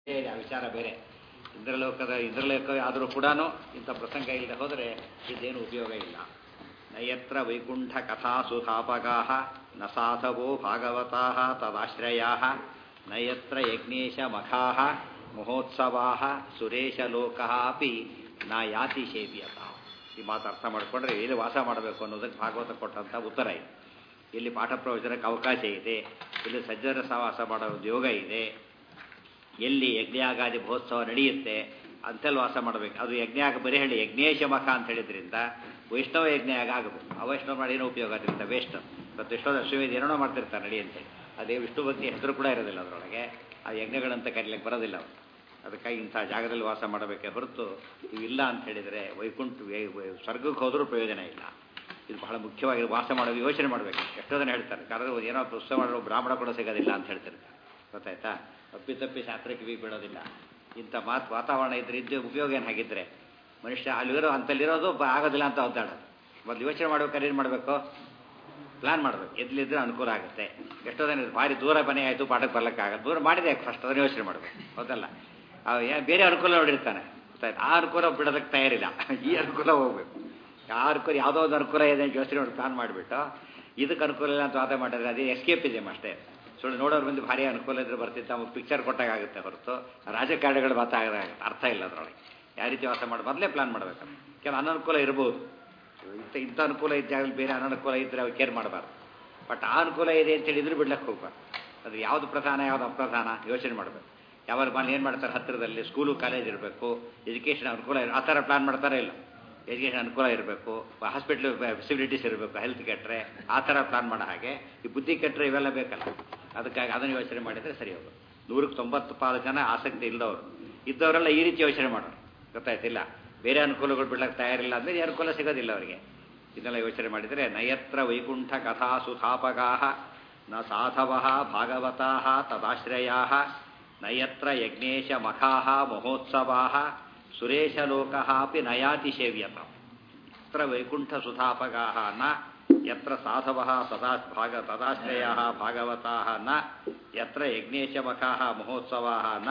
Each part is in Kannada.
ಇದೆ ಆ ವಿಚಾರ ಬೇರೆ ಇಂದ್ರಲೋಕದ ಇಂದ್ರಲೋಕ ಆದರೂ ಕೂಡ ಇಂಥ ಪ್ರಸಂಗ ಇಲ್ಲದೆ ಹೋದರೆ ಇದೇನು ಉಪಯೋಗ ಇಲ್ಲ ನಯತ್ರ ವೈಕುಂಠ ಕಥಾಸುಧಾಪಗಾ ನ ಸಾಧವೋ ಭಾಗವತಾ ತದಾಶ್ರಯಾ ನಯತ್ರ ಯಜ್ಞೇಶ ಮಖಾ ಮಹೋತ್ಸವಾ ಸುರೇಶಲೋಕ ಅಪಿ ನ ಯಾತಿ ಸೇವ್ಯತ ಈ ಮಾತು ಅರ್ಥ ಮಾಡಿಕೊಂಡ್ರೆ ಎಲ್ಲಿ ವಾಸ ಮಾಡಬೇಕು ಅನ್ನೋದಕ್ಕೆ ಭಾಗವತ ಕೊಟ್ಟಂಥ ಉತ್ತರ ಇದೆ ಇಲ್ಲಿ ಪಾಠ ಪ್ರವಚನಕ್ಕೆ ಅವಕಾಶ ಇದೆ ಇಲ್ಲಿ ಸಜ್ಜನ ಸಹವಾಸ ಮಾಡೋ ಒಂದು ಯೋಗ ಇದೆ ಎಲ್ಲಿ ಯಜ್ಞಾಗಾದಿ ಮಹೋತ್ಸವ ನಡೆಯುತ್ತೆ ಅಂತೆಲ್ಲ ವಾಸ ಮಾಡಬೇಕು ಅದು ಯಜ್ಞಾಗ ಬರೀ ಹೇಳಿ ಯಜ್ಞೇಶ ಮಖ ಅಂತ ಹೇಳಿದ್ರಿಂದ ವೈಷ್ಣವ ಯಜ್ಞಾಗ ಆಗಬೇಕು ಅವೈಷ್ಣವ ಮಾಡಿ ಏನೋ ಉಪಯೋಗ ಆಗಿರುತ್ತೆ ವೇಸ್ಟ್ ಮತ್ತು ಎಷ್ಟೊಂದು ಅಶ್ವಮೇಧ ಏನೋ ಮಾಡ್ತಿರ್ತಾರೆ ನಡಿ ಅಂತೇಳಿ ಅದೇ ವಿಷ್ಣು ಭಕ್ತಿ ಹೆಸರು ಕೂಡ ಇರೋದಿಲ್ಲ ಅದರೊಳಗೆ ಆ ಯಜ್ಞಗಳಂತ ಕರೀಲಿಕ್ಕೆ ಬರೋದಿಲ್ಲ ಅವರು ಅದಕ್ಕಾಗಿ ಇಂಥ ಜಾಗದಲ್ಲಿ ವಾಸ ಮಾಡಬೇಕೆ ಹೊರತು ಇವಿಲ್ಲ ಅಂತ ಹೇಳಿದರೆ ವೈಕುಂಠ ಸ್ವರ್ಗಕ್ಕೆ ಹೋದರೂ ಪ್ರಯೋಜನ ಇಲ್ಲ ಇದು ಬಹಳ ಮುಖ್ಯವಾಗಿ ವಾಸ ಮಾಡೋದು ಯೋಚನೆ ಮಾಡಬೇಕು ಎಷ್ಟೋ ಜನ ಹೇಳ್ತಾರೆ ಕರೆದು ಏನೋ ಉತ್ಸವ ಮಾಡೋ ಬ್ರಾಹ್ಮಣ ಕೂಡ ಸಿಗೋದಿಲ್ಲ ಅಂತ ಹೇಳ್ತಿರ್ತಾರೆ ಗೊತ್ತಾಯ್ತಾ ತಪ್ಪಿ ತಪ್ಪಿ ಶಾಸ್ತ್ರಕ್ಕೆ ಕಿವಿ ಬೀಳೋದಿಲ್ಲ ಇಂಥ ಮಾತು ವಾತಾವರಣ ಇದ್ರೆ ಇದ್ದು ಉಪಯೋಗ ಏನು ಹಾಗಿದ್ರೆ ಮನುಷ್ಯ ಅಲ್ಲಿರೋ ಅಂತಲ್ಲಿರೋದು ಆಗೋದಿಲ್ಲ ಅಂತ ಒದ್ದಾಡೋದು ಮೊದಲು ಯೋಚನೆ ಮಾಡ್ಬೇಕಾದ್ರೆ ಏನು ಮಾಡಬೇಕು ಪ್ಲಾನ್ ಮಾಡಬೇಕು ಎದ್ಲಿದ್ರೆ ಅನುಕೂಲ ಆಗುತ್ತೆ ಎಷ್ಟೋ ಜನ ಭಾರಿ ದೂರ ಮನೆ ಆಯಿತು ಪಾಠಕ್ಕೆ ಬರ್ಲಿಕ್ಕಾಗಲ್ಲ ದೂರ ಮಾಡಿದೆ ಫಸ್ಟ್ ಅದನ್ನು ಯೋಚನೆ ಮಾಡಬೇಕು ಹೌದಲ್ಲ ಬೇರೆ ಅನುಕೂಲ ನೋಡಿರ್ತಾನೆ ಗೊತ್ತಾಯ್ತು ಆ ಅನುಕೂಲ ಬಿಡೋದಕ್ಕೆ ತಯಾರಿಲ್ಲ ಈ ಅನುಕೂಲ ಹೋಗ್ಬೇಕು ಆ ಅನುಕೂಲ ಯಾವುದೋ ಒಂದು ಅನುಕೂಲ ಇದೆ ಅಂತ ಯೋಚನೆ ಮಾಡಿ ಪ್ಲಾನ್ ಮಾಡಿಬಿಟ್ಟು ಇದಕ್ಕೆ ಅನುಕೂಲ ಇಲ್ಲ ಅಂತ ವಾದ ಮಾಡಿದ್ರೆ ಅದೇ ಎಸ್ಕೇಪ್ ಇದೆ ಅಷ್ಟೇ ಸುಳ್ಳು ನೋಡೋರು ಬಂದು ಭಾರಿ ಅನುಕೂಲ ಇದ್ರೆ ಬರ್ತಿತ್ತು ಅವ್ನು ಪಿಕ್ಚರ್ ಕೊಟ್ಟಾಗುತ್ತೆ ಹೊರತು ರಾಜಕಾರಣಿಗಳು ಮಾತಾಗ ಅರ್ಥ ಇಲ್ಲ ಅದರೊಳಗೆ ಯಾವ ರೀತಿ ವಾಸ ಮಾಡಿ ಮೊದಲೇ ಪ್ಲಾನ್ ಮಾಡಬೇಕು ಕೆಲವು ಅನನುಕೂಲ ಇರ್ಬೋದು ಇಂಥ ಇಂಥ ಅನುಕೂಲ ಇದ್ದ ಜಾಗದಲ್ಲಿ ಬೇರೆ ಅನನುಕೂಲ ಇದ್ದರೆ ಅವ್ರು ಕೇರ್ ಮಾಡಬಾರ್ದು ಬಟ್ ಆ ಅನುಕೂಲ ಇದೆ ಅಂತೇಳಿ ಇದ್ರೂ ಬಿಡ್ಲಕ್ಕೆ ಹೋಗ್ಬಾರ್ದು ಅದು ಯಾವುದು ಪ್ರಧಾನ ಯಾವುದು ಅಪ್ರಧಾನ ಯೋಚನೆ ಮಾಡಬೇಕು ಯಾವಾಗ ಮನೆ ಏನು ಮಾಡ್ತಾರೆ ಹತ್ತಿರದಲ್ಲಿ ಸ್ಕೂಲು ಕಾಲೇಜ್ ಇರಬೇಕು ಎಜುಕೇಷನ್ ಅನುಕೂಲ ಆ ಥರ ಪ್ಲಾನ್ ಮಾಡ್ತಾರೋ ಇಲ್ಲ ಎಜುಕೇಷನ್ ಅನುಕೂಲ ಇರಬೇಕು ಹಾಸ್ಪಿಟ್ಲ್ ಫೆಸಿಲಿಟೀಸ್ ಇರಬೇಕು ಹೆಲ್ತ್ ಕೆಟ್ಟರೆ ಆ ಥರ ಪ್ಲಾನ್ ಮಾಡೋ ಹಾಗೆ ಈ ಬುದ್ಧಿ ಕೆಟ್ಟರೆ ಇವೆಲ್ಲ ಬೇಕಲ್ಲ ಅದಕ್ಕಾಗಿ ಅದನ್ನು ಯೋಚನೆ ಮಾಡಿದರೆ ಸರಿ ಹೋಗೋದು ನೂರಕ್ಕೆ ತೊಂಬತ್ತು ಪಾಲು ಜನ ಆಸಕ್ತಿ ಇಲ್ಲದವರು ಇದ್ದವರೆಲ್ಲ ಈ ರೀತಿ ಯೋಚನೆ ಮಾಡೋರು ಗೊತ್ತಾಯ್ತಿಲ್ಲ ಬೇರೆ ಅನುಕೂಲಗಳು ಬಿಡ್ಲಕ್ಕೆ ತಯಾರಿಲ್ಲ ಅಂದರೆ ಅನುಕೂಲ ಸಿಗೋದಿಲ್ಲ ಅವರಿಗೆ ಇದನ್ನೆಲ್ಲ ಯೋಚನೆ ಮಾಡಿದರೆ ನಯತ್ರ ವೈಕುಂಠ ಕಥಾ ಸುಧಾಪಗಾ ನ ಸಾಧವ ಭಾಗವತಾ ತದಾಶ್ರಯಾ ನಯತ್ರ ಯಜ್ಞೇಶ ಮಖಾ ಮಹೋತ್ಸವಾ ಸುರೇಶಲೋಕ ಅಪಿ ನಯಾತಿ ಸೇವ್ಯತ ಯತ್ರ ವೈಕುಂಠ ಸುಧಾಪಗಾ ನ ಯತ್ರ ಸಾಧವ ಸದಾ ಭಾಗ ತದಾಶ್ರಯ ಭಾಗವತಾ ನ ಯತ್ರ ಯಜ್ಞೇಶ ಮಖಾ ಮಹೋತ್ಸವಾ ನ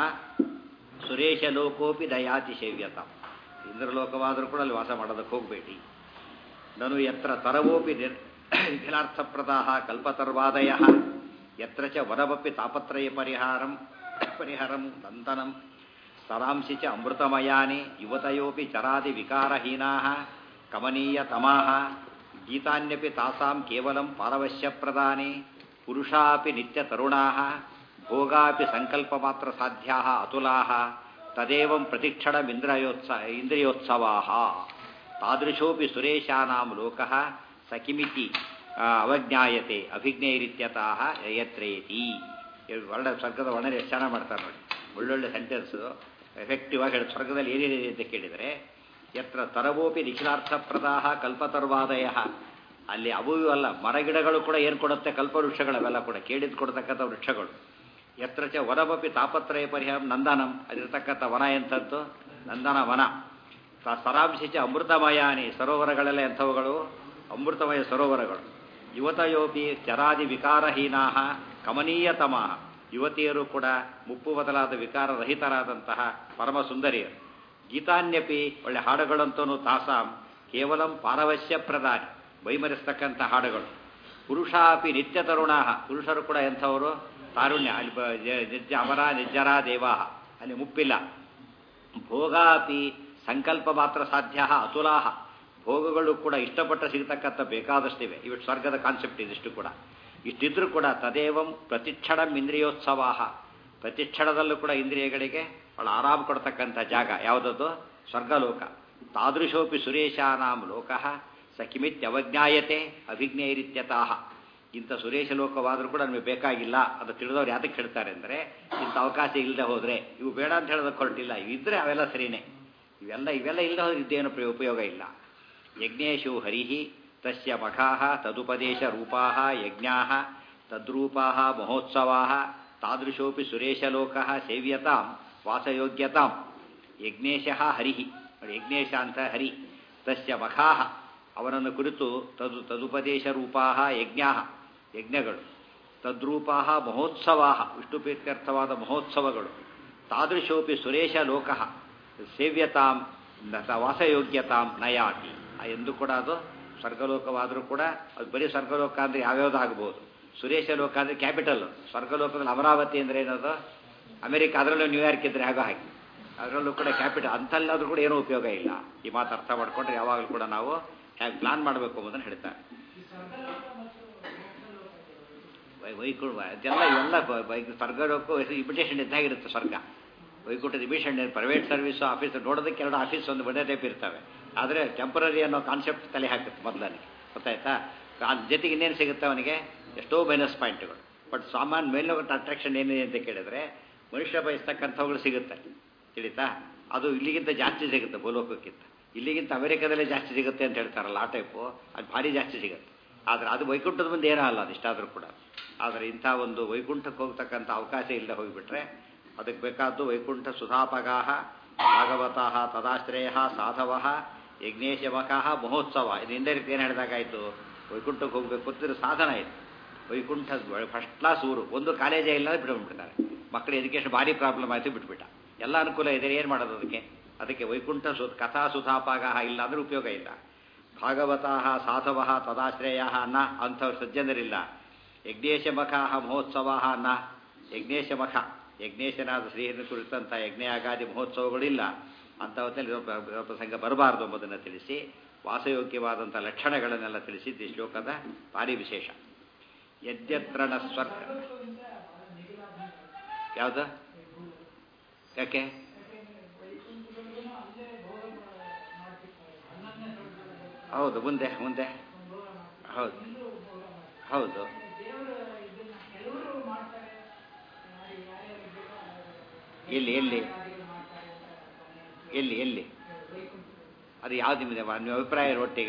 ಸುರೇಶಲೋಕೋಪಿ ದಯಾತಿ ಸೇವ್ಯತ ಇಂದ್ರಲೋಕವಾದರೂ ಕೂಡ ಅಲ್ಲಿ ವಾಸ ಮಾಡೋದಕ್ಕೆ ಹೋಗಬೇಡಿ ನನು ಯತ್ರ ತರವೋಪಿ ನಿರ್ ನಿಖಿಲಾರ್ಥಪ್ರದಾ ಕಲ್ಪತರ್ವಾದಯ ಯತ್ರ ಚ ವರಮಪಿ ತಾಪತ್ರಯ ಪರಿಹಾರಂ ಪರಿಹರಂ ನಂದನಂ ಸ್ತರಾಂಶಿ ಚ ಅಮೃತಮಯಾನಿ ಯುವತಯೋಪಿ ಚರಾದಿ ವಿಕಾರಹೀನಾ ಕಮನೀಯತಮಾ ಗೀತಾನ್ಯಪಿ ತಾಸಾಂ ಕೇವಲಂ ಪಾರವಶ್ಯಪ್ರದಾನಿ ಪುರುಷಾಪಿ ನಿತ್ಯತರುಣಾ ಭೋಗಾಪಿ ಸಂಕಲ್ಪಮಾತ್ರ ಸಾಧ್ಯಾ ಅತುಲಾ ತದೇವಂ ಪ್ರತಿಕ್ಷಣಮಿಂದ್ರಯೋತ್ಸ ಇಂದ್ರಿಯೋತ್ಸವಾ ತಾದೃಶೋಪಿ ಸುರೇಶಾನಾಂ ಲೋಕಃ ಸಕಿಮಿತಿ ಅವಜ್ಞಾಯತೆ ಅಭಿಜ್ಞೈರಿತ್ಯತಃ ಯತ್ರೇತಿ ವರ್ಣ ಸ್ವರ್ಗದ ವರ್ಣನೆ ಎಷ್ಟು ಚೆನ್ನಾಗಿ ಮಾಡ್ತಾರೆ ನೋಡಿ ಒಳ್ಳೊಳ್ಳೆ ಸೆಂಟೆನ್ಸು ಎಫೆಕ್ಟಿವ್ ಆಗಿ ಹೇಳಿ ಸ್ವರ್ಗದಲ್ಲಿ ಏನೇನಿದೆ ಅಂತ ಕೇಳಿದರೆ ಯತ್ರ ತರವೋಪಿ ನಿಖಿಲಾರ್ಥಪ್ರದಾ ಕಲ್ಪತರ್ವಾದಯ ಅಲ್ಲಿ ಅವು ಅಲ್ಲ ಮರಗಿಡಗಳು ಕೂಡ ಏನು ಕೊಡುತ್ತೆ ಕಲ್ಪವೃಕ್ಷಗಳು ಅವೆಲ್ಲ ಕೂಡ ಕೇಳಿದ್ ಕೊಡ್ತಕ್ಕಂಥ ವೃಕ್ಷಗಳು ಯತ್ರ ಚ ವನಮಪಿ ತಾಪತ್ರಯ ಪರಿಹಾರ ನಂದನಂ ಅದಿರತಕ್ಕಂಥ ವನ ಎಂಥದ್ದು ನಂದನ ವನ ಸರಾಂಶಿ ಚ ಅಮೃತಮಯಾನಿ ಸರೋವರಗಳೆಲ್ಲ ಎಂಥವುಗಳು ಅಮೃತಮಯ ಸರೋವರಗಳು ಯುವತಯೋಪಿ ಚರಾದಿ ವಿಕಾರಹೀನಾ ಕಮನೀಯತಮ ಯುವತಿಯರು ಕೂಡ ಮುಪ್ಪು ಬದಲಾದ ವಿಕಾರರಹಿತರಾದಂತಹ ಪರಮ ಸುಂದರಿಯರು ಗೀತಾನ್ಯಪಿ ಒಳ್ಳೆ ಹಾಡುಗಳಂತೂ ತಾಸಾಂ ಕೇವಲಂ ಪಾರವಶ್ಯ ಪ್ರಧಾನಿ ವೈಮರಿಸ್ತಕ್ಕಂಥ ಹಾಡುಗಳು ಪುರುಷಾಪಿ ನಿತ್ಯ ತರುಣಾ ಪುರುಷರು ಕೂಡ ಎಂಥವರು ತಾರುಣ್ಯ ಅಲ್ಲಿ ನಿರ್ಜ ಅಮರ ನಿರ್ಜರ ದೇವಾಹ ಅಲ್ಲಿ ಮುಪ್ಪಿಲ್ಲ ಭೋಗಾಪಿ ಸಂಕಲ್ಪ ಮಾತ್ರ ಸಾಧ್ಯ ಅತುಲಾಹ ಭೋಗಗಳು ಕೂಡ ಇಷ್ಟಪಟ್ಟು ಸಿಗತಕ್ಕಂಥ ಬೇಕಾದಷ್ಟಿವೆ ಇವು ಸ್ವರ್ಗದ ಕಾನ್ಸೆಪ್ಟ್ ಇದಿಷ್ಟು ಕೂಡ ಇಷ್ಟಿದ್ರೂ ಕೂಡ ತದೇವಂ ಪ್ರತಿಕ್ಷಣಂ ಇಂದ್ರಿಯೋತ್ಸವಾಹ ಪ್ರತಿಕ್ಷಣದಲ್ಲೂ ಕೂಡ ಇಂದ್ರಿಯಗಳಿಗೆ ಭಾಳ ಆರಾಮ ಕೊಡ್ತಕ್ಕಂಥ ಜಾಗ ಯಾವುದದು ಸ್ವರ್ಗಲೋಕ ತಾದೃಶೋಪಿ ಸುರೇಶಾನಾಂ ಲೋಕಃ ಸಕಿಮಿತ್ಯವಜ್ಞಾಯತೆ ಅಭಿಜ್ಞೈರಿತ್ಯತಃ ಇಂಥ ಸುರೇಶ ಲೋಕವಾದರೂ ಕೂಡ ನಮಗೆ ಬೇಕಾಗಿಲ್ಲ ಅದು ತಿಳಿದವ್ರು ಯಾತಕ್ಕೆ ಹೇಳ್ತಾರೆ ಅಂದರೆ ಇಂಥ ಅವಕಾಶ ಇಲ್ಲದೆ ಹೋದರೆ ಇವು ಬೇಡ ಅಂತ ಹೇಳೋದಕ್ಕೆ ಹೊರಟಿಲ್ಲ ಇವಿದ್ರೆ ಅವೆಲ್ಲ ಸರಿನೇ ಇವೆಲ್ಲ ಇವೆಲ್ಲ ಇಲ್ಲದೆ ಹೋದ್ರೆ ಇದ್ದೇನು ಉಪಯೋಗ ಇಲ್ಲ ಯಜ್ಞೇಶು ಹರಿಹಿ ತಸ್ಯ ಮಖಾ ತದುಪದೇಶ ರೂಪಾ ಯಜ್ಞಾ ತದ್ರೂಪಾ ಮಹೋತ್ಸವಾ ತಾದೃಶೋಪಿ ಸುರೇಶಲೋಕ ಸೇವ್ಯತಾಂ ವಾಸಯೋಗ್ಯತಾಂ ಯಜ್ಞೇಶ ಹರಿಹಿ ಯಜ್ಞೇಶ ಅಂತ ಹರಿ ತಸ್ಯ ಮಖಾ ಅವನನ್ನು ಕುರಿತು ತದು ತದುಪದೇಶ ರೂಪಾ ಯಜ್ಞಾ ಯಜ್ಞಗಳು ತದ್ರೂಪಾ ಮಹೋತ್ಸವಾ ವಿಷ್ಣು ಪ್ರೀತ್ಯರ್ಥವಾದ ಮಹೋತ್ಸವಗಳು ತಾದೃಶೋಪಿ ಸುರೇಶ ಲೋಕ ಸೇವ್ಯತಾಂ ನ- ವಾಸಯೋಗ್ಯತಾಂ ನಯಾತಿ ಆ ಎಂದು ಕೂಡ ಅದು ಸ್ವರ್ಗಲೋಕವಾದರೂ ಕೂಡ ಅದು ಬರೀ ಸ್ವರ್ಗಲೋಕ ಅಂದರೆ ಯಾವ್ಯಾವ್ದು ಆಗ್ಬೋದು ಸುರೇಶ ಲೋಕ ಅಂದರೆ ಕ್ಯಾಪಿಟಲ್ ಸ್ವರ್ಗಲೋಕದಲ್ಲಿ ಅಮರಾವತಿ ಅಂದರೆ ಏನದು ಅಮೆರಿಕ ಅದರಲ್ಲೂ ನ್ಯೂಯಾರ್ಕ್ ಇದ್ರೆ ಹಾಗೋ ಹಾಗೆ ಅದರಲ್ಲೂ ಕೂಡ ಕ್ಯಾಪಿಟಲ್ ಅಂತಲ್ಲಾದ್ರೂ ಕೂಡ ಏನೂ ಉಪಯೋಗ ಇಲ್ಲ ಈ ಮಾತು ಅರ್ಥ ಮಾಡ್ಕೊಂಡ್ರೆ ಯಾವಾಗಲೂ ಕೂಡ ನಾವು ಹೇಗೆ ಪ್ಲಾನ್ ಮಾಡಬೇಕು ಎಂಬುದನ್ನು ಹೇಳ್ತಾರೆ ವೈ- ವೈಕುಂಠ ಅದೆಲ್ಲ ಇವೆಲ್ಲ ಬ- ಬೈ ಸ್ವರ್ಗಲೋಕ ಇಮಿಟೇಷನ್ ಇದ್ದಾಗಿರುತ್ತೆ ಸ್ವರ್ಗ ವೈಕುಂಠದ ಇಮಿಷನ್ ಪ್ರೈವೇಟ್ ಸರ್ವಿಸ್ ಆಫೀಸ್ ನೋಡೋದಕ್ಕೆ ಎರಡು ಆಫೀಸ್ ಒಂದು ಒಂದೇ ಟೈಪ್ ಇರ್ತವೆ ಆದರೆ ಟೆಂಪರರಿ ಅನ್ನೋ ಕಾನ್ಸೆಪ್ಟ್ ತಲೆ ಹಾಕುತ್ತೆ ಮೊದಲನೇ ಗೊತ್ತಾಯ್ತಾ ಅದ್ರ ಜೊತೆಗೆ ಇನ್ನೇನು ಸಿಗುತ್ತೆ ಅವನಿಗೆ ಎಷ್ಟೋ ಮೈನಸ್ ಪಾಯಿಂಟ್ಗಳು ಬಟ್ ಸಾಮಾನ್ಯ ಮೇಲ್ನೋಟ ಅಟ್ರಾಕ್ಷನ್ ಏನಿದೆ ಅಂತ ಕೇಳಿದ್ರೆ ಮನುಷ್ಯ ಬಯಸ್ತಕ್ಕಂಥವುಗಳು ಸಿಗುತ್ತೆ ತಿಳಿತಾ ಅದು ಇಲ್ಲಿಗಿಂತ ಜಾಸ್ತಿ ಸಿಗುತ್ತೆ ಭೂಲೋಕಕ್ಕಿಂತ ಇಲ್ಲಿಗಿಂತ ಅಮೆರಿಕದಲ್ಲೇ ಜಾಸ್ತಿ ಸಿಗುತ್ತೆ ಅಂತ ಹೇಳ್ತಾರಲ್ಲ ಆ ಟೈಪು ಅದು ಭಾರಿ ಜಾಸ್ತಿ ಸಿಗುತ್ತೆ ಆದರೆ ಅದು ವೈಕುಂಠದ ಮುಂದೆ ಏನೋ ಅಲ್ಲ ಅದಿಷ್ಟಾದರೂ ಕೂಡ ಆದರೆ ಇಂಥ ಒಂದು ವೈಕುಂಠಕ್ಕೆ ಹೋಗ್ತಕ್ಕಂಥ ಅವಕಾಶ ಇಲ್ಲದೆ ಹೋಗಿಬಿಟ್ರೆ ಅದಕ್ಕೆ ಬೇಕಾದ್ದು ವೈಕುಂಠ ಸುಧಾಪಗಾಹ ಭಾಗವತಃ ತದಾಶ್ರಯ ಸಾಧವ ಯಜ್ಞೇಶಮಕಃ ಮಹೋತ್ಸವ ಇದು ಹಿಂದೆ ರೀತಿ ಏನು ಹೇಳಿದಾಗಾಯಿತು ವೈಕುಂಠಕ್ಕೆ ಹೋಗ್ಬೇಕು ಅಂತಿರೋ ಸಾಧನ ಇದು ವೈಕುಂಠ ಫಸ್ಟ್ ಕ್ಲಾಸ್ ಊರು ಒಂದು ಕಾಲೇಜೇ ಇಲ್ಲ ಬಿಟ್ಬಿಟ್ಟಿದ್ದಾರೆ ಮಕ್ಕಳ ಎಜುಕೇಷನ್ ಭಾರಿ ಪ್ರಾಬ್ಲಮ್ ಆಯಿತು ಬಿಟ್ಬಿಟ್ಟ ಎಲ್ಲ ಅನುಕೂಲ ಇದೆ ಏನು ಮಾಡೋದು ಅದಕ್ಕೆ ಅದಕ್ಕೆ ವೈಕುಂಠ ಸು ಕಥಾ ಸುಧಾಪಾಗಾಹ ಇಲ್ಲ ಅಂದ್ರೆ ಉಪಯೋಗ ಇಲ್ಲ ಭಾಗವತಃ ಸಾಧವ ತದಾಶ್ರಯ ನ ಅಂಥವ್ರು ಸಜ್ಜನರಿಲ್ಲ ಯಜ್ಞೇಶಮಖ ಮಹೋತ್ಸವ ನ ಯಜ್ಞೇಶಮಖ ಯಜ್ಞೇಶನಾದ ಶ್ರೀಯನ್ನು ಕುರಿತಂಥ ಯಜ್ಞಯಾಗಾದಿ ಮಹೋತ್ಸವಗಳಿಲ್ಲ ಅಂಥ ಹೊತ್ತಲ್ಲಿ ಇದೊಂದು ಪ್ರ- ಪ್ರಸಂಗ ಬರಬಾರದು ಎಂಬುದನ್ನು ತಿಳಿಸಿ ವಾಸಯೋಗ್ಯವಾದಂಥ ಲಕ್ಷಣಗಳನ್ನೆಲ್ಲ ತಿಳಿಸಿದ್ದು ಈ ಶ್ಲೋಕದ ಭಾರಿ ವಿಶೇಷ ಯದ್ಯತ್ರ ನ ಸ್ವರ್ಗ ಯಾವುದು ಯಾಕೆ ಹೌದು ಮುಂದೆ ಮುಂದೆ ಹೌದು ಹೌದು ಎಲ್ಲಿ ಎಲ್ಲಿ ಎಲ್ಲಿ ಎಲ್ಲಿ ಅದು ಯಾವ್ದು ನಿಮ್ಮಿದೆ ನಿಮ್ಮ ಅಭಿಪ್ರಾಯ ಒಟ್ಟಿಗ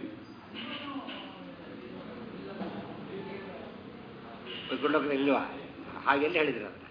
ವೈಕುಂಠ ಇಲ್ವಾ ಹಾಗೆಲ್ಲಿ ಹೇಳಿದ್ರಿ ಅದನ್ನ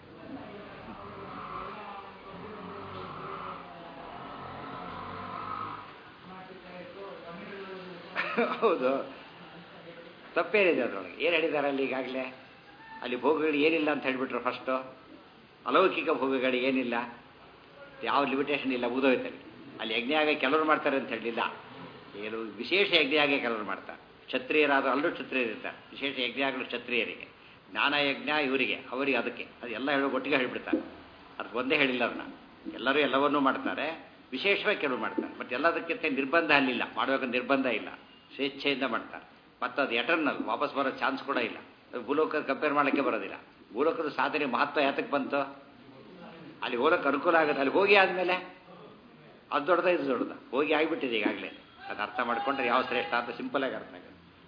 ಹೌದು ತಪ್ಪೇನಿದೆ ಅದರೊಳಗೆ ಏನು ಹೇಳಿದ್ದಾರೆ ಅಲ್ಲಿ ಈಗಾಗಲೇ ಅಲ್ಲಿ ಭೋಗಗಳು ಏನಿಲ್ಲ ಅಂತ ಹೇಳಿಬಿಟ್ರು ಫಸ್ಟು ಅಲೌಕಿಕ ಭೋಗಗಳು ಏನಿಲ್ಲ ಯಾವ ಲಿಮಿಟೇಷನ್ ಇಲ್ಲ ಮುಗಿದೋಯ್ತಲ್ಲಿ ಅಲ್ಲಿ ಯಜ್ಞಯಾಗ ಕೆಲವರು ಮಾಡ್ತಾರೆ ಅಂತ ಹೇಳಿಲ್ಲ ಏನು ವಿಶೇಷ ಯಜ್ಞಯಾಗ ಕೆಲವರು ಮಾಡ್ತಾರೆ ಕ್ಷತ್ರಿಯರಾದ ಅಲ್ಲೂ ಕ್ಷತ್ರಿಯರಿರ್ತಾರೆ ವಿಶೇಷ ಯಜ್ಞಗಳು ಕ್ಷತ್ರಿಯರಿಗೆ ಜ್ಞಾನ ಯಜ್ಞ ಇವರಿಗೆ ಅವರಿಗೆ ಅದಕ್ಕೆ ಅದೆಲ್ಲ ಹೇಳೋ ಒಟ್ಟಿಗೆ ಹೇಳಿಬಿಡ್ತಾರೆ ಅದಕ್ಕೆ ಒಂದೇ ಹೇಳಿಲ್ಲ ಅದನ್ನ ಎಲ್ಲರೂ ಎಲ್ಲವನ್ನೂ ಮಾಡ್ತಾರೆ ವಿಶೇಷವಾಗಿ ಕೆಲವು ಮಾಡ್ತಾರೆ ಬಟ್ ಎಲ್ಲದಕ್ಕಿಂತ ನಿರ್ಬಂಧ ಅಲ್ಲಿಲ್ಲ ಮಾಡೋಕೆ ನಿರ್ಬಂಧ ಇಲ್ಲ ಸ್ವೇಚ್ಛೆಯಿಂದ ಮಾಡ್ತಾರೆ ಮತ್ತು ಅದು ಎಟರ್ನಲ್ ವಾಪಸ್ ಬರೋ ಚಾನ್ಸ್ ಕೂಡ ಇಲ್ಲ ಭೂಲೋಕ ಕಂಪೇರ್ ಮಾಡೋಕ್ಕೆ ಬರೋದಿಲ್ಲ ಭೂಲೋಕದ ಸಾಧನೆ ಮಹತ್ವ ಯಾತಕ್ಕೆ ಬಂತು ಅಲ್ಲಿ ಹೋಗಕ್ಕೆ ಅನುಕೂಲ ಆಗುತ್ತೆ ಅಲ್ಲಿ ಹೋಗಿ ಆದಮೇಲೆ ಅದು ದೊಡ್ಡದ ಇದು ದೊಡ್ಡದ ಹೋಗಿ ಆಗಿಬಿಟ್ಟಿದೆ ಈಗಾಗಲೇ ಅದು ಅರ್ಥ ಮಾಡ್ಕೊಂಡ್ರೆ ಯಾವ ಶ್ರೇಷ್ಠ ಅಂತ ಸಿಂಪಲ್ ಆಗಿ ಅರ್ಥ ಆಗುತ್ತೆ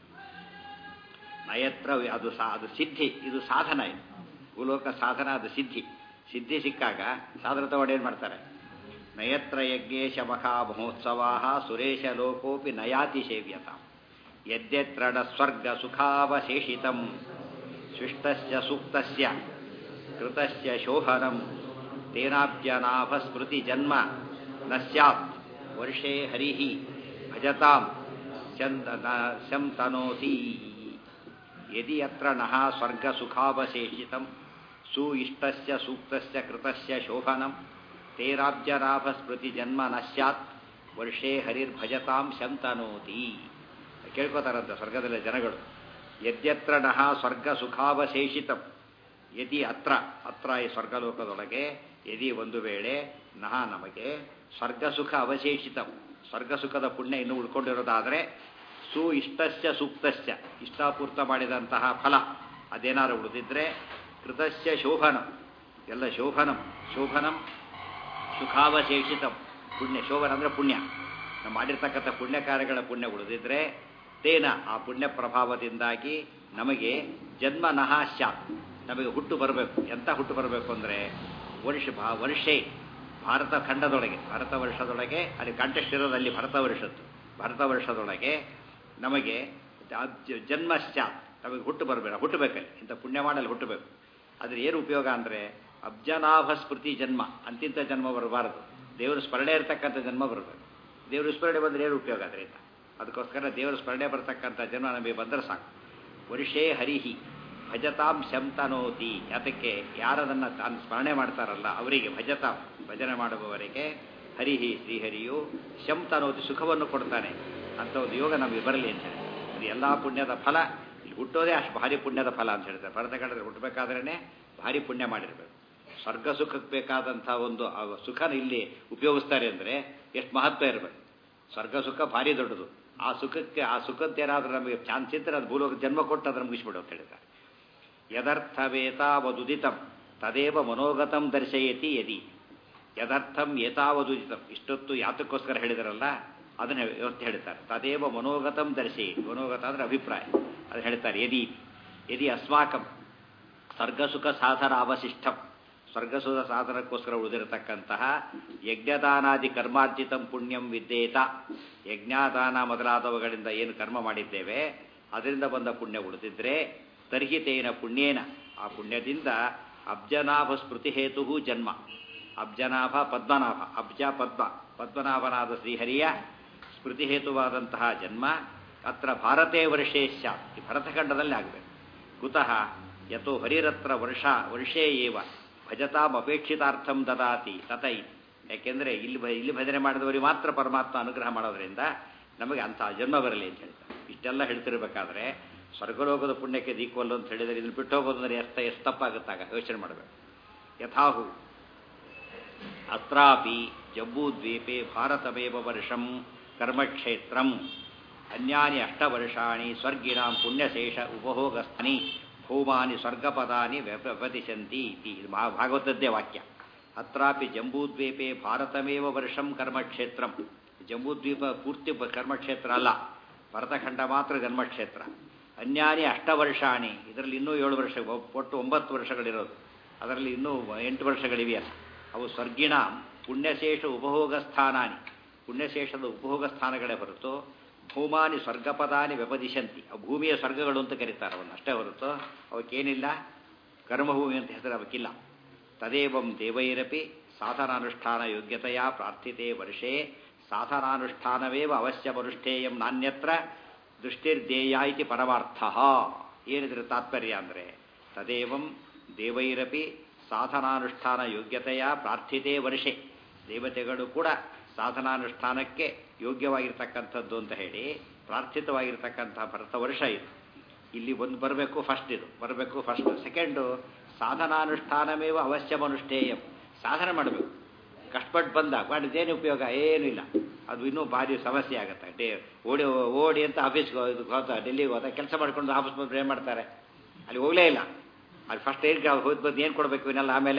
ನಯತ್ರ ಅದು ಸಾ ಅದು ಸಿದ್ಧಿ ಇದು ಸಾಧನ ಇದು ಭೂಲೋಕ ಸಾಧನ ಅದು ಸಿದ್ಧಿ ಸಿದ್ಧಿ ಸಿಕ್ಕಾಗ ಸಾಧನ ತಗೊಂಡು ಏನು ಮಾಡ್ತಾರೆ ನಯತ್ರ ಯಜ್ಞೇಶ ಮಖಾ ಮಹೋತ್ಸವ ಸುರೇಶ ಲೋಕೋಪಿ ನಯಾತಿ ಸೇವ್ಯತ ಯದ್ಯತ್ರಣ ಸ್ವರ್ಗ ಸುಖಾವಶೇಷಿತಂ ಶಿಷ್ಟಸ್ಯ ಸೂಕ್ತಸ್ಯ ಕೃತಸ್ಯ ಶೋಭನಂ ತೇನಾಬ್ಜನಾಭ ಸ್ಮೃತಿ ಜನ್ಮ ನ ಸ್ಯಾತ್ ವರ್ಷೇ ಹರಿಃ ಭಜತಾಂ ಚಂದ ಶಂ ತನೋತಿ ಯದಿ ಅತ್ರ ನಃ ಸ್ವರ್ಗ ಸುಖಾವಶೇಷಿತಂ ಸು ಇಷ್ಟಸ್ಯ ಸೂಕ್ತಸ್ಯ ಕೃತಸ್ಯ ಶೋಭನಂ ತೇರಾಬ್ಜನಾಭ ಸ್ಮೃತಿ ಜನ್ಮ ನ ಸ್ಯಾತ್ ವರ್ಷೇ ಹರಿರ್ಭಜತಾಂ ಶಂ ತನೋತಿ ಕೇಳ್ಕೋತಾರಂತ ಸ್ವರ್ಗದಲ್ಲಿ ಜನಗಳು ಯದ್ಯತ್ರ ನಃ ಸ್ವರ್ಗ ಸುಖಾವಶೇಷಿತಂ ಯದಿ ಅತ್ರ ಅತ್ರ ಈ ಸ್ವರ್ಗಲೋಕದೊಳಗೆ ಯದಿ ಒಂದು ವೇಳೆ ನಹ ನಮಗೆ ಸ್ವರ್ಗ ಸುಖ ಅವಶೇಷಿತ ಸ್ವರ್ಗ ಸುಖದ ಪುಣ್ಯ ಇನ್ನು ಉಳ್ಕೊಂಡಿರೋದಾದರೆ ಸು ಇಷ್ಟಸ್ಯ ಸೂಕ್ತಸ್ಯ ಇಷ್ಟಾಪೂರ್ತ ಮಾಡಿದಂತಹ ಫಲ ಅದೇನಾದ್ರು ಉಳಿದಿದ್ರೆ ಕೃತಸ್ಯ ಶೋಭನಂ ಎಲ್ಲ ಶೋಭನಂ ಶೋಭನಂ ಸುಖಾವಶೇಷಿತಂ ಪುಣ್ಯ ಶೋಭನ ಅಂದರೆ ಪುಣ್ಯ ನಾವು ಮಾಡಿರ್ತಕ್ಕಂಥ ಪುಣ್ಯ ಕಾರ್ಯಗಳ ಪುಣ್ಯ ಉಳಿದಿದ್ರೆ ತೇನ ಆ ಪುಣ್ಯ ಪ್ರಭಾವದಿಂದಾಗಿ ನಮಗೆ ಜನ್ಮ ನಹ ಸ್ಯಾತ್ ನಮಗೆ ಹುಟ್ಟು ಬರಬೇಕು ಎಂಥ ಹುಟ್ಟು ಬರಬೇಕು ಅಂದರೆ ವರ್ಷ ಭಾ ವರ್ಷೇ ಭಾರತ ಖಂಡದೊಳಗೆ ಭಾರತ ವರ್ಷದೊಳಗೆ ಅಲ್ಲಿ ಕಾಂಟೆಸ್ಟ್ ಇರೋದು ಅಲ್ಲಿ ಭರತ ವರ್ಷದ್ದು ಭರತ ವರ್ಷದೊಳಗೆ ನಮಗೆ ಜ- ಜನ್ಮ ಸ್ಯಾತ್ ನಮಗೆ ಹುಟ್ಟು ಬರಬೇಡ ಹುಟ್ಟಬೇಕಲ್ಲಿ ಇಂಥ ಪುಣ್ಯ ಮಾಡಲ್ಲಿ ಹುಟ್ಟಬೇಕು ಅದ್ರ ಏನು ಉಪಯೋಗ ಅಂದರೆ ಅಬ್ಜನಾಭ ಸ್ಮೃತಿ ಜನ್ಮ ಅಂತಿಂಥ ಜನ್ಮ ಬರಬಾರದು ದೇವರು ಸ್ಮರಣೆ ಇರತಕ್ಕಂಥ ಜನ್ಮ ಬರಬೇಕು ದೇವರು ಸ್ಮರಣೆ ಬಂದರೆ ಏನು ಉಪಯೋಗ ಅದರಿಂದ ಅದಕ್ಕೋಸ್ಕರ ದೇವರ ಸ್ಮರಣೆ ಬರತಕ್ಕಂಥ ಜನ್ಮ ನಮಗೆ ಬಂದರೆ ಸಾಕು ವರ್ಷೇ ಹರಿಹಿ ಭಜತಾಂ ಶಂತನೋತಿ ಅದಕ್ಕೆ ಯಾರದನ್ನು ತಾನು ಸ್ಮರಣೆ ಮಾಡ್ತಾರಲ್ಲ ಅವರಿಗೆ ಭಜತಾಂ ಭಜನೆ ಮಾಡುವವರಿಗೆ ಹರಿಹಿ ಶ್ರೀಹರಿಯು ಶಂತನೋತಿ ಸುಖವನ್ನು ಕೊಡ್ತಾನೆ ಅಂತ ಒಂದು ಯೋಗ ನಮಗೆ ಬರಲಿ ಅಂತ ಹೇಳಿ ಇದು ಎಲ್ಲ ಪುಣ್ಯದ ಫಲ ಇಲ್ಲಿ ಹುಟ್ಟೋದೇ ಅಷ್ಟು ಭಾರಿ ಪುಣ್ಯದ ಫಲ ಅಂತ ಹೇಳ್ತಾರೆ ಭರತಖಂಡದಲ್ಲಿ ಹುಟ್ಟಬೇಕಾದ್ರೇ ಭಾರಿ ಪುಣ್ಯ ಮಾಡಿರ್ಬೇಕು ಸ್ವರ್ಗ ಸುಖಕ್ಕೆ ಬೇಕಾದಂಥ ಒಂದು ಆ ಸುಖನ ಇಲ್ಲಿ ಉಪಯೋಗಿಸ್ತಾರೆ ಅಂದರೆ ಎಷ್ಟು ಮಹತ್ವ ಇರಬೇಕು ಸ್ವರ್ಗ ಸುಖ ಭಾರಿ ದೊಡ್ಡದು ಆ ಸುಖಕ್ಕೆ ಆ ಸುಖದ್ದೇನಾದ್ರೂ ನಮಗೆ ಚಾನ್ಸ್ ಇದ್ದರೆ ಅದು ಭೂಲೋಕ ಜನ್ಮ ಕೊಟ್ಟು ಅದನ್ನು ಮುಗಿಸ್ಬಿಡು ಅಂತ ಹೇಳಿದ್ದಾರೆ ಯದರ್ಥವೇತಾವದುದಿತಂ ತದೇವ ಮನೋಗತಂ ದರ್ಶಯತಿ ಯದಿ ಯದರ್ಥಂ ಏತಾವದುದಿತಂ ಇಷ್ಟೊತ್ತು ಯಾತಕ್ಕೋಸ್ಕರ ಹೇಳಿದಾರಲ್ಲ ಅದನ್ನ ಇವತ್ತು ಹೇಳ್ತಾರೆ ತದೇವ ಮನೋಗತಂ ದರ್ಶಯತಿ ಮನೋಗತ ಅಂದ್ರೆ ಅಭಿಪ್ರಾಯ ಅದು ಹೇಳ್ತಾರೆ ಯದಿ ಯದಿ ಅಸ್ಮಾಕಂ ಸ್ವರ್ಗಸುಖ ಸಾಧನ ಅವಶಿಷ್ಟಂ ಸ್ವರ್ಗಸುಖ ಸಾಧನಕ್ಕೋಸ್ಕರ ಉಳಿದಿರತಕ್ಕಂತಹ ಯಜ್ಞದಾನಾದಿ ಕರ್ಮಾರ್ಜಿತಂ ಪುಣ್ಯಂ ವಿದ್ಯೇತ ಯಜ್ಞಾದಾನ ಮೊದಲಾದವುಗಳಿಂದ ಏನು ಕರ್ಮ ಮಾಡಿದ್ದೇವೆ ಅದರಿಂದ ಬಂದ ಪುಣ್ಯ ಉಳಿದಿದ್ರೆ ತರ್ಹಿತೇನ ಪುಣ್ಯೇನ ಆ ಪುಣ್ಯದಿಂದ ಅಬ್ಜನಾಭ ಸ್ಮೃತಿ ಹೇತು ಜನ್ಮ ಅಬ್ಜನಾಭ ಪದ್ಮನಾಭ ಅಬ್ಜ ಪದ್ಮ ಪದ್ಮನಾಭನಾದ ಶ್ರೀಹರಿಯ ಸ್ಮೃತಿ ಹೇತುವಾದಂತಹ ಜನ್ಮ ಅತ್ರ ಭಾರತೇ ವರ್ಷೇ ಸ್ಯಾತ್ ಈ ಭರತಖಂಡದಲ್ಲಿ ಆಗಬೇಕು ಕುತಃ ಯಥೋ ಹರಿರತ್ರ ವರ್ಷ ವರ್ಷೇ ಏವ ಭಜತಾಮಪೇಕ್ಷಿತಾರ್ಥಂ ದದಾತಿ ತತೈ ಯಾಕೆಂದರೆ ಇಲ್ಲಿ ಭ ಇಲ್ಲಿ ಭಜನೆ ಮಾಡಿದವರಿಗೆ ಮಾತ್ರ ಪರಮಾತ್ಮ ಅನುಗ್ರಹ ಮಾಡೋದ್ರಿಂದ ನಮಗೆ ಅಂಥ ಜನ್ಮ ಬರಲಿ ಅಂತ ಹೇಳ್ತಾರೆ ಇಷ್ಟೆಲ್ಲ ಹೇಳ್ತಿರ್ಬೇಕಾದ್ರೆ ಸ್ವರ್ಗಲೋಕದ ಪುಣ್ಯಕ್ಕೆ ಈಕ್ವಲ್ ಅಂತ ಹೇಳಿದರೆ ಇದನ್ನು ಬಿಟ್ಟು ಹೋಗೋದಂದ್ರೆ ಎಷ್ಟು ಎಷ್ಟು ತಪ್ಪಾಗುತ್ತಾಗ ಯೋಚನೆ ಮಾಡಬೇಕು ಯಥಾಹು ಅತ್ರಾಪಿ ಜಂಬೂದ್ವೀಪೆ ಭಾರತಮೇವ ವರ್ಷಂ ಕರ್ಮಕ್ಷೇತ್ರಂ ಅನ್ಯಾನಿ ಅಷ್ಟವರ್ಷಾಣಿ ಸ್ವರ್ಗಿಣಾಂ ಪುಣ್ಯಶೇಷ ಉಪಭೋಗಸ್ಥನಿ ಭೂಮಾನಿ ಸ್ವರ್ಗಪದಾನಿ ವ್ಯಪತಿಸಂತಿ ಇತಿ ಇದು ಮಹಾ ಭಾಗವತದ್ದೇ ವಾಕ್ಯ ಅತ್ರಾಪಿ ಜಂಬೂದ್ವೀಪೆ ಭಾರತಮೇವ ವರ್ಷಂ ಕರ್ಮಕ್ಷೇತ್ರಂ ಜಂಬೂದ್ವೀಪ ಪೂರ್ತಿ ಕರ್ಮಕ್ಷೇತ್ರ ಅಲ್ಲ ಭರತಖಂಡ ಮಾತ್ರ ಜನ್ಮಕ್ಷೇತ್ರ ಅನ್ಯಾನಿ ಅಷ್ಟವರ್ಷಾಣಿ ಇದರಲ್ಲಿ ಇನ್ನೂ ಏಳು ವರ್ಷ ಒಟ್ಟು ಒಂಬತ್ತು ವರ್ಷಗಳಿರೋದು ಅದರಲ್ಲಿ ಇನ್ನೂ ಎಂಟು ವರ್ಷಗಳಿವೆ ಅವು ಸ್ವರ್ಗಿಣ ಪುಣ್ಯಶೇಷ ಉಪಭೋಗ ಸ್ಥಾನಾನಿ ಪುಣ್ಯಶೇಷದ ಉಪಭೋಗ ಸ್ಥಾನಗಳೇ ಹೊರತು ಭೂಮಾನಿ ಸ್ವರ್ಗಪದಾನಿ ವ್ಯಪದಿಶಂತಿ ಆ ಭೂಮಿಯ ಸ್ವರ್ಗಗಳು ಅಂತ ಕರೀತಾರೆ ಅವನ್ನ ಅಷ್ಟೇ ಹೊರತು ಅವಕ್ಕೇನಿಲ್ಲ ಕರ್ಮಭೂಮಿ ಅಂತ ಹೆಸರು ಅವಕ್ಕಿಲ್ಲ ತದೇವಂ ದೇವೈರಪಿ ಸಾಧನಾನುಷ್ಠಾನ ಯೋಗ್ಯತೆಯ ಪ್ರಾರ್ಥಿತೆ ವರ್ಷೇ ಸಾಧನಾನುಷ್ಠಾನವೇವ ಅವಶ್ಯಮನುಷ್ಠೇಯಂ ನಾಣ್ಯತ್ರ ದೃಷ್ಟಿರ್ದೇಯ ಇತಿ ಪರಮಾರ್ಥ ಏನಿದ್ರೆ ತಾತ್ಪರ್ಯ ಅಂದರೆ ತದೇವಂ ದೇವೈರಪಿ ಸಾಧನಾನುಷ್ಠಾನ ಯೋಗ್ಯತೆಯ ಪ್ರಾರ್ಥಿತೆ ವರ್ಷೆ ದೇವತೆಗಳು ಕೂಡ ಸಾಧನಾನುಷ್ಠಾನಕ್ಕೆ ಯೋಗ್ಯವಾಗಿರ್ತಕ್ಕಂಥದ್ದು ಅಂತ ಹೇಳಿ ಪ್ರಾರ್ಥಿತವಾಗಿರ್ತಕ್ಕಂಥ ಭರತ ವರ್ಷ ಇದು ಇಲ್ಲಿ ಒಂದು ಬರಬೇಕು ಫಸ್ಟ್ ಇದು ಬರಬೇಕು ಫಸ್ಟ್ ಸೆಕೆಂಡು ಸಾಧನಾನುಷ್ಠಾನಮೇವ ಅವಶ್ಯಮನುಷ್ಠೇಯಂ ಸಾಧನೆ ಮಾಡಬೇಕು ಕಷ್ಟಪಟ್ಟು ಬಂದ ಮಾಡಿದ್ದೇನು ಉಪಯೋಗ ಏನೂ ಇಲ್ಲ ಅದು ಇನ್ನೂ ಭಾರಿ ಸಮಸ್ಯೆ ಆಗುತ್ತೆ ಡೇ ಓಡಿ ಓಡಿ ಅಂತ ಆಫೀಸ್ಗೆ ಇದು ಹೋದ ಡೆಲ್ಲಿಗೆ ಹೋದ ಕೆಲಸ ಮಾಡ್ಕೊಂಡು ಆಫೀಸ್ ಬಂದು ಏನು ಮಾಡ್ತಾರೆ ಅಲ್ಲಿ ಹೋಗಲೇ ಇಲ್ಲ ಅಲ್ಲಿ ಫಸ್ಟ್ ಏನು ಹೋದ್ ಬಂದು ಏನು ಕೊಡಬೇಕು ಇನ್ನೆಲ್ಲ ಆಮೇಲೆ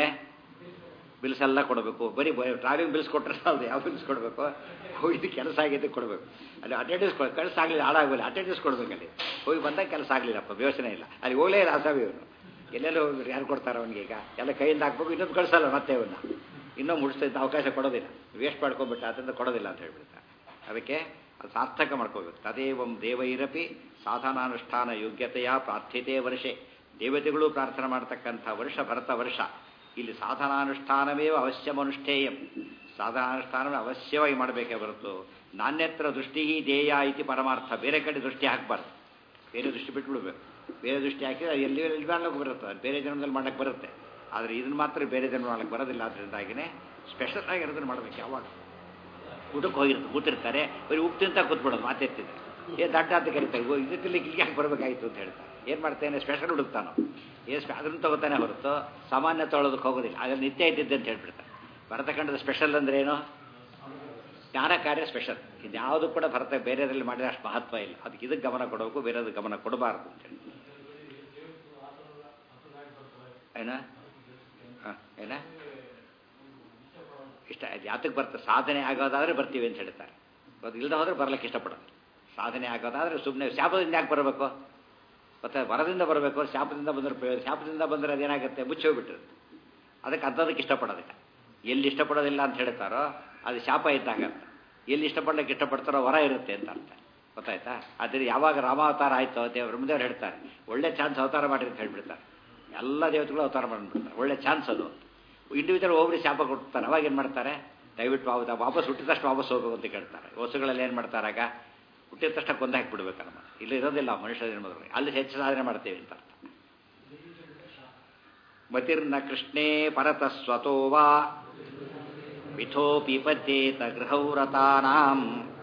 ಬಿಲ್ಸ್ ಎಲ್ಲ ಕೊಡಬೇಕು ಬರೀ ಡ್ರೈವಿಂಗ್ ಬಿಲ್ಸ್ ಕೊಟ್ಟರೆ ಸಾಲದು ಯಾವ ಬಿಲ್ಸ್ ಕೊಡಬೇಕು ಹೋಗಿದ್ದು ಕೆಲಸ ಆಗಿದ್ದು ಕೊಡಬೇಕು ಅಲ್ಲಿ ಅಟೆಂಡೆನ್ಸ್ ಕೊಡ ಕೆಲಸ ಆಗಲಿಲ್ಲ ಹಾಳಾಗಲಿಲ್ಲ ಅಟೆಂಡೆನ್ಸ್ ಕೊಡಬೇಕು ಅಲ್ಲಿ ಹೋಗಿ ಬಂದಾಗ ಕೆಲಸ ಆಗಲಿಲ್ಲಪ್ಪ ಯೋಚನೆ ಇಲ್ಲ ಅಲ್ಲಿ ಹೋಗಲೇ ಇಲ್ಲ ಅಸಾವಿ ಇವನು ಎಲ್ಲೆಲ್ಲೋ ಹೋಗಿದ್ರು ಯಾರು ಕೊಡ್ತಾರೆ ಅವನಿಗೆ ಈಗ ಎಲ್ಲ ಕೈಯಿಂದ ಹಾಕ್ಬೇಕು ಇನ್ನೊಂದು ಕಳಿಸಲ್ಲ ಮತ್ತೆ ಅವನ್ನ ಇನ್ನೂ ಮುಡಿಸ್ತಾ ಅವಕಾಶ ಕೊಡೋದಿಲ್ಲ ವೇಸ್ಟ್ ಮಾಡ್ಕೊಂಡ್ಬಿಟ್ಟು ಅದರಿಂದ ಕೊಡೋದಿಲ್ಲ ಅಂತ ಹೇಳ್ಬಿಡ್ತಾರೆ ಅದಕ್ಕೆ ಅದು ಸಾರ್ಥಕ ಮಾಡ್ಕೋಬೇಕು ತದೇವಂ ದೇವೈರಪಿ ಸಾಧನಾನುಷ್ಠಾನ ಯೋಗ್ಯತೆಯ ಪ್ರಾರ್ಥಿತೆ ವರ್ಷೆ ದೇವತೆಗಳು ಪ್ರಾರ್ಥನೆ ಮಾಡ್ತಕ್ಕಂಥ ವರ್ಷ ಭರತ ವರ್ಷ ಇಲ್ಲಿ ಸಾಧನಾನುಷ್ಠಾನವೇ ಅವಶ್ಯಮನುಷ್ಠೇಯಂ ಸಾಧನಾನುಷ್ಠಾನವನ್ನು ಅವಶ್ಯವಾಗಿ ಮಾಡಬೇಕೇ ಹೊರತು ನಾಣ್ಯತ್ರ ದೃಷ್ಟಿ ಧ್ಯೇಯ ಇತಿ ಪರಮಾರ್ಥ ಬೇರೆ ಕಡೆ ದೃಷ್ಟಿ ಹಾಕಬಾರ್ದು ಬೇರೆ ದೃಷ್ಟಿ ಬಿಟ್ಬಿಡ್ಬೇಕು ಬೇರೆ ದೃಷ್ಟಿ ಹಾಕಿದ್ರೆ ಎಲ್ಲಿ ಎಲ್ಲಿ ಮಾಡ್ಲಿಕ್ಕೆ ಬರುತ್ತೆ ಬೇರೆ ಜನ್ಮದಲ್ಲಿ ಮಾಡಕ್ಕೆ ಬರುತ್ತೆ ಆದರೆ ಇದನ್ನು ಮಾತ್ರ ಬೇರೆ ಜನ್ಮ ಮಾಡಕ್ಕೆ ಬರೋದಿಲ್ಲ ಅದರಿಂದಾಗಿನೇ ಸ್ಪೆಷಲ್ ಆಗಿರೋದನ್ನು ಮಾಡ್ಬೇಕು ಯಾವಾಗ ಊಟಕ್ಕೆ ಹೋಗಿರುತ್ತೆ ಕೂತಿರ್ತಾರೆ ಬರೀ ಉಪ್ಪು ತಿಂತ ಕೂತ್ಬಿಡೋದು ಮಾತೆತ್ತಿದ್ರೆ ಏ ದಡ್ಡ ಅಂತ ಕರೀತಾರೆ ಓ ಇದು ತಿನ್ಲಿಕ್ಕೆ ಇಲ್ಲಿಗೆ ಯಾಕೆ ಬರಬೇಕಾಗಿತ್ತು ಅಂತ ಹೇಳ್ತಾರೆ ಏನು ಮಾಡ್ತೇನೆ ಸ್ಪೆಷಲ್ ಹುಡುಕ್ತಾನೋ ಏನು ಸ್ಪೆ ಅದನ್ನು ತಗೋತಾನೆ ಹೊರತು ಸಾಮಾನ್ಯ ತೊಗೊಳೋದಕ್ಕೆ ಹೋಗೋದಿಲ್ಲ ಅದ್ರಲ್ಲಿ ನಿತ್ಯ ಇದ್ದಿದ್ದೆ ಅಂತ ಹೇಳ್ಬಿಡ್ತಾರೆ ಭರತಖಂಡದ ಸ್ಪೆಷಲ್ ಅಂದ್ರೆ ಏನು ಜ್ಞಾನ ಕಾರ್ಯ ಸ್ಪೆಷಲ್ ಇದ್ಯಾವುದು ಕೂಡ ಭರತ ಬೇರೆದ್ರಲ್ಲಿ ಮಾಡಿದ್ರೆ ಅಷ್ಟು ಮಹತ್ವ ಇಲ್ಲ ಅದಕ್ಕೆ ಇದಕ್ಕೆ ಗಮನ ಕೊಡಬೇಕು ಬೇರೆದಕ್ಕೆ ಗಮನ ಕೊಡಬಾರ್ದು ಅಂತೇಳಿ ಏನ ಹಾಂ ಏನ ಇಷ್ಟ ಯಾತಕ್ಕೆ ಬರ್ತದೆ ಸಾಧನೆ ಆಗೋದಾದ್ರೆ ಬರ್ತೀವಿ ಅಂತ ಹೇಳ್ತಾರೆ ಅದು ಇಲ್ಲದ ಹೋದ್ರೆ ಬರ್ಲಿಕ್ಕೆ ಇಷ್ಟಪಡೋದು ಸಾಧನೆ ಆಗೋದಾದ್ರೆ ಸುಮ್ಮನೆ ಶಾಪದಿಂದ ಯಾಕೆ ಬರಬೇಕು ಮತ್ತೆ ವರದಿಂದ ಬರಬೇಕು ಶಾಪದಿಂದ ಬಂದರೆ ಪ್ರಯೋಜನ ಶಾಪದಿಂದ ಬಂದರೆ ಅದೇನಾಗುತ್ತೆ ಮುಚ್ಚೋಗ್ಬಿಟ್ಟಿರುತ್ತೆ ಅದಕ್ಕೆ ಅಂಥದಕ್ಕೆ ಇಷ್ಟಪಡೋದಿಲ್ಲ ಎಲ್ಲಿ ಇಷ್ಟಪಡೋದಿಲ್ಲ ಅಂತ ಹೇಳ್ತಾರೋ ಅದು ಶಾಪ ಇದ್ದಾಗ ಅಂತ ಎಲ್ಲಿ ಇಷ್ಟಪಡ್ಲಿಕ್ಕೆ ಇಷ್ಟಪಡ್ತಾರೋ ವರ ಇರುತ್ತೆ ಅಂತ ಅರ್ಥ ಗೊತ್ತಾಯ್ತಾ ಆದರೆ ಯಾವಾಗ ರಾಮಾವತಾರ ಆಯಿತು ದೇವ್ರ ಬ್ರಹ್ಮದೇವ್ರು ಹೇಳ್ತಾರೆ ಒಳ್ಳೆ ಚಾನ್ಸ್ ಅವತಾರ ಮಾಡಿರಿ ಅಂತ ಹೇಳ್ಬಿಡ್ತಾರೆ ಎಲ್ಲ ದೇವತೆಗಳು ಅವತಾರ ಮಾಡಿಬಿಡ್ತಾರೆ ಒಳ್ಳೆ ಚಾನ್ಸ್ ಅದು ಇಂಡಿವಿಜುವಲ್ ಒಬ್ಬರು ಶಾಪ ಕೊಡ್ತಾರೆ ಅವಾಗ ಏನು ಮಾಡ್ತಾರೆ ದಯವಿಟ್ಟು ವಾಪಸ್ ವಾಪಸ್ ಹುಟ್ಟಿದ ತಕ್ಷಣ ವಾಪಸ್ ಹೋಗಬೇಕು ಅಂತ ಕೇಳ್ತಾರೆ ವಸುಗಳಲ್ಲಿ ಏನು ಮಾಡ್ತಾರೆ ಆಗ ಹುಟ್ಟಿದ ತಕ್ಷಣ ಕೊಂದು ಹಾಕಿಬಿಡ್ಬೇಕಮ್ಮ ಇಲ್ಲಿ ಇರೋದಿಲ್ಲ ಮನುಷ್ಯ ಜನ್ಮದಲ್ಲಿ ಅಲ್ಲಿ ಹೆಚ್ಚು ಸಾಧನೆ ಮಾಡ್ತೇವೆ ಅಂತ ಅರ್ಥ ಮತಿರ್ನ ಕೃಷ್ಣೇ ಪರತಸ್ವತೋ ವಾ ಮಿಥೋಪಿ ಪದ್ಯೇತ ಗೃಹೌರತಾನಾಂ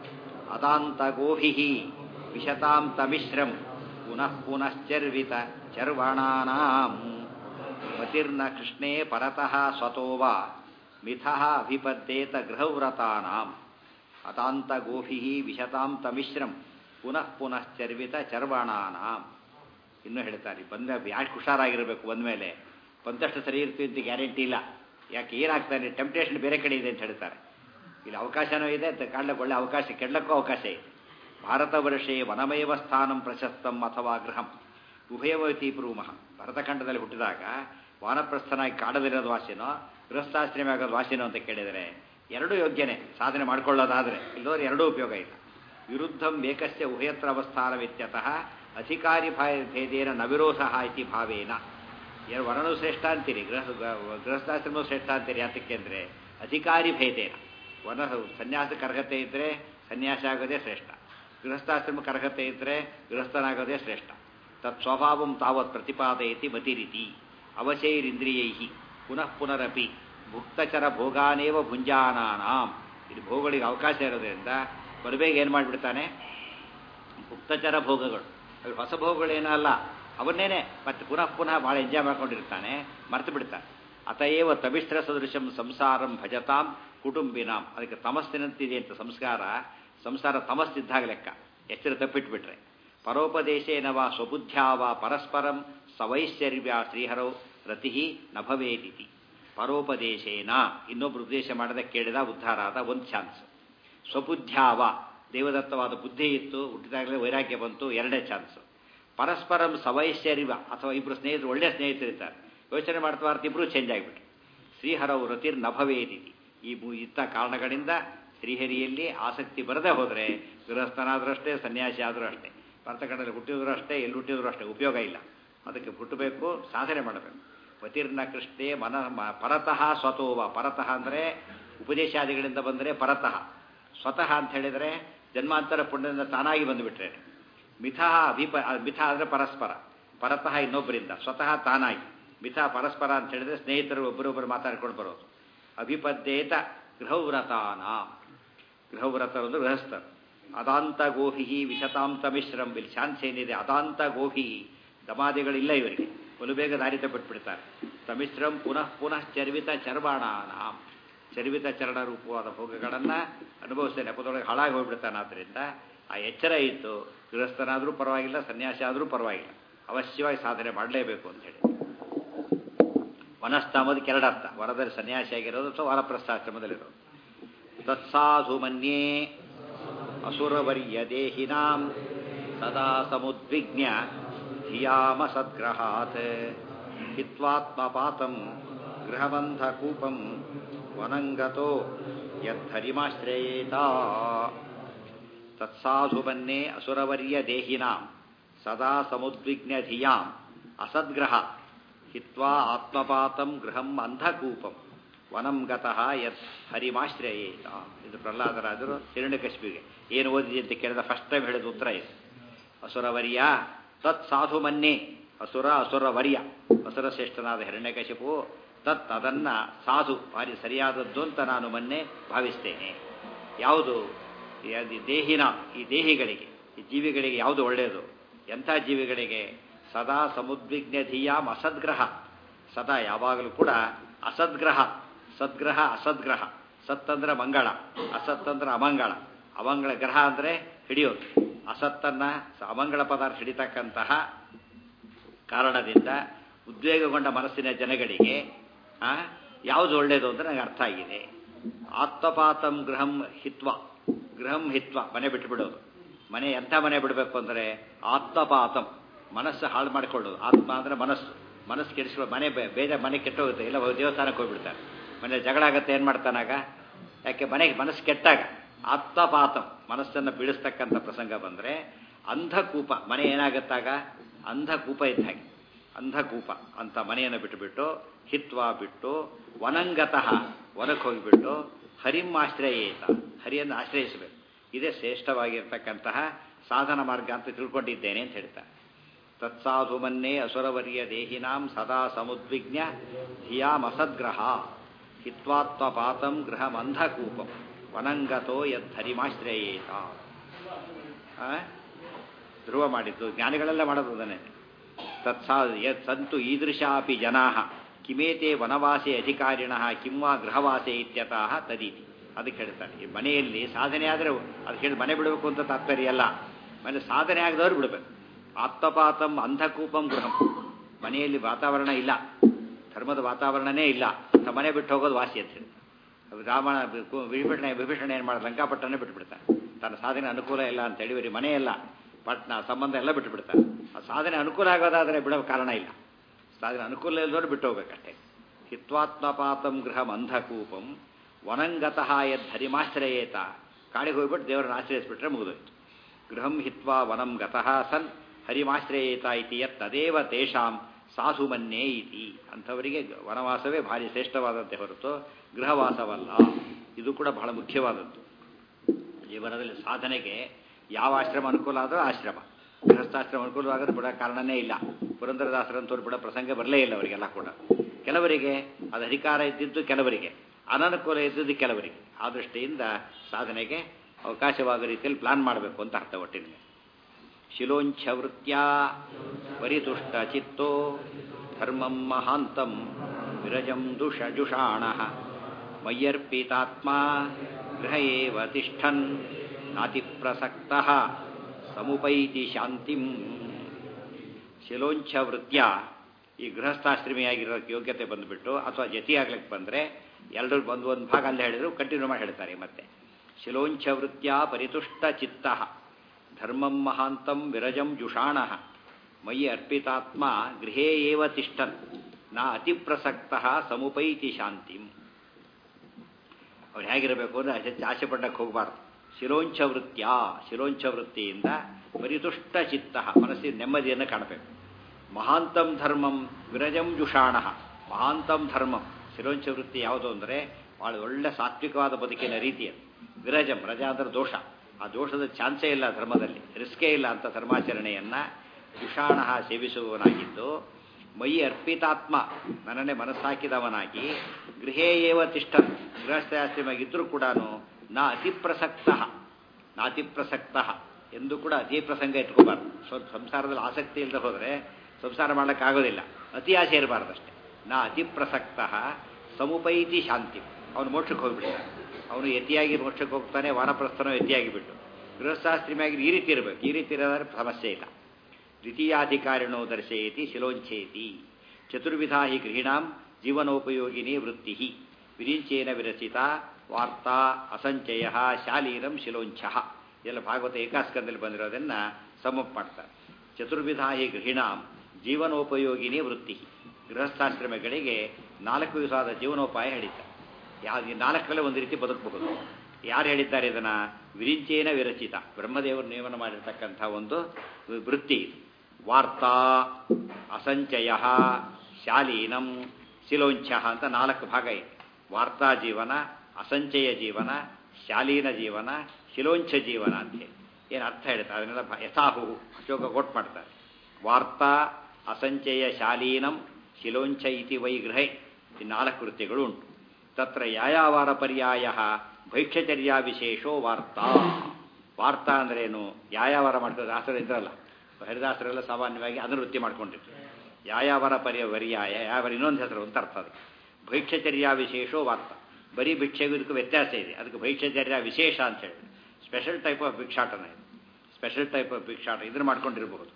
ಅದಾಂತಗೋಭಿಃ ವಿಶತಾಂ ತಮಿಶ್ರಂ ಪುನಃ ಪುನಶ್ಚರ್ವಿತ ಚರ್ವಣಾನಾಂ ಮತಿರ್ನ ಕೃಷ್ಣೇ ಪರತಃ ಸ್ವತೋ ವಾ ಮಿಥಃ ಅಭಿಪದ್ಯೇತ ಗೃಹವ್ರತಾನಾಂ ಅತಾಂತಗೋಭಿಃ ವಿಶತಾಂ ತಮಿಶ್ರಂ ಪುನಃ ಪುನಶ್ಚರ್ವಿತ ಚರ್ವಣಾನಾಂ ಇನ್ನೂ ಹೇಳ್ತಾರೆ ಬಂದ ಯಾಕೆ ಹುಷಾರಾಗಿರಬೇಕು ಬಂದಮೇಲೆ ಬಂದಷ್ಟು ಸರಿ ಇರ್ತೀವಿ ಅಂತ ಗ್ಯಾರಂಟಿ ಇಲ್ಲ ಯಾಕೆ ಏನಾಗ್ತಾನೆ ಟೆಂಪ್ಟೇಷನ್ ಬೇರೆ ಕಡೆ ಇದೆ ಅಂತ ಹೇಳ್ತಾರೆ ಇಲ್ಲಿ ಅವಕಾಶನೂ ಇದೆ ಅಂತ ಕಾಡ್ಲಕ್ಕೆ ಒಳ್ಳೆ ಅವಕಾಶ ಕೆಡ್ಲಕ್ಕೂ ಅವಕಾಶ ಇದೆ ಭಾರತ ವರ್ಷೇ ವನಮೇವ ಸ್ಥಾನಂ ಪ್ರಶಸ್ತಂ ಅಥವಾ ಗೃಹಂ ಉಭಯವತಿ ಬ್ರೂಮಃ ಭರತಖಂಡದಲ್ಲಿ ಹುಟ್ಟಿದಾಗ ವಾನಪ್ರಸ್ಥನಾಗಿ ಕಾಡದಿರೋದು ವಾಸಿನೋ ಗೃಹಸ್ಥಾಶ್ರಮ ಆಗೋದು ವಾಸಿನೋ ಅಂತ ಕೇಳಿದರೆ ಎರಡೂ ಯೋಗ್ಯನೇ ಸಾಧನೆ ಮಾಡ್ಕೊಳ್ಳೋದಾದರೆ ಇಲ್ಲೋದ್ರೆ ಎರಡೂ ಉಪಯೋಗ ಇಲ್ಲ ವಿರುದ್ಧಂ ಏಕಸ್ಯ ಉಭಯತ್ರ ಅವಸ್ಥಾನವಿತ್ಯತಃ ಅಧಿಕಾರಿ ಭೇದೇನ ನವಿರೋಧ ಇತಿ ಭಾವೇನ ಎರಡು ವರ್ಣನು ಶ್ರೇಷ್ಠ ಅಂತೀರಿ ಗೃಹ ಗೃಹಸ್ಥಾಶ್ರಮ ಶ್ರೇಷ್ಠ ಅಂತೀರಿ ಯಾತಕ್ಕೆ ಅಂದರೆ ಅಧಿಕಾರಿ ಭೇದೇನ ವರ್ಣ ಸನ್ಯಾಸಕ್ಕೆ ಅರ್ಹತೆ ಇದ್ದರೆ ಸನ್ಯಾಸ ಆಗೋದೇ ಶ್ರೇಷ್ಠ ಗೃಹಸ್ಥಾಶ್ರಮಕ್ಕೆ ಅರ್ಹತೆ ಇದ್ದರೆ ಗೃಹಸ್ಥನಾಗೋದೇ ಶ್ರೇಷ್ಠ ತತ್ ಸ್ವಭಾವಂ ತಾವತ್ ಪ್ರತಿಪಾದಯತಿ ಮತಿರಿತಿ ಅವಶೈರಿಂದ್ರಿಯೈ ಪುನಃ ಪುನರಪಿ ಭುಕ್ತಚರ ಭೋಗಾನೇವ ಭುಂಜಾನಾನಾಂ ಇದು ಭೋಗಗಳಿಗೆ ಅವಕಾಶ ಇರೋದ್ರಿಂದ ಬರಬೇಗ ಏನು ಮಾಡಿಬಿಡ್ತಾನೆ ಗುಪ್ತಚರ ಭೋಗಗಳು ಅವು ಹೊಸ ಭೋಗಗಳೇನಲ್ಲ ಅವನ್ನೇನೆ ಮತ್ತೆ ಪುನಃ ಪುನಃ ಭಾಳ ಎಂಜಾಯ್ ಮಾಡ್ಕೊಂಡಿರ್ತಾನೆ ಮರ್ತು ಬಿಡ್ತಾನೆ ಅತಏವ ತಮಿಷ್ಠ ಸದೃಶಂ ಸಂಸಾರಂ ಭಜತಾಂ ಕುಟುಂಬಿನಾಂ ಅದಕ್ಕೆ ತಮಸ್ಸಿನಂತಿದೆ ಅಂತ ಸಂಸ್ಕಾರ ಸಂಸಾರ ತಮಸ್ಸಿದ್ದಾಗ ಲೆಕ್ಕ ಎಚ್ಚರ ತಪ್ಪಿಟ್ಬಿಟ್ರೆ ಪರೋಪದೇಶೇನ ವಾ ಸ್ವಬುದ್ಧ್ಯಾ ವಾ ಪರಸ್ಪರಂ ಸವೈಶ್ಚರ್ಯ ಶ್ರೀಹರೌ ರತಿ ನ ಭವೇದಿತಿ ಪರೋಪದೇಶೇನ ಇನ್ನೊಬ್ರು ಉಪದೇಶ ಮಾಡದೆ ಕೇಳಿದ ಉದ್ಧಾರ ಆದ ಒಂದು ಚಾನ್ಸ್ ಸ್ವಬುದ್ಧ್ಯಾವ ದೇವದತ್ತವಾದ ಬುದ್ಧಿ ಇತ್ತು ಹುಟ್ಟಿದಾಗಲೇ ವೈರಾಗ್ಯ ಬಂತು ಎರಡನೇ ಚಾನ್ಸ್ ಪರಸ್ಪರಂ ಸವೈಶ್ಚರ್ಯ ಅಥವಾ ಇಬ್ಬರು ಸ್ನೇಹಿತರು ಒಳ್ಳೆಯ ಸ್ನೇಹಿತರಿರ್ತಾರೆ ಯೋಚನೆ ಮಾಡ್ತಾ ಮಾಡ್ತಾ ಇಬ್ಬರು ಚೇಂಜ್ ಆಗಿಬಿಟ್ರು ಶ್ರೀಹರವು ರತಿರ್ ನಭವೇದಿತಿ ಈ ಮು- ಇತ್ತ ಕಾರಣಗಳಿಂದ ಶ್ರೀಹರಿಯಲ್ಲಿ ಆಸಕ್ತಿ ಬರದೇ ಹೋದರೆ ಗೃಹಸ್ಥನಾದರೂ ಅಷ್ಟೇ ಸನ್ಯಾಸಿ ಆದರೂ ಅಷ್ಟೇ ಭರತಖಂಡದಲ್ಲಿ ಹುಟ್ಟಿದ್ರು ಅಷ್ಟೇ ಎಲ್ಲಿ ಹುಟ್ಟಿದ್ರು ಅಷ್ಟೇ ಉಪಯೋಗ ಇಲ್ಲ ಅದಕ್ಕೆ ಹುಟ್ಟಬೇಕು ಸಾಧನೆ ಮಾಡಬೇಕು ಪತಿರ್ನ ಕೃಷ್ಣೆ ಮನ ಮ- ಪರತಃ ಸ್ವತೋವ ಪರತಃ ಅಂದರೆ ಉಪದೇಶಾದಿಗಳಿಂದ ಬಂದರೆ ಪರತಃ ಸ್ವತಃ ಅಂತ ಹೇಳಿದರೆ ಜನ್ಮಾಂತರ ಪುಣ್ಯದಿಂದ ತಾನಾಗಿ ಬಂದುಬಿಟ್ರೆ ಮಿಥಃ ಅಭಿಪ ಮಿಥ ಅಂದರೆ ಪರಸ್ಪರ ಪರತಃ ಇನ್ನೊಬ್ಬರಿಂದ ಸ್ವತಃ ತಾನಾಗಿ ಮಿಥ ಪರಸ್ಪರ ಅಂತ ಹೇಳಿದ್ರೆ ಸ್ನೇಹಿತರು ಒಬ್ಬರೊಬ್ಬರು ಮಾತಾಡ್ಕೊಂಡು ಬರೋದು ಅಭಿಪದ್ಯೇತ ಗೃಹವ್ರತಾನ ಗೃಹವ್ರತರು ಅಂದ್ರೆ ಗೃಹಸ್ಥರು ಅದಾಂತ ಗೋಭಿ ವಿಶತಾಂತ ಮಿಶ್ರಂ ಇಲ್ಲಿ ಚಾನ್ಸ್ ಏನಿದೆ ಅದಾಂತ ಗೋಭಿ ದಮಾದಿಗಳಿಲ್ಲ ಇವರಿಗೆ ಬಲು ಬೇಗ ದಾರಿ ತಪ್ಪಿಟ್ಬಿಡ್ತಾರೆ ತಮಿಶ್ರಂ ಪುನಃ ಪುನಃ ಚರ್ವಿತ ಚರ್ವಾಣಾನಾಂ ಚರ್ವಿತ ಚರಣ ರೂಪವಾದ ಭೋಗಗಳನ್ನು ಅನುಭವಿಸಿದ ನೆಪದೊಳಗೆ ಹಾಳಾಗಿ ಹೋಗ್ಬಿಡ್ತಾನೆ ಆದ್ದರಿಂದ ಆ ಎಚ್ಚರ ಇತ್ತು ಗೃಹಸ್ಥನಾದರೂ ಪರವಾಗಿಲ್ಲ ಸನ್ಯಾಸಿ ಆದರೂ ಪರವಾಗಿಲ್ಲ ಅವಶ್ಯವಾಗಿ ಸಾಧನೆ ಮಾಡಲೇಬೇಕು ಅಂತ ಹೇಳಿ ವನಸ್ಥ ಅಂಬುದಕ್ಕೆ ಎರಡರ್ಥ ವರದಲ್ಲಿ ಸನ್ಯಾಸಿಯಾಗಿರೋದು ಅಥವಾ ವರಪ್ರಸ್ಥಾಶ್ರಮದಲ್ಲಿರೋದು ತತ್ಸಾಧು ಮನ್ಯೇ ಅಸುರವರ್ಯ ದೇಹಿನಾಂ ಸದಾ ಸಮುದ್ವಿಗ್ನ ಧಿಯಾಮ ಸದ್ಗ್ರಹಾತ್ ಹಿತ್ವಾತ್ಮಪಾತಂ ಗೃಹಬಂಧಕೂಪಂ ವನಂಗತೋ ಯದ್ಧರಿಮಾಶ್ರಯೇತ ತತ್ಸಾಧು ಮನ್ಯೇ ಅಸುರವರ್ಯ ದೇಹಿನಾಂ ಸದಾ ಸಮುದ್ವಿಗ್ನ ಧಿಯಾಂ ಅಸದ್ಗ್ರಹ ಹಿತ್ವಾ ಆತ್ಮಪಾತಂ ಗೃಹಂ ಅಂಧಕೂಪಂ ವನಂ ಗತಃ ಯತ್ ಹರಿಮಾಶ್ರಯೇತ ಇದು ಪ್ರಹ್ಲಾದರಾಜರು ಹಿರಣ್ಯಕಶ್ಮಿಗೆ ಏನು ಓದಿದೆ ಅಂತ ಕೇಳಿದ ಫಸ್ಟ್ ಟೈಮ್ ಹೇಳಿದ ಉತ್ತರ ಇದು ಅಸುರವರ್ಯ ತತ್ ಸಾಧು ಮನ್ನೆ ಅಸುರ ಅಸುರವರ್ಯ ಅಸುರ ಶ್ರೇಷ್ಠನಾದ ಹಿರಣ್ಯಕಶಿಪು ತತ್ ಅದನ್ನ ಸಾಧು ಭಾರಿ ಸರಿಯಾದದ್ದು ಅಂತ ನಾನು ಮೊನ್ನೆ ಭಾವಿಸ್ತೇನೆ ಯಾವುದು ಈ ಅದು ದೇಹಿನ ಈ ದೇಹಿಗಳಿಗೆ ಈ ಜೀವಿಗಳಿಗೆ ಯಾವುದು ಒಳ್ಳೆಯದು ಎಂಥ ಜೀವಿಗಳಿಗೆ ಸದಾ ಸಮುದ್ವಿಗ್ನ ಧಿಯಾಮ್ ಅಸದ್ಗ್ರಹ ಸದಾ ಯಾವಾಗಲೂ ಕೂಡ ಅಸದ್ಗ್ರಹ ಸದ್ಗ್ರಹ ಅಸದ್ಗ್ರಹ ಸತ್ತಂದ್ರೆ ಮಂಗಳ ಅಸತ್ತಂದ್ರೆ ಅಮಂಗಳ ಅಮಂಗಳ ಗ್ರಹ ಅಂದರೆ ಹಿಡಿಯೋದು ಅಸತ್ತನ್ನ ಸ- ಅಮಂಗಳ ಪದಾರ್ಥ ಹಿಡಿತಕ್ಕಂತಹ ಕಾರಣದಿಂದ ಉದ್ವೇಗಗೊಂಡ ಮನಸ್ಸಿನ ಜನಗಳಿಗೆ ಆ, ಯಾವುದು ಒಳ್ಳೆಯದು ಅಂತ ನನಗೆ ಅರ್ಥ ಆಗಿದೆ ಆತ್ಮಪಾತಂ ಗೃಹಂ ಹಿತ್ವ ಗೃಹಂ ಹಿತ್ವ ಮನೆ ಬಿಟ್ಟು ಬಿಡೋದು ಮನೆ ಎಂಥ ಮನೆ ಬಿಡಬೇಕು ಅಂದರೆ ಆತ್ಮಪಾತಂ ಮನಸ್ಸು ಹಾಳು ಮಾಡಿಕೊಳ್ಳೋದು ಆತ್ಮ ಅಂದರೆ ಮನಸ್ಸು ಮನಸ್ಸು ಕೆಡಿಸ್ಕೊಳ್ಳೋ ಮನೆ ಬೇ- ಬೇರೆ ಮನೆ ಕೆಟ್ಟೋಗುತ್ತೆ ಇಲ್ಲ ದೇವಸ್ಥಾನಕ್ಕೆ ಹೋಗ್ಬಿಡ್ತಾರೆ ಮನೆ ಜಗಳ ಆಗತ್ತೆ ಏನು ಮಾಡ್ತಾನಾಗ ಯಾಕೆ ಮನೆಗೆ ಮನಸ್ಸು ಕೆಟ್ಟಾಗ ಆತ್ಮಪಾತಂ ಮನಸ್ಸನ್ನು ಬೀಳಿಸ್ತಕ್ಕಂಥ ಪ್ರಸಂಗ ಬಂದರೆ ಅಂಧಕೂಪ ಮನೆ ಏನಾಗತ್ತಾಗ ಅಂಧಕೂಪ ಇದ್ದ ಹಾಗೆ ಅಂಧಕೂಪ ಅಂತ ಮನೆಯನ್ನು ಬಿಟ್ಟುಬಿಟ್ಟು ಹಿತ್ವ ಬಿಟ್ಟು ವನಂಗತಃ ವನಕ್ಕೆ ಹೋಗಿಬಿಟ್ಟು ಹರಿಂ ಆಶ್ರಯೇತ ಹರಿಯನ್ನು ಆಶ್ರಯಿಸಬೇಕು ಇದೇ ಶ್ರೇಷ್ಠವಾಗಿರ್ತಕ್ಕಂತಹ ಸಾಧನ ಮಾರ್ಗ ಅಂತ ತಿಳ್ಕೊಂಡಿದ್ದೇನೆ ಅಂತ ಹೇಳ್ತಾರೆ ತತ್ಸಾಧು ಮನ್ನೇ ಅಸುರವರ್ಯ ದೇಹಿನಾಂ ಸದಾ ಸಮುದ್ವಿಗ್ನ ಧಿಯಾಮಸದ್ಗ್ರಹ ಹಿತ್ವಾತ್ಮಪಾತಂ ಗೃಹಮಂಧಕೂಪಂ ವನಂಗತೋ ಯದ್ಧರಿಮಾಶ್ರಯೇತ ಆ? ಧ್ರುವ ಮಾಡಿದ್ದು ಜ್ಞಾನಿಗಳೆಲ್ಲ ಮಾಡೋದು ಅದನ್ನೇ ತತ್ಸಾ ಯತ್ ಸಂತು ಈದೃಶಾಪಿ ಜನಾ ಕಿಮೇತೆ ವನವಾಸೆ ಅಧಿಕಾರಿಣ ಕಿಂವಾ ಗೃಹವಾಸೆ ಇತ್ಯತಃ ತದೀತಿ ಅದಕ್ಕೆ ಹೇಳ್ತಾರೆ ಈ ಮನೆಯಲ್ಲಿ ಸಾಧನೆ ಆದರೆ ಅದು ಹೇಳಿ ಮನೆ ಬಿಡಬೇಕು ಅಂತ ತಾತ್ಪರ್ಯ ಅಲ್ಲ ಮನೆ ಸಾಧನೆ ಆಗದವ್ರು ಬಿಡಬೇಕು ಆತ್ಮಪಾತಂ ಅಂಧಕೂಪಂ ಗೃಹಂ ಮನೆಯಲ್ಲಿ ವಾತಾವರಣ ಇಲ್ಲ ಧರ್ಮದ ವಾತಾವರಣನೇ ಇಲ್ಲ ಅಂತ ಮನೆ ಬಿಟ್ಟು ಹೋಗೋದು ವಾಸಿ ಅಂತ ಹೇಳಿ ಅದು ರಾವಣ ಕು- ವಿಭೀಷಣ ವಿಭೀಷಣ ಏನು ಮಾಡೋದು ಲಂಕಾಪಟ್ಟಣ ಬಿಟ್ಬಿಡ್ತಾನೆ ತನ್ನ ಸಾಧನೆ ಅನುಕೂಲ ಇಲ್ಲ ಅಂತ ಹೇಳಿ ಬರೀ ಮನೆ ಇಲ್ಲ ಪಟ್ನ ಸಂಬಂಧ ಎಲ್ಲ ಬಿಟ್ಟುಬಿಡ್ತಾನೆ ಆ ಸಾಧನೆ ಅನುಕೂಲ ಆಗೋದಾದರೆ ಬಿಡೋ ಕಾರಣ ಇಲ್ಲ ಸಾಧನೆ ಅನುಕೂಲ ಇಲ್ಲದವ್ರು ಬಿಟ್ಟು ಹೋಗ್ಬೇಕಷ್ಟೇ ಹಿತ್ವಾತ್ಮಪಾತಂ ಗೃಹಂ ಅಂಧಕೂಪಂ ವನಂಗತಃ ಯದ್ ಹರಿಮಾಶ್ರಯೇತ ಕಾಡಿಗೆ ಹೋಗ್ಬಿಟ್ಟು ದೇವರನ್ನ ಆಶ್ರಯಿಸ್ಬಿಟ್ರೆ ಮುಗಿದೋಯ್ತು ಗೃಹಂ ಹಿತ್ವಾ ವನಂ ಗತಃ ಸನ್ ಹರಿಮಾಶ್ರಯೇತ ಇತಿ ಯತ್ ತದೇವ ತೇಷಾಂ ಸಾಧು ಮನ್ಯೇ ಇತಿ ಅಂಥವರಿಗೆ ವನವಾಸವೇ ಭಾರಿ ಶ್ರೇಷ್ಠವಾದಂತೆ ಹೊರತು ಗೃಹವಾಸವಲ್ಲ ಇದು ಕೂಡ ಬಹಳ ಮುಖ್ಯವಾದದ್ದು ಜೀವನದಲ್ಲಿ ಸಾಧನೆಗೆ ಯಾವ ಆಶ್ರಮ ಅನುಕೂಲ ಆದರೂ ಆಶ್ರಮ ಗೃಹಸ್ಥಾಶ್ರಮ ಅನುಕೂಲವಾಗೋದು ಬಿಡೋ ಕಾರಣನೇ ಇಲ್ಲ ಪುರಂದರದಾಸರಂತವ್ರು ಬಿಡೋ ಪ್ರಸಂಗ ಬರಲೇ ಇಲ್ಲ ಅವರಿಗೆಲ್ಲ ಕೂಡ ಕೆಲವರಿಗೆ ಅದು ಅಧಿಕಾರ ಇದ್ದಿದ್ದು ಕೆಲವರಿಗೆ ಅನನುಕೂಲ ಇದ್ದಿದ್ದು ಕೆಲವರಿಗೆ ಆ ದೃಷ್ಟಿಯಿಂದ ಸಾಧನೆಗೆ ಅವಕಾಶವಾಗೋ ರೀತಿಯಲ್ಲಿ ಪ್ಲಾನ್ ಮಾಡಬೇಕು ಅಂತ ಅರ್ಥ ಒಟ್ಟಿನಲ್ಲಿ ಶಿಲೋಂಚ ವೃತ್ಯ ಪರಿತುಷ್ಟ ಚಿತ್ತೋ ಧರ್ಮಂ ಮಹಾಂತಂ ವಿರಜಂ ದುಷ ಜುಷಾಣ ಮಯ್ಯರ್ಪಿತಾತ್ಮ ಗೃಹ ಏವ ತಿಷ್ಠನ್ ನಾತಿ ಪ್ರಸಕ್ತ ಸಮುಪೈತಿ ಶಾಂತಿಂ ಶಿಲೋಂಚ ವೃತ್ಯ ಈ ಗೃಹಸ್ಥಾಶ್ರಮಿಯಾಗಿರೋಕ್ಕೆ ಯೋಗ್ಯತೆ ಬಂದುಬಿಟ್ಟು ಅಥವಾ ಜತಿಯಾಗ್ಲಿಕ್ಕೆ ಬಂದರೆ ಎಲ್ಲರೂ ಬಂದು ಒಂದು ಭಾಗ ಅಲ್ಲೇ ಹೇಳಿದ್ರು ಕಂಟಿನ್ಯೂ ಮಾಡಿ ಹೇಳ್ತಾರೆ ಮತ್ತೆ ಶಿಲೋಂಚ ವೃತ್ಯ ಪರಿತುಷ್ಟ ಚಿತ್ತ ಧರ್ಮಂ ಮಹಾಂತಂ ವಿರಜಂ ಜುಷಾಣ ಮಯಿ ಅರ್ಪಿತಾತ್ಮ ಗೃಹೇ ಏವ ತಿಷ್ಠನ್ ನಾ ಅತಿಪ್ರಸಕ್ತ ಸಮುಪೈತಿ ಶಾಂತಿಂ ಅವ್ರು ಹೇಗಿರಬೇಕು ಅಂದರೆ ಹೆಚ್ಚು ಆಸೆ ಪಟ್ಟಕ್ಕೆ ಹೋಗಬಾರ್ದು ಶಿರೋಂಚ ವೃತ್ಯ ಶಿರೋಂಚ ವೃತ್ತಿಯಿಂದ ಪರಿತುಷ್ಟ ಚಿತ್ತ ಮನಸ್ಸಿನ ನೆಮ್ಮದಿಯನ್ನು ಕಾಣಬೇಕು ಮಹಾಂತಂ ಧರ್ಮಂ ವಿರಜಂ ಜುಷಾಣ ಮಹಾಂತಂ ಧರ್ಮಂ ಶಿರೋಂಚ ವೃತ್ತಿ ಯಾವುದು ಅಂದರೆ ಭಾಳ ಒಳ್ಳೆ ಸಾತ್ವಿಕವಾದ ಬದುಕಿನ ರೀತಿ ಅದು ವಿರಜಂ ರಜ ಅಂದರೆ ದೋಷ ಆ ದೋಷದ ಚಾನ್ಸೇ ಇಲ್ಲ ಧರ್ಮದಲ್ಲಿ ರಿಸ್ಕೇ ಇಲ್ಲ ಅಂತ ಧರ್ಮಾಚರಣೆಯನ್ನು ಜುಷಾಣ ಸೇವಿಸುವವನಾಗಿದ್ದು ಮೈ ಅರ್ಪಿತಾತ್ಮ ನನ್ನನ್ನೇ ಮನಸ್ಸಾಕಿದವನಾಗಿ ಗೃಹೇ ಏವ ತಿಷ್ಠ ಗೃಹಸ್ಥಾಶ್ರಮಾಗಿದ್ದರೂ ಕೂಡ ನಾ ಅತಿಪ್ರಸಕ್ತ ನಾ ಅತಿಪ್ರಸಕ್ತ ಎಂದು ಕೂಡ ಅತಿ ಪ್ರಸಂಗ ಇಟ್ಕೋಬಾರ್ದು ಸ್ವಲ್ಪ ಸಂಸಾರದಲ್ಲಿ ಆಸಕ್ತಿ ಇಲ್ಲದೆ ಹೋದರೆ ಸಂಸಾರ ಮಾಡೋಕ್ಕಾಗೋದಿಲ್ಲ ಅತಿ ಆಸೆ ಇರಬಾರ್ದಷ್ಟೇ ನಾ ಅತಿಪ್ರಸಕ್ತ ಸಮುಪೈತಿ ಶಾಂತಿ ಅವನು ಮೋಕ್ಷಕ್ಕೆ ಹೋಗ್ಬಿಡ್ತಾನೆ ಅವನು ಯತಿಯಾಗಿ ಮೋಕ್ಷಕ್ಕೆ ಹೋಗ್ತಾನೆ ವಾನಪ್ರಸ್ಥನೋ ಯತಿಯಾಗಿ ಬಿಟ್ಟು ಗೃಹಸ್ಥಾಶ್ರಮಿಯಾಗಿ ಈ ರೀತಿ ಇರಬೇಕು ಈ ರೀತಿ ಇರೋದ್ರೆ ಸಮಸ್ಯೆ ಇಲ್ಲ ದ್ವಿತೀಯಾಧಿಕಾರಿಣೋ ದರ್ಶಯತಿ ಶಿಲೋಂಚೇತಿ ಚತುರ್ವಿಧಾ ಹಿ ಗೃಹಿಣಾಂ ಜೀವನೋಪಯೋಗಿನಿ ವೃತ್ತಿ ವಿರಿಂಚೇನ ವಿರಚಿತ ವಾರ್ತಾ ಅಸಂಚಯ ಶಾಲೀನಂ ಶಿಲೋಂಚ ಇದೆಲ್ಲ ಭಾಗವತ ಏಕಾಸ್ಕಂದಲ್ಲಿ ಬಂದಿರೋದನ್ನು ಸಮಪ್ ಮಾಡ್ತಾರೆ ಚತುರ್ವಿಧಾ ಹಿ ಗೃಹಿಣಾಂ ಜೀವನೋಪಯೋಗಿನಿ ವೃತ್ತಿ ಗೃಹಸ್ಥಾಶ್ರಮಗಳಿಗೆ ನಾಲ್ಕು ವಿಧವಾದ ಜೀವನೋಪಾಯ ಹೇಳಿದ್ದಾರೆ ಯಾವ ನಾಲ್ಕರಲ್ಲೇ ಒಂದು ರೀತಿ ಬದುಕಬಹುದು ಯಾರು ಹೇಳಿದ್ದಾರೆ ಇದನ್ನ ವಿರಿಂಚೇನ ವಿರಚಿತ ಬ್ರಹ್ಮದೇವರು ನೇಮನ ಮಾಡಿರ್ತಕ್ಕಂಥ ಒಂದು ವೃತ್ತಿ ಇದು. ವಾರ್ತಾ ಅಸಂಚಯ ಶಾಲೀನಂ ಶಿಲೋಂಚ ಅಂತ ನಾಲ್ಕು ಭಾಗ ಇದೆ ವಾರ್ತಾ ಜೀವನ ಅಸಂಚಯ ಜೀವನ ಶಾಲೀನ ಜೀವನ ಶಿಲೋಂಚ ಜೀವನ ಅಂತೇಳಿ ಏನು ಅರ್ಥ ಹೇಳ್ತಾರೆ ಅದನ್ನೆಲ್ಲ ಭ- ಯಥಾಹು ಅಶೋಕ ಕೋಟ್ ಮಾಡ್ತಾರೆ ವಾರ್ತಾ ಅಸಂಚಯ ಶಾಲೀನಂ ಶಿಲೋಂಚ ಇತಿ ವೈ ಗೃಹೈ ಈ ನಾಲ್ಕು ವೃತ್ತಿಗಳು ಉಂಟು ತತ್ರ ಯಾಯಾವಾರ ಪರ್ಯಾಯ ಭೈಕ್ಷಚರ್ಯಾ ವಿಶೇಷೋ ವಾರ್ತಾ ವಾರ್ತಾ ಅಂದ್ರೇನು ಯಾಯಾವಾರ ಮಾಡ್ತಾರೆ ದಾಸರು ಇದ್ರಲ್ಲ ಹರಿದಾಸರೆಲ್ಲ ಸಾಮಾನ್ಯವಾಗಿ ಅದನ್ನು ವೃತ್ತಿ ಮಾಡ್ಕೊಂಡಿರ್ತಾರೆ ಯಾಯಾವರ ಪರ್ಯ ಪರ್ಯಾಯ ಯಾವ ಇನ್ನೊಂದು ಹೆಸರು ಅಂತ ಅರ್ಥ ಅದು ಭೈಕ್ಷಚರ್ಯಾ ವಿಶೇಷೋ ವಾರ್ತಾ ಬರೀ ಭಿಕ್ಷೆಗೂ ಇದಕ್ಕೂ ವ್ಯತ್ಯಾಸ ಇದೆ ಅದಕ್ಕೆ ಭೈಕ್ಷಚರ್ಯ ವಿಶೇಷ ಅಂತ ಹೇಳಿ ಸ್ಪೆಷಲ್ ಟೈಪ್ ಆಫ್ ಭಿಕ್ಷಾಟನ ಇದು ಸ್ಪೆಷಲ್ ಟೈಪ್ ಆಫ್ ಭಿಕ್ಷಾಟ ಇದನ್ನು ಮಾಡ್ಕೊಂಡಿರಬಹುದು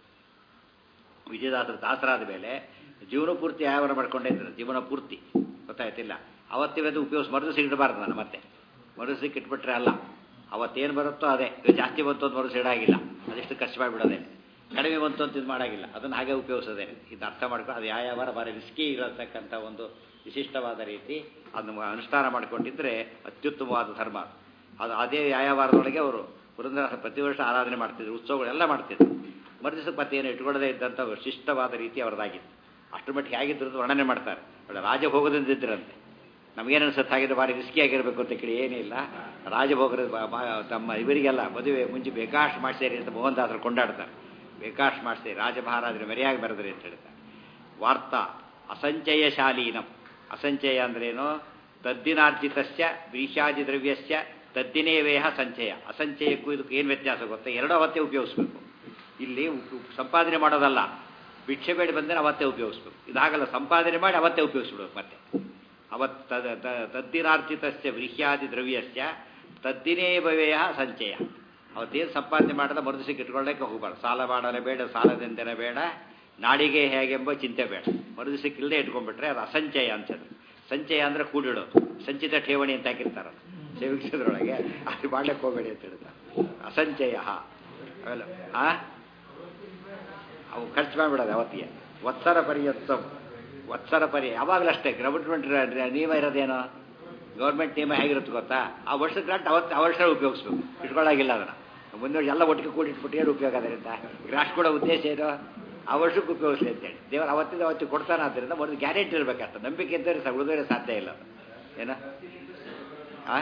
ವಿಜಯದಾಸರ ದಾಸರಾದ ಮೇಲೆ ಜೀವನ ಪೂರ್ತಿ ಯಾವ್ಯಾವ ಮಾಡ್ಕೊಂಡೇ ಇದ್ದಾರೆ ಜೀವನ ಪೂರ್ತಿ ಗೊತ್ತಾಯ್ತಿಲ್ಲ ಅವತ್ತಿವತ್ತು ಉಪಯೋಗಿಸ್ ಮರುದಿವಸ ಇಡಬಾರ್ದು ನಾನು ಮತ್ತೆ ಮರುದಿವಸಕ್ಕೆ ಇಟ್ಬಿಟ್ರೆ ಅಲ್ಲ ಅವತ್ತೇನು ಬರುತ್ತೋ ಅದೇ ಇವಾಗ ಜಾಸ್ತಿ ಬಂತು ಅಂತ ಮರುದಿವಸ ಇಡಾಗಿಲ್ಲ ಅದೆಷ್ಟು ಖರ್ಚು ಮಾಡಿಬಿಡೋದೆ ಕಡಿಮೆ ಬಂತು ಅಂತ ಇದು ಮಾಡಾಗಿಲ್ಲ ಅದನ್ನು ಹಾಗೆ ಉಪಯೋಗಿಸೋದೆ ಇದು ಅರ್ಥ ಮಾಡ್ಕೊಂಡು ಅದು ಯಾವ್ಯಾವ ಬಾರಿ ರಿಸ್ಕಿ ಇರತಕ್ಕಂಥ ಒಂದು ವಿಶಿಷ್ಟವಾದ ರೀತಿ ಅದನ್ನು ಅನುಷ್ಠಾನ ಮಾಡಿಕೊಂಡಿದ್ರೆ ಅತ್ಯುತ್ತಮವಾದ ಧರ್ಮ ಅದು. ಅದು ಅದೇ ಯಾಯವಾರದೊಳಗೆ ಅವರು ಪುರಂದರ ಪ್ರತಿ ವರ್ಷ ಆರಾಧನೆ ಮಾಡ್ತಿದ್ರು ಉತ್ಸವಗಳೆಲ್ಲ ಮಾಡ್ತಿದ್ರು ಮರುದಿವಸಕ್ಕೆ ಮತ್ತೆ ಏನು ಇಟ್ಕೊಳ್ಳದೇ ಇದ್ದಂಥ ವಿಶಿಷ್ಟವಾದ ರೀತಿ ಅವರದಾಗಿತ್ತು ಅಷ್ಟು ಮಟ್ಟಿಗೆ ಹೇಗಿದ್ರು ಅಂತ ವರ್ಣನೆ ಮಾಡ್ತಾರೆ ಒಳ್ಳೆ ರಾಜಭೋಗದಿಂದಿದ್ದರಂತೆ ನಮಗೇನು ಅನ್ಸುತ್ತೆ ಹಾಗಿದ್ರೆ ಭಾರಿ ರಿಸ್ಕಿ ಆಗಿರಬೇಕು ಅಂತ ಕೇಳಿ ಏನಿಲ್ಲ ರಾಜಭೋಗದ ಬ- ಬ- ತಮ್ಮ ಇವರಿಗೆಲ್ಲ ಮದುವೆ ಮುಂಚೆ ಬೇಕಾಷ್ಟು ಮಾಡಿಸಿರಿ ಅಂತ ಮೋಹನ್ ದಾಸರು ಕೊಂಡಾಡ್ತಾರೆ ವಿಕಾಸ್ ಮಾಡಿಸಿ ರಾಜ ಮಹಾರಾಜರು ಮರೆಯಾಗಿ ಬರೆದ್ರಿ ಅಂತ ಹೇಳ್ತಾರೆ ವಾರ್ತಾ ಅಸಂಚಯಶಾಲೀನಂ ಅಸಂಚಯ ಅಂದ್ರೇನು ತದ್ದಿನಾರ್ಜಿತಸ್ಯ ವೀಷಾದಿ ದ್ರವ್ಯಸ್ಯ ತದ್ದಿನೇ ವೇಹ ಸಂಚಯ ಅಸಂಚಯಕ್ಕೂ ಇದಕ್ಕೂ ಏನು ವ್ಯತ್ಯಾಸ ಗೊತ್ತಾ ಎರಡು ಅವತ್ತೇ ಉಪಯೋಗಿಸ್ಬೇಕು ಇಲ್ಲಿ ಉಪ್- ಉಪ್- ಸಂಪಾದನೆ ಮಾಡೋದಲ್ಲ ಭಿಕ್ಷೆ ಬೇಡ ಬಂದರೆ ಅವತ್ತೇ ಉಪಯೋಗಿಸ್ಬೇಕು ಇದಾಗಲ್ಲ ಸಂಪಾದನೆ ಮಾಡಿ ಅವತ್ತೇ ಉಪಯೋಗಿಸ್ಬಿಡ್ಬೇಕು ಮತ್ತೆ ಅವತ್ ತದ ತ- ತದ್ದಿನಾರ್ಜಿತಸ್ಯ ವ್ರೀಹ್ಯಾದಿ ದ್ರವ್ಯಸ್ಯ ತದ್ದಿನೇ ಭವೇಯ ಸಂಚಯ ಅವತ್ತೇನು ಸಂಪಾದನೆ ಮಾಡದ ಮರುದಿವಸಕ್ಕೆ ಇಟ್ಕೊಳ್ಳೋಕೆ ಹೋಗಬಾರ್ದು ಸಾಲ ಮಾಡಲೇ ಬೇಡ ಸಾಲದಿಂದನೇ ಬೇಡ ನಾಡಿಗೆ ಹೇಗೆಂಬ ಚಿಂತೆ ಬೇಡ ಮರುದಿವಸಕ್ಕೆ ಇಲ್ಲದೆ ಇಟ್ಕೊಂಡ್ಬಿಟ್ರೆ ಅದು ಅಸಂಚಯ ಅಂತಂದ್ರೆ ಸಂಚಯ ಅಂದರೆ ಕೂಡಿಡೋದು ಸಂಚಿತ ಠೇವಣಿ ಅಂತ ಹಾಕಿರ್ತಾರೆ ಸೇವಿಸೋದ್ರೊಳಗೆ ಅದು ಮಾಡ್ಲಿಕ್ಕೆ ಹೋಗಬೇಡಿ ಅಂತ ಹೇಳ್ತಾರೆ ಅಸಂಚಯ ಅವೆಲ್ಲ ಆ ಅವು ಖರ್ಚು ಮಾಡಿಬಿಡೋದು ಅವತ್ತಿಗೆ ವತ್ಸರ ಪರ್ಯಂತ ವತ್ಸರ ಪರಿ ಯಾವಾಗಲೂ ಅಷ್ಟೇ ಗೌರ್ಮೆಂಟ್ ನಿಯಮ ಇರೋದೇನೋ ಗೌರ್ಮೆಂಟ್ ನಿಯಮ ಹೇಗಿರುತ್ತೆ ಗೊತ್ತಾ ಆ ವರ್ಷದ ಗ್ರಾಂಟ್ ಅವತ್ತು ಆ ವರ್ಷ ಉಪಯೋಗಿಸ್ಬೇಕು ಇಟ್ಕೊಳ್ಳಾಗಿಲ್ಲ ಅದನ್ನು ಮುಂದೆ ಎಲ್ಲ ಒಟ್ಟಿಗೆ ಕೂಡಿ ಇಟ್ಬಿಟ್ಟು ಏನು ಉಪಯೋಗ ಅದರಿಂದ ಗ್ರಾಸ್ಟ್ ಕೊಡೋ ಉದ್ದೇಶ ಏನು ಆ ವರ್ಷಕ್ಕೆ ಉಪಯೋಗಿಸ್ಲಿ ಅಂತೇಳಿ ದೇವರು ಅವತ್ತಿಂದ ಅವತ್ತಿಗೆ ಕೊಡ್ತಾನೆ ಆದ್ದರಿಂದ ಒಂದು ಗ್ಯಾರಂಟಿ ಇರಬೇಕಂತ ನಂಬಿಕೆ ಇದ್ದರೆ ಸಹ ಉಳಿದ್ರೆ ಸಾಧ್ಯ ಇಲ್ಲ ಅದು ಏನ ಆ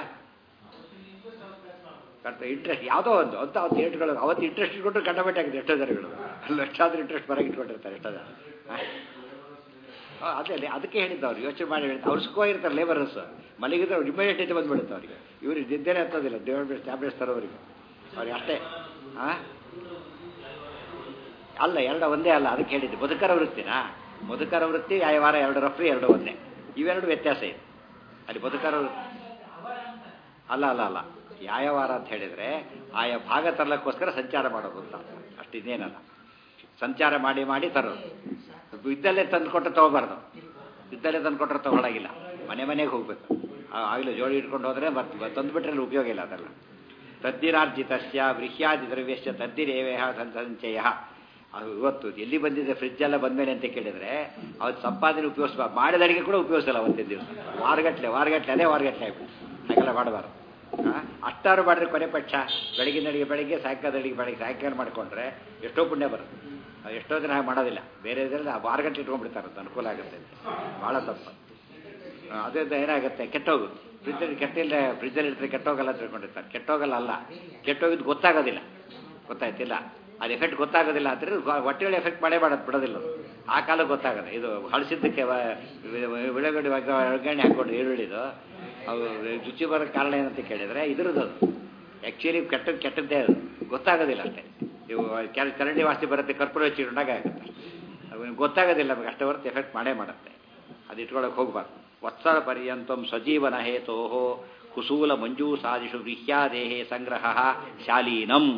ಕರೆಕ್ಟ್ ಇಂಟ್ರೆಸ್ಟ್ ಯಾವುದೋ ಒಂದು ಅಂತ ಅವತ್ತು ರೇಟ್ಗಳು ಅವತ್ತು ಇಂಟ್ರೆಸ್ಟ್ ಇಟ್ಕೊಂಡ್ರೆ ಕಂಡಮೆಂಟ್ ಆಗಿದೆ ಎಷ್ಟೋ ಜನಗಳು ಅಲ್ಲಿ ಎಷ್ಟಾದ್ರೂ ಇಂಟ್ರೆಸ್ಟ್ ಬರಗೆ ಇಟ್ಕೊಂಡಿರ್ತಾರೆ ಎಷ್ಟೋ ಜನ ಆ, ಅದೇ ಅದೇ ಅದಕ್ಕೆ ಹೇಳಿದ್ದು ಅವ್ರು ಯೋಚನೆ ಮಾಡಿ ಹೇಳಿದ್ದು ಅವ್ರು ಸುಖವಾಗಿರ್ತಾರೆ ಲೇಬರರ್ಸ್ ಮಲಗಿದ್ರೆ ಅವ್ರು ಇಮಿಡಿಯೇಟ್ ಐತೆ ಬಂದ್ಬಿಡುತ್ತೆ ಅವ್ರಿಗೆ ಇವ್ರು ನಿದ್ದೆನೇ ಹತ್ತೋದಿಲ್ಲ ದೇವ್ರ ಟ್ಯಾಬ್ಲೆಟ್ಸ್ ತರೋರಿಗೆ ಅವ್ರಿಗೆ ಅಷ್ಟೇ ಹಾಂ ಅಲ್ಲ ಎರಡು ಒಂದೇ ಅಲ್ಲ ಅದಕ್ಕೆ ಹೇಳಿದ್ದು ಬದುಕರ ವೃತ್ತಿನಾ ಬದುಕರ ವೃತ್ತಿ ಯಾವ ವಾರ ಎರಡು ರಫ್ರಿ ಎರಡು ಒಂದೇ ಇವೆರಡು ವ್ಯತ್ಯಾಸ ಇದೆ ಅಲ್ಲಿ ಬದುಕರ ವೃತ್ತಿ ಅಲ್ಲ ಅಲ್ಲ ಅಲ್ಲ ಯಾವ ವಾರ ಅಂತ ಹೇಳಿದರೆ ಆಯಾ ಭಾಗ ತರಲಿಕ್ಕೋಸ್ಕರ ಸಂಚಾರ ಮಾಡೋದು ಅಂತ ಅಷ್ಟಿದೇನಲ್ಲ ಸಂಚಾರ ಮಾಡಿ ಮಾಡಿ ತರೋದು ಇದ್ದಲ್ಲೇ ತಂದು ಕೊಟ್ಟು ತಗೋಬಾರ್ದು ಇದ್ದಲ್ಲೇ ತಂದು ಕೊಟ್ಟರೆ ತಗೊಳಗಿಲ್ಲ ಮನೆ ಮನೆಗೆ ಹೋಗ್ಬೇಕು ಆಗಲೇ ಜೋಡಿ ಇಟ್ಕೊಂಡು ಹೋದರೆ ಮತ್ತೆ ತಂದುಬಿಟ್ರೆ ಉಪಯೋಗ ಇಲ್ಲ ಅದೆಲ್ಲ ತದ್ದಿರಾರ್ಜಿತಸ್ಯ ವೃಹ್ಯಾದಿ ದ್ರವ್ಯಸ್ಯ ತದ್ದಿರೇವೇಹ ಸಂಚಯ ಅದು ಇವತ್ತು ಎಲ್ಲಿ ಬಂದಿದೆ ಫ್ರಿಜ್ ಎಲ್ಲ ಬಂದ್ಮೇಲೆ ಅಂತ ಕೇಳಿದ್ರೆ ಅವತ್ತು ಸಂಪಾದನೆ ಉಪಯೋಗಿಸ್ಬಾ ಮಾಡಿದ ಅಡಿಗೆ ಕೂಡ ಉಪಯೋಗಿಸಲ್ಲ ಅವತ್ತಿನ ದಿವಸ ವಾರಗಟ್ಲೆ ವಾರಗಟ್ಲೆ ಅದೇ ವಾರಗಟ್ಲೆ ಆಗ್ಬಿಟ್ಟು ಹಾಗೆಲ್ಲ ಮಾಡಬಾರ್ದು ಅಷ್ಟಾರು ಮಾಡಿದ್ರೆ ಕೊನೆ ಪಕ್ಷ ಬೆಳಗಿನ ಅಡಿಗೆ ಬೆಳಗ್ಗೆ ಸಾಯಂಕಾಲ ಅಡಿಗೆ ಬೆಳಗ್ಗೆ ಸಾಯಂಕಾಲ ಮಾಡಿಕೊಂಡ್ರೆ ಎಷ್ಟೋ ಪುಣ್ಯ ಬರುತ್ತೆ ಅದು ಎಷ್ಟೋ ಜನ ಹಾಗೆ ಮಾಡೋದಿಲ್ಲ ಬೇರೆ ಇದರಲ್ಲಿ ಆ ವಾರಗಟ್ಟಲೆ ಇಟ್ಕೊಂಡ್ಬಿಡ್ತಾರೆ ಅದು ಅನುಕೂಲ ಆಗುತ್ತೆ ಅಂತ ಭಾಳ ತಪ್ಪು ಆ, ಅದರಿಂದ ಏನಾಗುತ್ತೆ ಕೆಟ್ಟೋಗುತ್ತೆ ಫ್ರಿಜ್ಜಲ್ಲಿ ಕೆಟ್ಟಿಲ್ಲ ಫ್ರಿಜ್ಜಲ್ಲಿ ಇಟ್ಟರೆ ಕೆಟ್ಟೋಗಲ್ಲ ಅಂತ ತಿಳ್ಕೊಂಡಿರ್ತಾರೆ ಕೆಟ್ಟೋಗಲ್ಲ ಅಲ್ಲ ಕೆಟ್ಟೋಗಿದ್ದು ಗೊತ್ತಾಗೋದಿಲ್ಲ ಗೊತ್ತಾಯ್ತಿಲ್ಲ ಅದು ಎಫೆಕ್ಟ್ ಗೊತ್ತಾಗೋದಿಲ್ಲ ಅಂದರೆ ಹೊಟ್ಟೆಯಲ್ಲಿ ಎಫೆಕ್ಟ್ ಮಾಡೇ ಮಾಡೋದು ಬಿಡೋದಿಲ್ಲ ಅದು. ಆ ಕಾಲ ಗೊತ್ತಾಗದೆ ಇದು ಹಳಸಿದ್ದಕ್ಕೆ ವಿಳಗಡೆ ಒಗ್ಗರಣೆ ಹಾಕ್ಕೊಂಡು ಈರುಳ್ಳಿದು ಅವು ರುಚಿ ಬರೋ ಕಾರಣ ಏನಂತ ಕೇಳಿದರೆ ಇದ್ರದ್ದು ಅದು ಆ್ಯಕ್ಚುಲಿ ಕೆಟ್ಟ ಕೆಟ್ಟದ್ದೇ ಅದು ಗೊತ್ತಾಗೋದಿಲ್ಲ ಅಷ್ಟೇ ಇವು ಕೆಲ ಚರಂಡಿ ವಾಸನೆ ಬರುತ್ತೆ ಕರ್ಪೂರ ಹಚ್ಚಿ ಉಂಡಾಗ ಆಗುತ್ತೆ ಅದು ಗೊತ್ತಾಗೋದಿಲ್ಲ ನಮಗೆ ಅಷ್ಟೇ ಹೊರತು ಎಫೆಕ್ಟ್ ಮಾಡೇ ಮಾಡುತ್ತೆ ಅದು ಇಟ್ಕೊಳಕ್ಕೆ ಹೋಗ್ಬಾರ್ದು ವತ್ಸರ ಪರ್ಯಂತಂ ಸಜೀವನ ಹೇತೋ ಕುಸೂಲ ಮಂಜೂಸಾದಿಷು ಗೃಹ್ಯಾದೇಹೇ ಸಂಗ್ರಹ ಶಾಲೀನಂ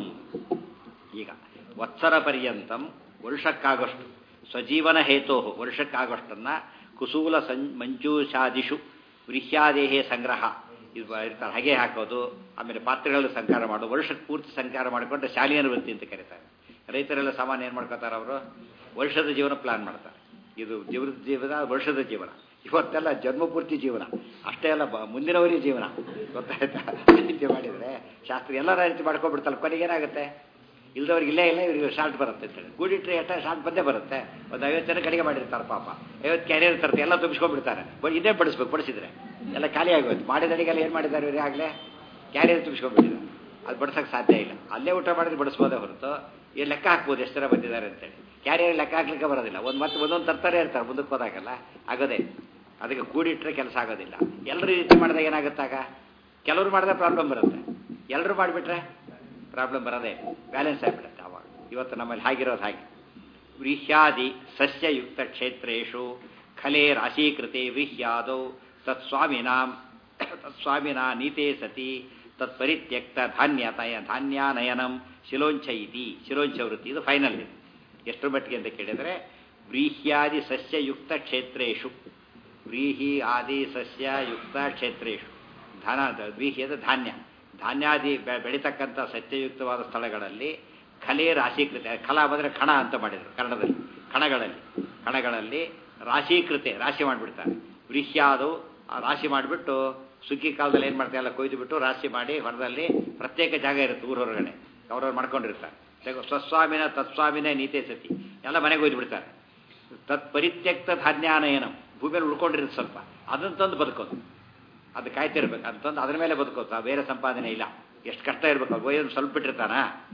ಈಗ ವತ್ಸರ ಪರ್ಯಂತಂ ವರ್ಷಕ್ಕಾಗಷ್ಟು ಸ್ವಜೀವನ ಹೇತೋ ವರ್ಷಕ್ಕಾಗಷ್ಟನ್ನ ಕುಸೂಲ ಸಂ ಮಂಜೂಷಾದಿಷು ಗೃಹ್ಯಾದೇಹೇ ಸಂಗ್ರಹ ಇದು ಇರ್ತಾರೆ ಹಾಗೆ ಹಾಕೋದು ಆಮೇಲೆ ಪಾತ್ರೆಗಳಲ್ಲಿ ಸಂಕಾರ ಮಾಡೋದು ವರ್ಷಕ್ಕೆ ಪೂರ್ತಿ ಸಂಕಾರ ಮಾಡಿಕೊಂಡ್ರೆ ಶಾಲಿಯನ ವೃತ್ತಿ ಅಂತ ಕರೀತಾರೆ ರೈತರೆಲ್ಲ ಸಾಮಾನ್ಯ ಏನು ಮಾಡ್ಕೋತಾರೆ ಅವರು ವರ್ಷದ ಜೀವನ ಪ್ಲಾನ್ ಮಾಡ್ತಾರೆ ಇದು ಜೀವನ ಜೀವನ ವರ್ಷದ ಜೀವನ ಇವತ್ತೆಲ್ಲ ಜನ್ಮಪೂರ್ತಿ ಜೀವನ ಅಷ್ಟೇ ಅಲ್ಲ ಬ- ಮುಂದಿನವರಿಗೆ ಜೀವನ ಗೊತ್ತಾಯ್ತಾ ಆ ರೀತಿ ಮಾಡಿದರೆ ಶಾಸ್ತ್ರ ಎಲ್ಲರ ರೀತಿ ಮಾಡ್ಕೊಂಡ್ಬಿಡ್ತಲ್ಲ ಕೊನೆಗೆ ಏನಾಗುತ್ತೆ ಇಲ್ದವ್ರಿಗೆ ಇಲ್ಲೇ ಇಲ್ಲ ಇವ್ರಿಗೆ ಶಾರ್ಟ್ ಬರುತ್ತೆ ಅಂತೇಳಿ ಕೂಡಿಟ್ರೆ ಎಷ್ಟ ಶಾರ್ಟ್ ಬಂದೇ ಬರುತ್ತೆ ಒಂದು ಐವತ್ತು ಜನ ಕಡಿಗೆ ಮಾಡಿರ್ತಾರೆ ಪಾಪ ಐವತ್ತು ಕ್ಯಾರಿಯರ್ ತರ್ತಾರೆ ಎಲ್ಲ ತುಂಬಿಸ್ಕೊಂಡ್ಬಿಡ್ತಾರೆ ಬಟ್ ಇದೇ ಬಡಿಸ್ಬೇಕು ಬಡಿಸಿದ್ರೆ ಎಲ್ಲ ಖಾಲಿ ಆಗೋಯ್ತು ಮಾಡಿದ ಅಡಿಗೆಲ್ಲ ಏನು ಮಾಡಿದ್ದಾರೆ ಇವ್ರು ಆಗಲೇ ಕ್ಯಾರಿಯರ್ ತುಂಬಿಸ್ಕೊಂಡ್ಬಿಟ್ಟಿದ್ದಾರೆ ಅದು ಬಡ್ಸೋಕ್ಕೆ ಸಾಧ್ಯ ಇಲ್ಲ ಅಲ್ಲೇ ಊಟ ಮಾಡಿದ್ರೆ ಬಡಿಸ್ಬೋದೇ ಹೊರತು ಈ ಲೆಕ್ಕ ಹಾಕ್ಬೋದು ಎಷ್ಟು ಜನ ಬಂದಿದ್ದಾರೆ ಅಂತೇಳಿ ಕ್ಯಾರಿಯರ್ ಲೆಕ್ಕ ಹಾಕ್ಲಿಕ್ಕೆ ಬರೋದಿಲ್ಲ ಒಂದು ಮತ್ತೆ ಒಂದೊಂದು ತರ್ತಾರೆ ಇರ್ತಾರೆ ಮುಂದಕ್ಕೆ ಹೋದಾಗಲ್ಲ ಆಗೋದೇ ಅದಕ್ಕೆ ಕೂಡಿಟ್ರೆ ಕೆಲಸ ಆಗೋದಿಲ್ಲ ಎಲ್ಲರೂ ಈ ರೀತಿ ಮಾಡಿದಾಗ ಏನಾಗುತ್ತಾಗ ಕೆಲವರು ಮಾಡಿದ್ರೆ ಪ್ರಾಬ್ಲಮ್ ಬರುತ್ತೆ ಎಲ್ಲರೂ ಮಾಡಿಬಿಟ್ರೆ ಪ್ರಾಬ್ಲಮ್ ಬರೋದೇ ಬ್ಯಾಲೆನ್ಸ್ ಆಗಿಬಿಡುತ್ತೆ ಅವಾಗ ಇವತ್ತು ನಮ್ಮಲ್ಲಿ ಹಾಗಿರೋದು ಹಾಗೆ ವ್ರೀಹ್ಯಾದಿ ಸಸ್ಯಯುಕ್ತ ಕ್ಷೇತ್ರೇಶು ಖಲೆ ರಾಶೀಕೃತೆ ವ್ರೀಹ್ಯಾದೌ ತತ್ಸ್ವಾಮಿನಾಂ ತತ್ಸ್ವಾಮಿನ ನೀತೆ ಸತಿ ತತ್ಪರಿತ್ಯಕ್ತ ಧಾನ್ಯತಯ ಧಾನ್ಯಾನಯನಂ ಶಿಲೋಂಚ ಇತಿ ಶಿಲೋಂಚ ವೃತ್ತಿ ಇದು ಫೈನಲ್ ಇದು ಎಷ್ಟು ಮಟ್ಟಿಗೆ ಅಂತ ಕೇಳಿದರೆ ವ್ರೀಹ್ಯಾದಿ ಸಸ್ಯಯುಕ್ತ ಕ್ಷೇತ್ರೇಶು ವ್ರೀಹಿ ಆದಿ ಸಸ್ಯಯುಕ್ತ ಕ್ಷೇತ್ರೇಶು ಧನ ವ್ರೀಹಿ ಅದು ಧಾನ್ಯ ಧಾನ್ಯಾದಿ ಬೆ- ಬೆಳೀತಕ್ಕಂಥ ಸಸ್ಯಯುಕ್ತವಾದ ಸ್ಥಳಗಳಲ್ಲಿ ಖಲೆ ರಾಶೀಕೃತೆ ಖಲ ಬಂದರೆ ಖಣ ಅಂತ ಮಾಡಿದರು ಕನ್ನಡದಲ್ಲಿ ಕಣಗಳಲ್ಲಿ ಕಣಗಳಲ್ಲಿ ರಾಶೀಕೃತೆ ರಾಶಿ ಮಾಡಿಬಿಡ್ತಾರೆ ವ್ರೀಹ್ಯಾದು ಆ ರಾಶಿ ಮಾಡಿಬಿಟ್ಟು ಸುಗ್ಗಿ ಕಾಲದಲ್ಲಿ ಏನು ಮಾಡ್ತಾರೆ ಎಲ್ಲ ಕೊಯ್ದು ಬಿಟ್ಟು ರಾಶಿ ಮಾಡಿ ಹೊರದಲ್ಲಿ ಪ್ರತ್ಯೇಕ ಜಾಗ ಇರುತ್ತೆ ಊರ ಹೊರಗಡೆ ಅವ್ರವ್ರು ಮಾಡ್ಕೊಂಡಿರ್ತಾರೆ ತೆಗೋ ಸ್ವಸ್ವಾಮಿನ ತತ್ಸ್ವಾಮಿನೇ ನೀತೆ ಸತಿ ಎಲ್ಲ ಮನೆಗೆ ಒಯ್ದು ಬಿಡ್ತಾರೆ ತತ್ ಪರಿತ್ಯಕ್ತ ಧಾನ್ಯಾನಯನಂ ಭೂಮಿಯಲ್ಲಿ ಉಳ್ಕೊಂಡಿರುತ್ತೆ ಸ್ವಲ್ಪ ಅದನ್ನು ತಂದು ಬದುಕೋದು ಅದು ಕಾಯ್ತಿರ್ಬೇಕು ಅದು ತಂದು ಅದ್ರ ಮೇಲೆ ಬದುಕೋದು ಆ ಬೇರೆ ಸಂಪಾದನೆ ಇಲ್ಲ ಎಷ್ಟು ಕಷ್ಟ ಇರಬೇಕು ಒಯ್ಯೋದು ಸ್ವಲ್ಪ ಬಿಟ್ಟಿರ್ತಾನ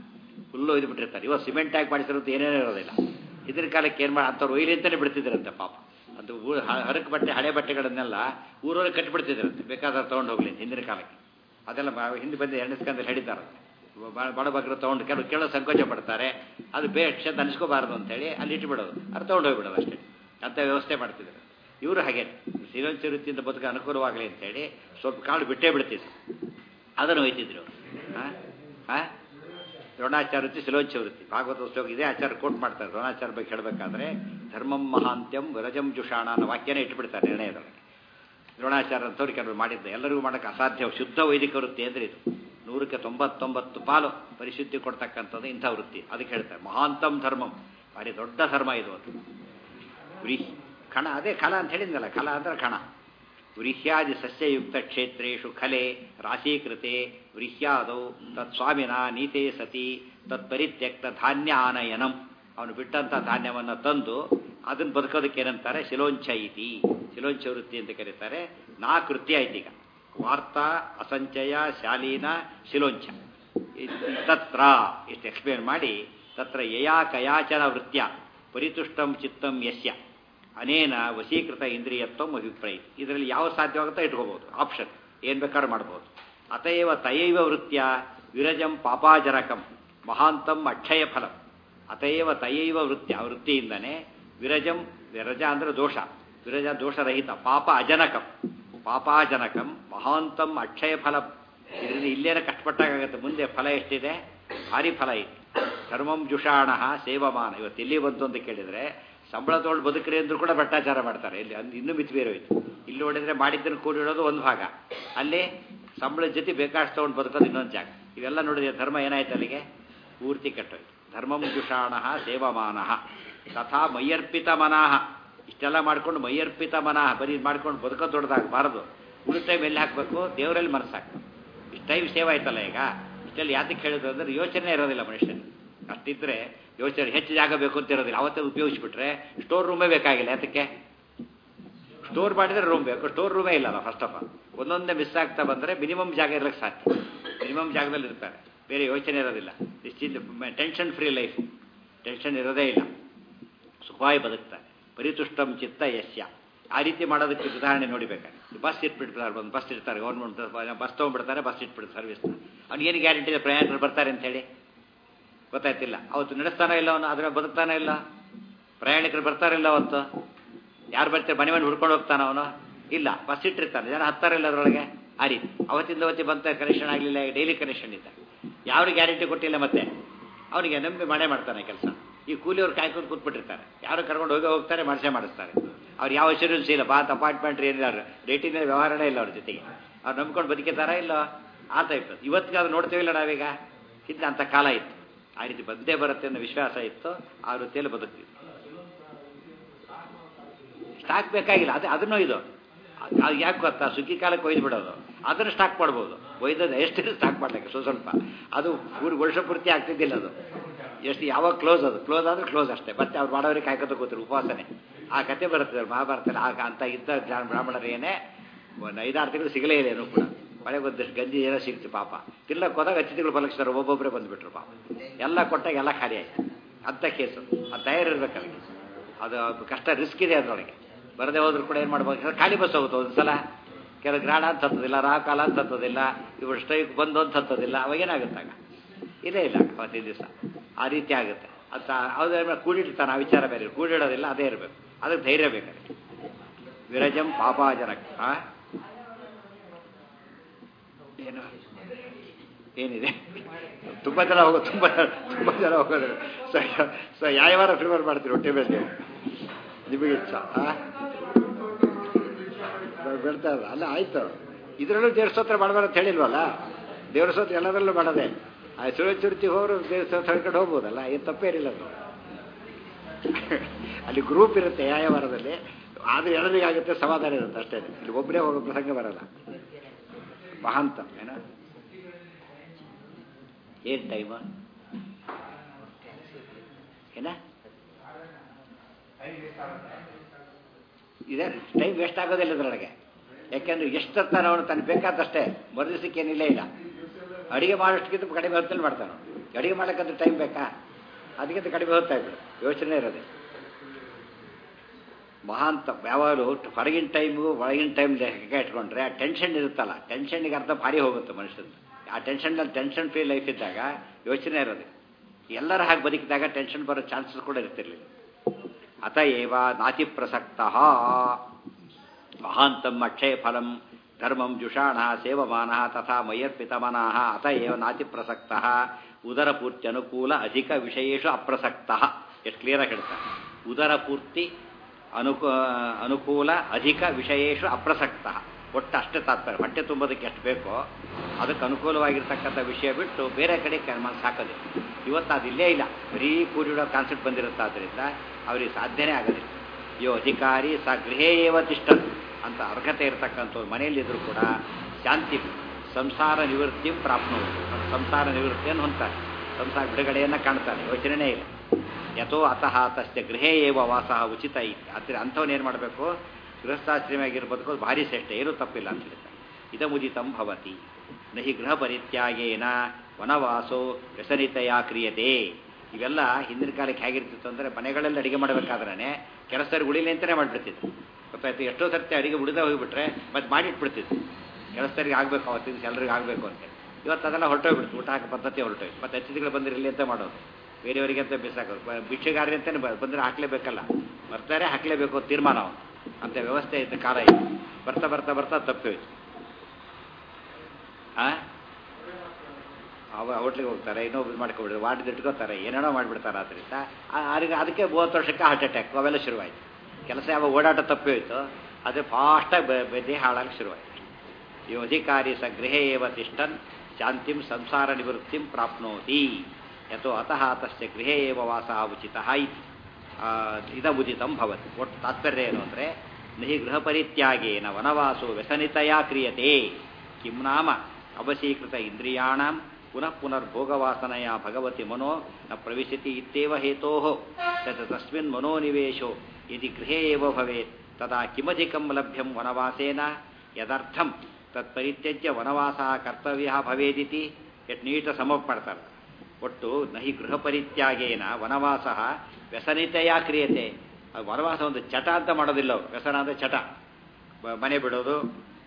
ಫುಲ್ಲು ಒಯ್ದು ಬಿಟ್ಟಿರ್ತಾರೆ ಇವತ್ತು ಸಿಮೆಂಟ್ ಹಾಕಿ ಮಾಡಿಸಿರೋದು ಏನೇನೂ ಇರೋದಿಲ್ಲ ಇದ್ರ ಕಾಲಕ್ಕೆ ಏನು ಮಾಡಿ ಅಂಥವ್ರು ಒಯ್ಲಿ ಅಂತಲೇ ಬಿಡ್ತಿದ್ರಂತೆ ಪಾಪ ಅದು ಊರು ಹರಕು ಬಟ್ಟೆ ಹಳೆ ಬಟ್ಟೆಗಳನ್ನೆಲ್ಲ ಊರಲ್ಲಿ ಕಟ್ಟಿಬಿಡ್ತಿದ್ರಂತೆ ಬೇಕಾದ್ರೆ ತೊಗೊಂಡು ಹೋಗ್ಲಿ ಹಿಂದಿನ ಕಾಲಕ್ಕೆ ಅದೆಲ್ಲ ಬ- ಹಿಂದೆ ಬಂದು ಎಣ್ಣೆಸ್ಕಂದ್ರೆ ಹೇಳಿದಾರಂತೆ ಬ- ಬಡ ಬಗ್ಗರು ತೊಗೊಂಡು ಕೆಲವು ಕೇಳೋ ಸಂಕೋಚ ಪಡ್ತಾರೆ ಅದು ಬೇಷ ಅನಿಸ್ಕೋಬಾರ್ದು ಅಂತೇಳಿ ಅಲ್ಲಿ ಇಟ್ಬಿಡೋದು ಅದು ತೊಗೊಂಡು ಹೋಗ್ಬಿಡೋದು ಅಷ್ಟೇ ಅಂತ ವ್ಯವಸ್ಥೆ ಮಾಡ್ತಿದ್ರು ಇವರು ಹಾಗೆ ಸಿರೋಂಚಿ ವೃತ್ತಿಯಿಂದ ಬದುಕ ಅನುಕೂಲವಾಗಲಿ ಅಂತೇಳಿ ಸ್ವಲ್ಪ ಕಾಳು ಬಿಟ್ಟೇ ಬಿಡ್ತಿದ್ರು ಅದನ್ನು ಒಯ್ತಿದ್ರು ಹಾಂ ಹಾಂ ದ್ರೋಣಾಚಾರ ವೃತ್ತಿ ಶಿಲೋಂಚ ವೃತ್ತಿ ಭಾಗವತ ಉತ್ಸವ ಇದೇ ಆಚಾರ ಕೋಟ್ ಮಾಡ್ತಾರೆ ದ್ರೋಣಾಚಾರ ಬಗ್ಗೆ ಹೇಳಬೇಕಾದ್ರೆ ಧರ್ಮಂ ಮಹಾಂತ್ಯಂ ವಿರಜಂ ಜುಷಾಣ ಅನ್ನೋ ವಾಕ್ಯನೇ ಇಟ್ಬಿಡ್ತಾರೆ ನಿರ್ಣಯದೊಳಗೆ ದ್ರೋಣಾಚಾರ ಅಂತವ್ರು ಕೆಲವರು ಮಾಡಿದ್ದೆ ಎಲ್ಲರಿಗೂ ಮಾಡೋಕ್ಕೆ ಅಸಾಧ್ಯ ಶುದ್ಧ ವೈದಿಕ ವೃತ್ತಿ ಅಂದರೆ ಇದು ನೂರಕ್ಕೆ ತೊಂಬತ್ತೊಂಬತ್ತು ಪಾಲು ಪರಿಶುದ್ಧಿ ಕೊಡ್ತಕ್ಕಂಥದ್ದು ಇಂಥ ವೃತ್ತಿ ಅದಕ್ಕೆ ಹೇಳ್ತಾರೆ ಮಹಾಂತಂ ಧರ್ಮಂ ಭಾರಿ ದೊಡ್ಡ ಧರ್ಮ ಇದು ಅದು ವ್ರೀ ಖಣ ಅದೇ ಖಳ ಅಂತ ಹೇಳಿದ್ನಲ್ಲ ಖಳ ಅಂದ್ರೆ ಖಣ ವ್ರೀಹ್ಯಾದಿ ಸಸ್ಯಯುಕ್ತ ಕ್ಷೇತ್ರೇಶು ಖಲೆ ರಾಶೀಕೃತೆ ವ್ರೀಹ್ಯಾದೌ ತತ್ಸ್ವಾಮಿನ ನೀತೆ ಸತಿ ತತ್ಪರಿತ್ಯಕ್ತ ಧಾನ್ಯ ಆನಯನಂ ಅವನು ಬಿಟ್ಟಂಥ ಧಾನ್ಯವನ್ನು ತಂದು ಅದನ್ನು ಬದುಕೋದಕ್ಕೆ ಏನಂತಾರೆ ಶಿಲೋಂಚ ಇತಿ ಶಿಲೋಂಚ ವೃತ್ತಿ ಅಂತ ಕರೀತಾರೆ ನಾ ಕೃತ್ಯ ಐತಿ ಈಗ ವಾರ್ತಾ ಅಸಂಚಯ ಶಾಲೀನ ಶಿಲೋಂಚ ಇದ್- ತತ್ರ ಇಷ್ಟು ಎಕ್ಸ್ಪ್ಲೇನ್ ಮಾಡಿ ತತ್ರ ಯಯಾ ಕಯಾಚನ ವೃತ್ಯ ಪರಿತುಷ್ಟಂ ಚಿತ್ತಂ ಯಸ್ಯ ಅನೇನ ವಶೀಕೃತ ಇಂದ್ರಿಯತ್ವಂ ಅಭಿಪ್ರಾಯ ಇದರಲ್ಲಿ ಯಾವ ಸಾಧ್ಯವಾಗುತ್ತೋ ಇಟ್ಕೋಬಹುದು ಆಪ್ಷನ್ ಏನು ಬೇಕಾದ್ರೂ ಮಾಡ್ಬೋದು ಅತಯವ ತಯೈವ ವೃತ್ಯ ವಿರಜಂ ಪಾಪಾಜನಕಂ ಮಹಾಂತಂ ಅಕ್ಷಯ ಫಲಂ ಅತಯವ ತಯೈವ ವೃತ್ಯ ಆ ವೃತ್ತಿಯಿಂದನೇ ವಿರಜಂ ವಿರಜ ಅಂದ್ರೆ ದೋಷ ವಿರಜ ದೋಷರಹಿತ ಪಾಪ ಅಜನಕಂ ಪಾಪಾಜನಕಂ ಮಹಾಂತಂ ಅಕ್ಷಯ ಫಲಂ ಇದರಿಂದ ಇಲ್ಲೇನ ಕಷ್ಟಪಟ್ಟಾಗತ್ತೆ ಮುಂದೆ ಫಲ ಎಷ್ಟಿದೆ ಭಾರಿ ಫಲ ಇದೆ ಧರ್ಮಂ ಜುಷಾಣ ಸೇವಮಾನ ಇವತ್ತು ಎಲ್ಲಿ ಬಂತು ಅಂತ ಕೇಳಿದರೆ ಸಂಬಳ ತೊಗೊಂಡು ಬದುಕ್ರಿ ಅಂದ್ರೂ ಕೂಡ ಭ್ರಷ್ಟಾಚಾರ ಮಾಡ್ತಾರೆ ಇಲ್ಲಿ ಅಂದ್ ಇನ್ನೂ ಮಿತಿ ಬೇರೆ ಹೋಯ್ತು ಇಲ್ಲಿ ನೋಡಿದ್ರೆ ಮಾಡಿದ್ದನ್ನು ಕೂಡಿಡೋದು ಒಂದು ಭಾಗ ಅಲ್ಲಿ ಸಂಬಳದ ಜೊತೆ ಬೇಕಾಷ್ಟು ತೊಗೊಂಡು ಬದುಕೋದು ಇನ್ನೊಂದು ಜಾಗ ಇವೆಲ್ಲ ನೋಡಿದ್ರೆ ಧರ್ಮ ಏನಾಯ್ತು ಅಲ್ಲಿಗೆ ಪೂರ್ತಿ ಕೆಟ್ಟೋಯ್ತು ಧರ್ಮಂ ಜುಷಾಣ ಸೇವಮಾನ ತಥಾ ಮೈಯರ್ಪಿತ ಮನಃ ಇಷ್ಟೆಲ್ಲ ಮಾಡ್ಕೊಂಡು ಮೈಯರ್ಪಿತ ಮನಃ ಬರೀ ಮಾಡ್ಕೊಂಡು ಬದುಕೋ ದೊಡ್ಡದಾಗಬಾರದು ಉಳಿದ ಟೈಮ್ ಎಲ್ಲಿ ಹಾಕಬೇಕು ದೇವರಲ್ಲಿ ಮನಸ್ಸಾಕ್ಬೇಕು ಇಷ್ಟು ಟೈಮ್ ಸೇವ್ ಆಯ್ತಲ್ಲ ಈಗ ಇಷ್ಟೆಲ್ಲ ಯಾತಕ್ಕೆ ಹೇಳಿದ್ರು ಅಂದ್ರೆ ಯೋಚನೆ ಇರೋದಿಲ್ಲ ಮನುಷ್ಯನ ಅಷ್ಟಿದ್ರೆ ಯೋಚನೆ ಹೆಚ್ಚು ಜಾಗ ಬೇಕು ಅಂತ ಇರೋದಿಲ್ಲ ಅವತ್ತೇ ಉಪಯೋಗಿಸ್ಬಿಟ್ರೆ ಸ್ಟೋರ್ ರೂಮೇ ಬೇಕಾಗಿಲ್ಲ ಯಾತಕ್ಕೆ ಸ್ಟೋರ್ ಮಾಡಿದ್ರೆ ರೂಮ್ ಬೇಕು ಸ್ಟೋರ್ ರೂಮೇ ಇಲ್ಲ ಫಸ್ಟ್ ಆಫ್ ಆಲ್ ಒಂದೊಂದೇ ಮಿಸ್ ಆಗ್ತಾ ಬಂದರೆ ಮಿನಿಮಮ್ ಜಾಗ ಇರಲಿಕ್ಕೆ ಸಾಧ್ಯ ಮಿನಿಮಮ್ ಜಾಗದಲ್ಲಿ ಇರ್ತಾರೆ ಬೇರೆ ಯೋಚನೆ ಇರೋದಿಲ್ಲ ನಿಶ್ಚಿತ ಟೆನ್ಷನ್ ಫ್ರೀ ಲೈಫ್ ಟೆನ್ಷನ್ ಇರೋದೇ ಇಲ್ಲ ಸುಖವಾಗಿ ಬದುಕ್ತಾರೆ ಪರಿತುಷ್ಟಂ ಚಿತ್ತ ಯಸ್ಯ ಆ ರೀತಿ ಮಾಡೋದಕ್ಕೆ ಉದಾಹರಣೆ ನೋಡಿಬೇಕಾದ್ರೆ ಬಸ್ ಇಟ್ಬಿಡ್ತಾರೆ ಒಂದು ಬಸ್ ಇರ್ತಾರೆ ಗೌರ್ಮೆಂಟ್ ಬಸ್ ತೊಗೊಂಡ್ಬಿಡ್ತಾರೆ ಬಸ್ ಇಟ್ಬಿಡ್ತಾರೆ ಸರ್ವಿಸ್ ಅವ್ನಿಗೇನು ಗ್ಯಾರಂಟಿ ಇದೆ ಪ್ರಯಾಣಿಕರು ಬರ್ತಾರೆ ಅಂತೇಳಿ ಗೊತ್ತಾಯ್ತಿಲ್ಲ ಅವತ್ತು ನಡೆಸ್ತಾನೆ ಇಲ್ಲ ಅವನು ಅದ್ರ ಬದುಕ್ತಾನೆ ಇಲ್ಲ ಪ್ರಯಾಣಿಕರು ಬರ್ತಾರಿಲ್ಲ ಅವತ್ತು ಯಾರು ಬರ್ತಾರೆ ಮನೆ ಮನೆ ಹುಡ್ಕೊಂಡು ಹೋಗ್ತಾನ ಅವನು ಇಲ್ಲ ಬಸ್ ಇಟ್ಟಿರ್ತಾನೆ ಜನ ಹತ್ತಾರಿಲ್ಲ ಅದರೊಳಗೆ ಆ ರೀತಿ ಅವತ್ತಿಂದ ಅವತ್ತಿ ಬಂತ ಕನೆಕ್ಷನ್ ಆಗಲಿಲ್ಲ ಡೈಲಿ ಕನೆಕ್ಷನ್ ಇದ್ದ ಯಾರು ಗ್ಯಾರಂಟಿ ಕೊಟ್ಟಿಲ್ಲ ಮತ್ತೆ ಅವನಿಗೆ ನಂಬಿ ಮನೆ ಮಾಡ್ತಾನೆ ಕೆಲಸ ಈ ಕೂಲಿಯವ್ರು ಕಾಯ್ಕೊಂಡು ಕೂತ್ಬಿಟ್ಟಿರ್ತಾರೆ ಯಾರು ಕರ್ಕೊಂಡು ಹೋಗಿ ಹೋಗ್ತಾರೆ ಮಾಡಿಸೇ ಮಾಡಿಸ್ತಾರೆ ಅವ್ರು ಯಾವ ಇನ್ಶೂರೆನ್ಸ್ ಇಲ್ಲ ಬಾತ್ ಅಪಾಯಿಂಟ್ಮೆಂಟ್ ಏನಿಲ್ಲ ರೇಟಿನ ವ್ಯವಹಾರನೇ ಇಲ್ಲ ಅವ್ರ ಜೊತೆಗೆ ಅವ್ರು ನಂಬ್ಕೊಂಡು ಬದುಕಿತಾರ ಇಲ್ಲ ಆ ಟೈಪ್ ಇವತ್ತಿಗೆ ಅದು ನೋಡ್ತೇವಿಲ್ಲ ನಾವೀಗ ಹಿಂದೆ ಅಂಥ ಕಾಲ ಇತ್ತು ಆ ರೀತಿ ಬಂದೇ ಬರುತ್ತೆ ಅನ್ನೋ ವಿಶ್ವಾಸ ಇತ್ತು ಆ ವೃತ್ತಿಯಲ್ಲಿ ಬದುಕ್ತೀವಿ ಸ್ಟಾಕ್ ಬೇಕಾಗಿಲ್ಲ ಅದೇ ಅದನ್ನೂ ಇದು ಅದು ಅದು ಯಾಕೆ ಗೊತ್ತಾ ಸುಗ್ಗಿ ಕಾಲಕ್ಕೆ ಒಯ್ದು ಬಿಡೋದು ಅದನ್ನು ಸ್ಟಾಕ್ ಮಾಡ್ಬೋದು ಒಯ್ದದ್ದು ಎಷ್ಟು ಸ್ಟಾಕ್ ಮಾಡ್ಲಿಕ್ಕೆ ಸ್ವಲ್ಪ ಸ್ವಲ್ಪ ಅದು ಪೂರ್ತಿ ವರ್ಷ ಪೂರ್ತಿ ಆಗ್ತಿದ್ದಿಲ್ಲ ಅದು ಎಷ್ಟು ಯಾವಾಗ ಕ್ಲೋಸ್ ಅದು ಕ್ಲೋಸ್ ಆದರೆ ಕ್ಲೋಸ್ ಅಷ್ಟೇ ಮತ್ತೆ ಅವ್ರು ಮಾಡೋರಿಗೆ ಕಾಯ್ಕೊತ ಕೂತಿರು ಉಪವಾಸನೆ ಆ ಕತೆ ಬರುತ್ತೆ ಮಹಾಭಾರತದಲ್ಲಿ ಆಗ ಅಂತ ಇದ್ದ ಜನ ಬ್ರಾಹ್ಮಣರೇನೆ ಒಂದು ಐದಾರು ತಿಂಗಳು ಸಿಗಲೇ ಇಲ್ಲ ಏನೂ ಕೂಡ ಮಳೆಗೆ ಒಂದಷ್ಟು ಗಂಜಿ ಏನೋ ಸಿಗ್ತು ಪಾಪ ತಿನ್ನಕ್ಕೆ ಹೋದಾಗ ಅತಿಥಿಗಳು ಬಲಕ್ಷರು ಒಬ್ಬೊಬ್ಬರೇ ಬಂದುಬಿಟ್ರು ಪಾಪ ಎಲ್ಲ ಕೊಟ್ಟಾಗ ಎಲ್ಲ ಖಾಲಿ ಆಯ್ತು ಅಂಥ ಕೇಸು ಅದು ತಯಾರಿರ್ಬೇಕು ಅದಕ್ಕೆ ಅದು ಅದು ಕಷ್ಟ ರಿಸ್ಕ್ ಇದೆ ಅದರೊಳಗೆ ಬರದೇ ಹೋದ್ರು ಕೂಡ ಏನು ಮಾಡ್ಬೋದು ಖಾಲಿ ಬಸ್ ಹೋಗುತ್ತೆ ಒಂದು ಸಲ ಕೆಲವು ಗ್ರಾಣ ಅಂತ ಹತ್ತೋದಿಲ್ಲ ರಾಕಾಲ ಅಂತ ಹತ್ತೋದಿಲ್ಲ ಇವರು ಸ್ಟ್ರೈಕ್ ಬಂದು ಅಂತ ಹತ್ತೋದಿಲ್ಲ ಅವಾಗೇನಾಗುತ್ತಾಗ ಇದೇ ಇಲ್ಲ ಅವತ್ತಿನ ದಿವಸ ಆ ರೀತಿ ಆಗುತ್ತೆ ಅದು ಅದ್ರ ಕೂಡಿಡ್ತಾನೆ ಆ ವಿಚಾರ ಬೇರೆ ಕೂಡಿಡೋದಿಲ್ಲ ಅದೇ ಇರಬೇಕು ಅದಕ್ಕೆ ಧೈರ್ಯ ಬೇಕು ಅದಕ್ಕೆ ವಿರಜಂ ಪಾಪಾಜನಕ ಆ ಏನು ಏನಿದೆ ತುಂಬ ಜನ ಹೋಗೋ ತುಂಬ ತುಂಬ ಜನ ಹೋಗೋದು ಸೊ ಸೊ ಯಾವ ವಾರ ಪ್ರಿಫರ್ ಮಾಡ್ತೀರಿ ಹೊಟ್ಟೆ ಮೇಲೆ ನೀವು ನಿಮಗೆ ಇಚ್ಛ ಬಿಡ್ತಾ ಇಲ್ಲ ಅಲ್ಲ ಆಯ್ತು ಇದರಲ್ಲೂ ದೇವ್ರ ಸ್ತೋತ್ರ ಮಾಡಬಾರ್ದು ಅಂತ ಹೇಳಿಲ್ವಲ್ಲ ದೇವ್ರ ಸ್ತೋತ್ರ ಎಲ್ಲದರಲ್ಲೂ ಮಾಡೋದೆ ಆ ಸುರಚುರ್ತಿ ಹೋದ್ರು ದೇವ್ರ ಸ್ತೋತ್ರ ಹೇಳ್ಕೊಂಡು ಹೋಗ್ಬೋದಲ್ಲ ಏನು ತಪ್ಪೇನಿಲ್ಲ ಅದು ಅಲ್ಲಿ ಗ್ರೂಪ್ ಇರುತ್ತೆ ಯಾವ ವಾರದಲ್ಲಿ ಆದ್ರೆ ಎಲ್ಲರಿಗಾಗುತ್ತೆ ಸಮಾಧಾನ ಇರುತ್ತೆ ಅಷ್ಟೇ ಇಲ್ಲಿ ಒಬ್ಬರೇ ಹೋಗೋ ಪ್ರಸಂಗ ಬರಲ್ಲ ಮಹಾಂತ ಏನ ಏನು ಟೈಮ್ ಏನ ಇದೆ ಟೈಮ್ ವೇಸ್ಟ್ ಆಗೋದಿಲ್ಲ ಇದರೊಳಗೆ ಯಾಕೆಂದ್ರೆ ಎಷ್ಟೊತ್ತಾನ ಅವನು ತನಗೆ ಬೇಕಾದಷ್ಟೇ ಮರುದಿವಸಕ್ಕೆ ಏನಿಲ್ಲ ಇಲ್ಲ ಅಡಿಗೆ ಮಾಡೋಷ್ಟಕ್ಕಿಂತ ಕಡಿಮೆ ಹೊತ್ತಲ್ಲಿ ಮಾಡ್ತಾನೆ ಅಡಿಗೆ ಮಾಡೋಕ್ಕಂತ ಟೈಮ್ ಬೇಕಾ ಅದಕ್ಕಿಂತ ಕಡಿಮೆ ಹೋಗ್ತಾ ಇದ್ರು ಯೋಚನೆ ಇರೋದೆ ಮಹಾಂತ ಯಾವಾಗಲೂ ಹೊರಗಿನ ಟೈಮು ಒಳಗಿನ ಟೈಮ್ ಲೆಕ್ಕ ಇಟ್ಕೊಂಡ್ರೆ ಆ ಟೆನ್ಷನ್ ಇರುತ್ತಲ್ಲ ಟೆನ್ಷನ್ಗೆ ಅರ್ಥ ಭಾರಿ ಹೋಗುತ್ತೆ ಮನುಷ್ಯನ ಆ ಟೆನ್ಷನ್ನಲ್ಲಿ ಟೆನ್ಷನ್ ಫ್ರೀ ಲೈಫ್ ಇದ್ದಾಗ ಯೋಚನೆ ಇರೋದು ಎಲ್ಲರ ಹಾಗೆ ಬದುಕಿದಾಗ ಟೆನ್ಷನ್ ಬರೋ ಚಾನ್ಸಸ್ ಕೂಡ ಇರ್ತಿರ್ಲಿಲ್ಲ ಅತ ಏವ ನಾತಿ ಪ್ರಸಕ್ತ ಮಹಾಂತಂ ಅಕ್ಷಯ ಫಲಂ ಧರ್ಮಂ ಜುಷಾಣ ಸೇವಮಾನ ತಥಾ ಮಯ್ಯರ್ಪಿತಮನಾ ಅತ ಏವ ನಾತಿ ಪ್ರಸಕ್ತ ಉದರ ಪೂರ್ತಿ ಅನುಕೂಲ ಅಧಿಕ ವಿಷಯೇಶು ಅಪ್ರಸಕ್ತ ಎಷ್ಟು ಕ್ಲಿಯರಾಗಿ ಹೇಳ್ತಾರೆ ಉದರ ಪೂರ್ತಿ ಅನುಕೂ ಅನುಕೂಲ ಅಧಿಕ ವಿಷಯೇಶು ಅಪ್ರಸಕ್ತ ಒಟ್ಟು ಅಷ್ಟೇ ತಾತ್ಪರ್ಯ ಹೊಟ್ಟೆ ತುಂಬೋದಕ್ಕೆ ಎಷ್ಟು ಬೇಕೋ ಅದಕ್ಕೆ ಅನುಕೂಲವಾಗಿರ್ತಕ್ಕಂಥ ವಿಷಯ ಬಿಟ್ಟು ಬೇರೆ ಕಡೆ ಮನಸ್ಸು ಹಾಕೋದಿಲ್ಲ ಇವತ್ತು ಅದು ಇಲ್ಲೇ ಇಲ್ಲ ಬರೀ ಕೂಡಿಡೋ ಕಾನ್ಸೆಪ್ಟ್ ಬಂದಿರುತ್ತೆ ಆದ್ದರಿಂದ ಅವರಿಗೆ ಸಾಧ್ಯನೇ ಆಗೋದಿಲ್ಲ ಯೋ ಅಧಿಕಾರಿ ಸ ಗೃಹೇ ಏವ ತಿಷ್ಟನ್ ಅಂತ ಅರ್ಹತೆ ಇರತಕ್ಕಂಥವ್ರು ಮನೆಯಲ್ಲಿದ್ದರೂ ಕೂಡ ಶಾಂತಿ ಸಂಸಾರ ನಿವೃತ್ತಿ ಪ್ರಾಪ್ನೋದು ಸಂಸಾರ ನಿವೃತ್ತಿಯನ್ನು ಹೊಂದ್ತಾರೆ ಸಂಸಾರ ಬಿಡುಗಡೆಯನ್ನು ಕಾಣ್ತಾನೆ ಯೋಚನೆನೇ ಇಲ್ಲ ಯಥೋ ಅತಃ ತಸ್ಯ ಗೃಹೇ ಏವ ವಾಸ ಉಚಿತ ಐತಿ ಆದರೆ ಅಂಥವನ್ನ ಏನು ಮಾಡಬೇಕು ಗೃಹಸ್ಥಾಶ್ರಮಿಯಾಗಿರ್ಬದುಕು ಭಾರಿ ಶ್ರೇಷ್ಠ ಏನೂ ತಪ್ಪಿಲ್ಲ ಅಂತ ಹೇಳ್ತಾರೆ ಇದಮುದಿತಂ ಭವತಿ ನಹಿ ಗೃಹ ಪರಿತ್ಯಾಗೇನ ವನವಾಸೋ ವ್ಯಸನಿತೆಯ ಕ್ರಿಯತೆ ಇವೆಲ್ಲ ಹಿಂದಿನ ಕಾಲಕ್ಕೆ ಹೇಗಿರ್ತಿತ್ತು ಅಂದರೆ ಮನೆಗಳಲ್ಲಿ ಅಡಿಗೆ ಮಾಡಬೇಕಾದ್ರೆ ಕೆಲಸದವ್ರಿಗೆ ಉಳಿಲಿ ಅಂತಲೇ ಮಾಡಿಬಿಡ್ತಿತ್ತು ಗೊತ್ತಾಯ್ತು ಎಷ್ಟೋ ಸರ್ತಿ ಅಡಿಗೆ ಉಳಿದ ಹೋಗಿಬಿಟ್ರೆ ಮತ್ತೆ ಮಾಡಿಟ್ಬಿಡ್ತಿತ್ತು ಕೆಲಸದವ್ರಿಗೆ ಆಗಬೇಕು ಅವತ್ತಿನ ಎಲ್ಲರಿಗೂ ಆಗಬೇಕು ಅಂತ ಇವತ್ತು ಅದೆಲ್ಲ ಹೊರಟೋಗ್ಬಿಡ್ತು ಊಟ ಹಾಕೋ ಪದ್ಧತಿ ಹೊರಟೋಯ್ತು ಮತ್ತೆ ಅತಿಥಿಗಳು ಬಂದಿರಲಿ ಅಂತ ಮಾಡೋದು ಬೇರೆಯವರಿಗೆ ಅಂತ ಬಿಸಾಕೋದು ಭಿಕ್ಷೆಗಾರರಿ ಅಂತಲೇ ಬಂದರೆ ಹಾಕ್ಲೇಬೇಕಲ್ಲ ಬರ್ತಾರೆ ಹಾಕ್ಲೇಬೇಕು ತೀರ್ಮಾನ ಅವನು ಅಂತ ವ್ಯವಸ್ಥೆ ಇದ್ದ ಕಾಲ ಇದೆ ಬರ್ತಾ ಬರ್ತಾ ಬರ್ತಾ ತಪ್ಪೋಯ್ತು ಆ ಅವ ಹೋಟ್ಲಿಗೆ ಹೋಗ್ತಾರೆ ಇನ್ನೊಬ್ರು ಮಾಡ್ಕೊಬಿಡ್ತಾರೆ ವಾರ್ಡ್ ಇಟ್ಕೋತಾರೆ ಏನೇನೋ ಮಾಡಿಬಿಡ್ತಾರೆ ಅದರಿಂದ ಅವ್ರಿಗೆ ಅದಕ್ಕೆ ಮೂವತ್ತು ವರ್ಷಕ್ಕೆ ಹಾರ್ಟ್ ಅಟ್ಯಾಕ್ ಅವೆಲ್ಲ ಶುರುವಾಯಿತು ಕೆಲಸ ಯಾವ ಓಡಾಟ ತಪ್ಪಿ ಹೋಯ್ತು ಅದು ಫಾಸ್ಟಾಗಿ ಬೆದ್ದೆ ಹಾಳಾಗಿ ಶುರುವಾಯಿತು ಈ ಅಧಿಕಾರಿ ಸ ಗೃಹೇ ಏವ ತಿಷ್ಟನ್ ಶಾಂತಿಂ ಸಂಸಾರ ನಿವೃತ್ತಿಂ ಪ್ರಾಪ್ನೋತಿ ಯಥೋ ಅತಃ ತಸ್ಯ ಗೃಹೇ ಏವ ವಾಸ ಉಚಿತ ಇತಿ ಇದಮುದಿತಂ ಭವತಿ ಒಟ್ಟು ತಾತ್ಪರ್ಯ ಏನು ಅಂದರೆ ನಹಿ ಗೃಹ ಪರಿತ್ಯಾಗೇನ ವನವಾಸೋ ವ್ಯಸನಿತೆಯ ಕ್ರಿಯತೆ ಕಿಂ ನಾಮ ಅವಶೀಕೃತ ಇಂದ್ರಿಯಾಣಂ ಪುನಃ ಪುನರ್ಭೋಗವಾಸನೆಯ ಭಗವತಿ ಮನೋ ನ ಪ್ರವಿಶತಿ ಇತ್ಯೇವ ಹೇತೋ ತತ್ ತಸ್ಮಿನ್ ಮನೋನಿವೇಶೋ ಯದಿ ಗೃಹೇ ಏವ ಭವೇತ್ ತದಾ ಕಿಮಧಿಕಂ ಲಭ್ಯಂ ವನವಾಸೇನ ಯದರ್ಥಂ ತತ್ಪರಿತ್ಯಜ್ಯ ವನವಾಸ ಕರ್ತವ್ಯ ಭವೇದಿತಿ ಎಷ್ಟು ನೀಟ ಸಮ ಮಾಡ್ತಾರೆ ಒಟ್ಟು ನಹಿ ಗೃಹ ಪರಿತ್ಯಾಗೇನ ವನವಾಸ ವ್ಯಸನಿತೆಯ ಕ್ರಿಯತೆ ವನವಾಸ ಒಂದು ಚಟ ಅಂತ ಮಾಡೋದಿಲ್ಲ ಅವರು ವ್ಯಸನ ಅಂದರೆ ಚಟ ಮನೆ ಬಿಡೋದು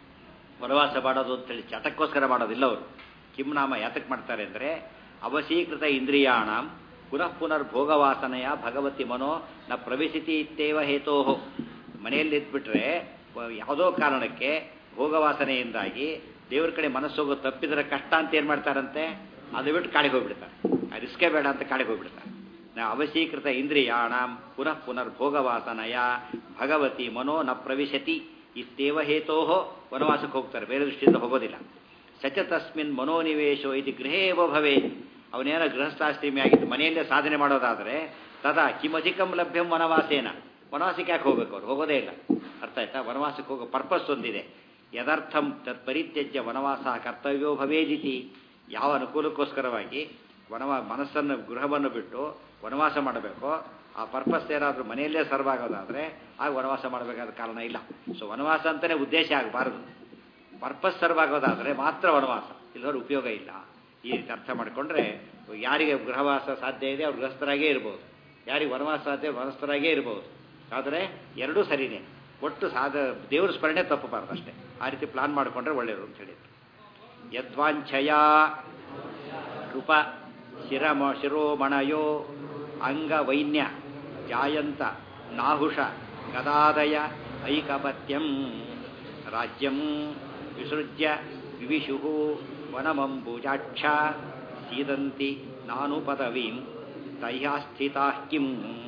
ವನವಾಸ ಮಾಡೋದು ಅಂತೇಳಿ ಚಟಕ್ಕೋಸ್ಕರ ಮಾಡೋದಿಲ್ಲ ಅವರು ಕಿಮ್ ನಾಮ ಯಾತಕ್ಕೆ ಮಾಡ್ತಾರೆ ಅಂದರೆ ಅವಶೀಕೃತ ಇಂದ್ರಿಯಾಣ ಪುನಃ ಪುನರ್ ಭೋಗವಾಸನೆಯ ಭಗವತಿ ಮನೋ ನ ಪ್ರವೇಶಿತಿ ಇತ್ತೇವ ಹೇತೋಹೋ ಮನೆಯಲ್ಲಿ ಇದ್ಬಿಟ್ರೆ ಯಾವುದೋ ಕಾರಣಕ್ಕೆ ಭೋಗವಾಸನೆಯಿಂದಾಗಿ ದೇವ್ರ ಕಡೆ ಮನಸ್ಸೋಗೋ ತಪ್ಪಿದ್ರೆ ಕಷ್ಟ ಅಂತ ಏನು ಮಾಡ್ತಾರಂತೆ ಅದು ಬಿಟ್ಟು ಕಾಡಿಗೆ ಹೋಗ್ಬಿಡ್ತಾರೆ ರಿಸ್ಕೇ ಬೇಡ ಅಂತ ಕಾಡಿಗೆ ಹೋಗ್ಬಿಡ್ತಾರೆ ನ ಅವಶೀಕೃತ ಇಂದ್ರಿಯಾಣ ಪುನಃ ಪುನರ್ ಭೋಗವಾಸನೆಯ ಭಗವತಿ ಮನೋ ನ ಪ್ರವಿಶತಿ ಇತ್ತೇವ ಹೇತೋಹೋ ವನವಾಸಕ್ಕೆ ಹೋಗ್ತಾರೆ ಬೇರೆ ದೃಷ್ಟಿಯಿಂದ ಹೋಗೋದಿಲ್ಲ ಸಚ ತಸ್ಮಿನ್ ಮನೋನಿವೇಶೋ ಇದು ಗೃಹೇವ ಭವೇ ಅವನೇನೋ ಗೃಹಸ್ಥಾಶ್ರಮಿ ಆಗಿದ್ದು ಮನೆಯಲ್ಲೇ ಸಾಧನೆ ಮಾಡೋದಾದರೆ ತದಾ ಕಿಮಧಿಕಂ ಲಭ್ಯಂ ವನವಾಸೇನ ವನವಾಸಕ್ಕೆ ಯಾಕೆ ಹೋಗ್ಬೇಕು ಅವ್ರು ಹೋಗೋದೇ ಇಲ್ಲ ಅರ್ಥ ಆಯ್ತಾ ವನವಾಸಕ್ಕೆ ಹೋಗೋ ಪರ್ಪಸ್ ಒಂದಿದೆ ಯದರ್ಥಂ ತತ್ ಪರಿತ್ಯಜ್ಯ ವನವಾಸ ಕರ್ತವ್ಯೋ ಭವೇದಿತಿ ಯಾವ ಅನುಕೂಲಕ್ಕೋಸ್ಕರವಾಗಿ ವನವಾ ಮನಸ್ಸನ್ನು ಗೃಹವನ್ನು ಬಿಟ್ಟು ವನವಾಸ ಮಾಡಬೇಕು ಆ ಪರ್ಪಸ್ ಏನಾದರೂ ಮನೆಯಲ್ಲೇ ಸರ್ವ್ ಆಗೋದಾದರೆ ಆಗ ವನವಾಸ ಮಾಡಬೇಕಾದ ಕಾರಣ ಇಲ್ಲ ಸೊ ವನವಾಸ ಅಂತಲೇ ಉದ್ದೇಶ ಆಗಬಾರದು ಪರ್ಪಸ್ ಸರ್ವ್ ಆಗೋದಾದರೆ ಮಾತ್ರ ವನವಾಸ ಇಲ್ಲವ್ರ ಉಪಯೋಗ ಇಲ್ಲ ಈ ರೀತಿ ಅರ್ಥ ಮಾಡಿಕೊಂಡ್ರೆ ಯಾರಿಗೆ ಗೃಹವಾಸ ಸಾಧ್ಯ ಇದೆ ಅವ್ರು ಗೃಹಸ್ಥರಾಗೇ ಇರ್ಬೋದು ಯಾರಿಗೆ ವನವಾಸ ಸಾಧ್ಯ ವನಸ್ಥರಾಗೇ ಇರ್ಬೋದು ಆದರೆ ಎರಡೂ ಸರಿನೇ ಒಟ್ಟು ಸಾಧ ದೇವ್ರ ಸ್ಮರಣೆ ತಪ್ಪಬಾರ್ದು ಅಷ್ಟೇ ಆ ರೀತಿ ಪ್ಲಾನ್ ಮಾಡಿಕೊಂಡ್ರೆ ಒಳ್ಳೆಯದು ಅಂತ ಹೇಳಿ ಯದ್ವಾಂಛಯ ಕೃಪ ಶಿರಮ ಶಿರೋಮಣಯೋ ಅಂಗವೈನ್ಯ ಜಾಯಂತ ನಾಹುಷ ಗದಾದಯ ಐಕಪತ್ಯಂ ರಾಜ್ಯಂ ವಿಸೃಜ್ಯ ವಿವಿಶು ವನಮಂಬುಜಾಕ್ಷ ಸೀದಂತಿ ನಾನು ಪದವೀಂ ತಯ್ಯಾಸ್ಥಿತಾ ಕಿಂ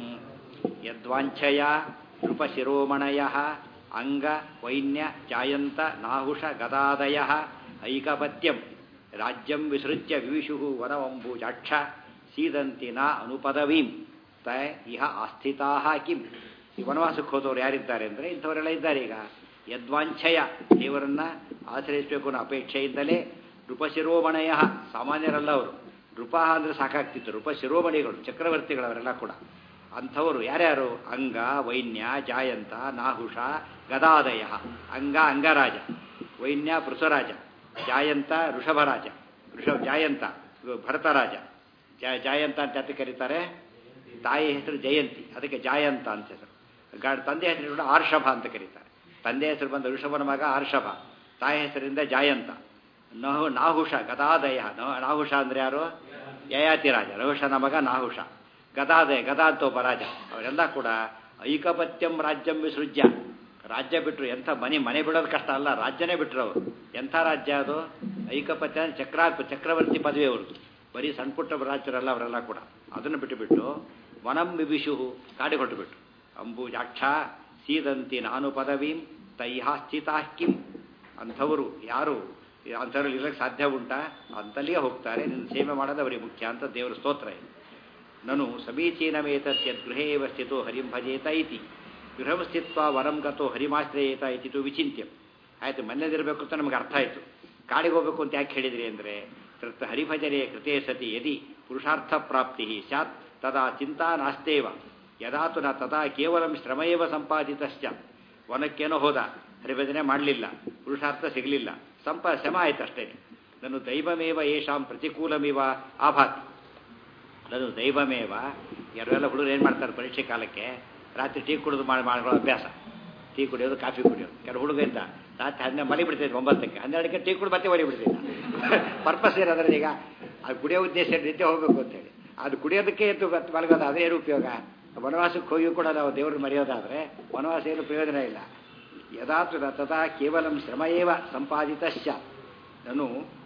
ಯದ್ವಾಂಛಯ ನೃಪಶಿರೋಮಣಯ ಅಂಗ ವೈನ್ಯ ಜಾಯಂತ ನಾಹುಷ ಗದಾದಯ ಐಕಪತ್ಯಂ ರಾಜ್ಯಂ ವಿಸೃಜ್ಯ ವಿವಿಶು ವನವಂಬುಜಾಕ್ಷ ಸೀದಂತಿ ನ ಅನುಪದವೀಂ ತ ಇಹ ಆಸ್ಥಿತಾ ಕಿಂ ಈ ವನವಾಸಕ್ಕೆ ಹೋದವರು ಯಾರಿದ್ದಾರೆ ಅಂದರೆ ಇಂಥವರೆಲ್ಲ ಇದ್ದಾರೆ ಈಗ ಯದ್ವಾಂಛಯ ದೇವರನ್ನ ಆಚರಿಸಬೇಕು ಅನ್ನೋ ಅಪೇಕ್ಷೆಯಿಂದಲೇ ನೃಪಶಿರೋಮಣಯ ಸಾಮಾನ್ಯರಲ್ಲ ಅವರು ನೃಪ ಅಂದರೆ ಸಾಕಾಗ್ತಿತ್ತು ನೃಪ ಶಿರೋಮಣಿಗಳು ಚಕ್ರವರ್ತಿಗಳವರೆಲ್ಲ ಕೂಡ ಅಂಥವರು ಯಾರ್ಯಾರು ಅಂಗ ವೈನ್ಯ ಜಾಯಂತ ನಾಹುಷ ಗದಾದಯ ಅಂಗ ಅಂಗರಾಜ ವೈನ್ಯ ಪೃಥುರಾಜ ಜಾಯಂತ ಋಷಭರಾಜ ಋಷಭ ಜಾಯಂತ ಭರತರಾಜ ಜ ಜಾಯಂತ ಅಂತ ಯಾತಕ್ಕೆ ಕರೀತಾರೆ ತಾಯಿ ಹೆಸರು ಜಯಂತಿ ಅದಕ್ಕೆ ಜಾಯಂತ ಅಂತ ಹೆಸರು ಗಾಡ್ ತಂದೆ ಹೆಸರು ಕೂಡ ಆರ್ಷಭ ಅಂತ ಕರೀತಾರೆ ತಂದೆ ಹೆಸರು ಬಂದ ಋಷಭನ ಮಗ ಆರ್ಷಭ ತಾಯಿ ಹೆಸರಿಂದ ಜಾಯಂತ ನಹು ನಾಹುಷ ಗದಾದಯ ನಹ- ನಾಹುಷ ಅಂದ್ರೆ ಯಾರು ಯಯಾತಿ ರಾಜ ನಹುಷನ ಮಗ ನಾಹುಷ ಗದಾದಯ ಗದಾ ಅಂತ ಒಬ್ಬ ರಾಜ ಅವರೆಲ್ಲ ಕೂಡ ಐಕಪತ್ಯಂ ರಾಜ್ಯಂ ವಿಸೃಜ್ಯ ರಾಜ್ಯ ಬಿಟ್ಟರು ಎಂಥ ಮನೆ ಮನೆ ಬಿಡೋದು ಕಷ್ಟ ಅಲ್ಲ ರಾಜ್ಯನೇ ಬಿಟ್ಟರು ಅವರು ಎಂಥ ರಾಜ್ಯ ಅದು ಐಕಪತ್ಯ ಅಂದ್ರೆ ಚಕ್ರ ಚಕ್ರವರ್ತಿ ಪದವಿ ಅವ್ರದ್ದು ಬರೀ ಸಣ್ಣ ಪುಟ್ಟ ರಾಜ್ಯರಲ್ಲ ಅವರೆಲ್ಲ ಕೂಡ ಅದನ್ನು ಬಿಟ್ಟುಬಿಟ್ಟು ವನಂ ವಿಭಿಷು ಕಾಡಿ ಹೊಟ್ಟುಬಿಟ್ಟು ಅಂಬುಜಾಕ್ಷ ಸೀದಂತಿ ನಾನು ಪದವೀಂ ತೈಹಾಶ್ಚಿತಾ ಕಿಂ ಅಂಥವರು ಯಾರು ಅಂಥವ್ರಲ್ಲಿ ಇರಕ್ಕೆ ಸಾಧ್ಯ ಉಂಟಾ ಅಂತಲ್ಲಿಗೆ ಹೋಗ್ತಾರೆ ನಿನ್ನ ಸೇವೆ ಮಾಡೋದು ಅವರಿಗೆ ಮುಖ್ಯ ಅಂತ ದೇವರ ಸ್ತೋತ್ರ ಇದೆ ನನು ಸಮೀಚೀನಮೇತತ್ಯ ಗೃಹೇ ಏವ ಸ್ಥಿತೋ ಹರಿಂ ಭಜೇತ ಇತಿ ಗೃಹಂ ಸ್ಥಿತ್ವ ವರಂ ಗತೋ ಹರಿಮಾಶ್ರಯೇತ ಇತಿ ತು ವಿಚಿಂತ್ಯ ಆಯಿತು ಮನೇಲಿರಬೇಕು ಅಂತ ನಮಗೆ ಅರ್ಥ ಆಯಿತು ಕಾಡಿಗೆ ಹೋಗ್ಬೇಕು ಅಂತ ಯಾಕೆ ಹೇಳಿದ್ರಿ ಅಂದರೆ ತತ್ ಹರಿಭಜನೆ ಕೃತೆ ಸತಿ ಯದಿ ಪುರುಷಾರ್ಥ ಪ್ರಾಪ್ತಿ ಸ್ಯಾತ್ ತದಾ ಚಿಂತಾ ನಾಸ್ತೇವ ಯದಾ ತು ನ ತದಾ ಕೇವಲ ಶ್ರಮಯೇವ ಸಂಪಾದಿತಶ್ಚ ವನಕ್ಕೇನೋ ಹೋದ ಹರಿಭಜನೆ ಮಾಡಲಿಲ್ಲ ಪುರುಷಾರ್ಥ ಸಿಗಲಿಲ್ಲ ಸಂಪ ಶ್ರಮ ಆಯ್ತು ಅಷ್ಟೇ ನಾನು ದೈವಮೇವ ಯೇಷಾಂ ಪ್ರತಿಕೂಲಮಿವ ಆಭಾತಿ ಅದು ದೈವಮೇವ ಯಾರೆಲ್ಲ ಹುಡುಗರು ಏನು ಮಾಡ್ತಾರೆ ಪರೀಕ್ಷೆ ಕಾಲಕ್ಕೆ ರಾತ್ರಿ ಟೀ ಕುಡಿದು ಮಾಡಿ ಮಾಡ್ಕೊಳ್ಳೋ ಅಭ್ಯಾಸ ಟೀ ಕುಡಿಯೋದು ಕಾಫಿ ಕುಡಿಯೋದು ಕೆಲವು ಹುಡುಗ ಇದ್ದ ರಾತ್ರಿ ಹನ್ನೆರಡು ಮಲಿ ಬಿಡ್ತಿದ್ದೆ ಒಂಬತ್ತಕ್ಕೆ ಹನ್ನೆರಡಕ್ಕೆ ಟೀ ಕುಡಿದು ಮತ್ತೆ ಹೊಡಿ ಬಿಡ್ತಿದ್ದ ಪರ್ಪಸ್ ಇರೋದ್ರಲ್ಲಿ ಈಗ ಅದು ಕುಡಿಯೋ ಉದ್ದೇಶ ನಿದ್ದೆ ಹೋಗಬೇಕು ಅಂತೇಳಿ ಅದು ಕುಡಿಯೋದಕ್ಕೆ ಎದ್ದು ಬತ್- ಮಲಗೋದು ಅದೇನು ಉಪಯೋಗ ವನವಾಸಕ್ಕೆ ಹೋಗಿ ಕೂಡ ನಾವು ದೇವ್ರನ್ನ ಮರೆಯೋದಾದರೆ ವನವಾಸ ಏನು ಪ್ರಯೋಜನ ಇಲ್ಲ ಯದಾತು ತಥಾ ಕೇವಲ ಶ್ರಮ ಏವ ಸಂಪಾದಿತಶ್ಚ ನಾನು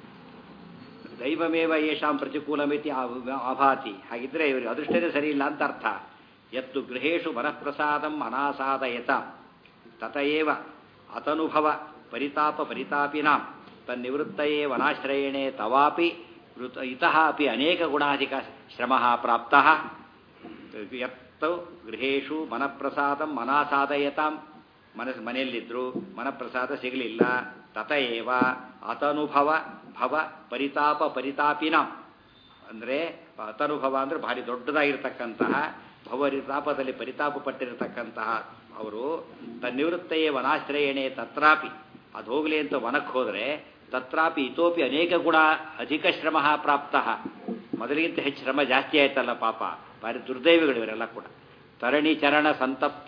ದೈವಮೇವ ಯೇಷಾಂ ಪ್ರತಿಕೂಲಮಿತಿ ಆ- ಆಭಾತಿ ಹಾಗಿದ್ರೆ ಇವರು ಅದೃಷ್ಟನೇ ಸರಿ ಇಲ್ಲ ಅಂತ ಅರ್ಥ ಎತ್ತು ಗೃಹೇಶು ಮನಃಪ್ರಸಾದಂ ಅನಾಸಾದಯತ ತತಯೇವ ಅತನುಭವ ಪರಿತಾಪ ಪರಿತಾಪಿನಾಂ ತನ್ನಿವೃತ್ತಯೇ ವನಾಶ್ರಯಣೆ ತವಾಪಿ ವೃತ ಇತಃ ಅಪಿ ಅನೇಕ ಗುಣಾಧಿಕ ಶ್ರಮ ಪ್ರಾಪ್ತಃ ಯತ್ತು ಗೃಹೇಶು ಮನಃಪ್ರಸಾದಂ ಮನಾಸಾದಯತಾಂ ಮನಸ್ ಮನೆಯಲ್ಲಿದ್ದರು ಮನಃಪ್ರಸಾದ ಸಿಗಲಿಲ್ಲ ತತಯೇವ ಅತನುಭವ ಭವ ಪರಿತಾಪ ಪರಿತಾಪಿನಾಂ ಅಂದರೆ ಅತನುಭವ ಅಂದರೆ ಭಾರಿ ದೊಡ್ಡದಾಗಿರ್ತಕ್ಕಂತಹ ಭವರಿತಾಪದಲ್ಲಿ ಪರಿತಾಪ ಪಟ್ಟಿರತಕ್ಕಂತಹ ಅವರು ತನ್ನಿವೃತ್ತಯೇ ವನಾಶ್ರಯಣೆ ತತ್ರಾಪಿ ಅದು ಹೋಗಲಿ ಅಂತ ವನಕ್ಕೆ ಹೋದರೆ ತತ್ರಾಪಿ ಇತೋಪಿ ಅನೇಕ ಗುಣ ಅಧಿಕ ಶ್ರಮ ಪ್ರಾಪ್ತ ಮೊದಲಿಗಿಂತ ಹೆಚ್ಚು ಶ್ರಮ ಜಾಸ್ತಿ ಆಯ್ತಲ್ಲ ಪಾಪ ಭಾರಿ ದುರ್ದೈವಿಗಳು ಇವರೆಲ್ಲ ಕೂಡ ತರಣಿ ಚರಣ ಸಂತಪ್ತ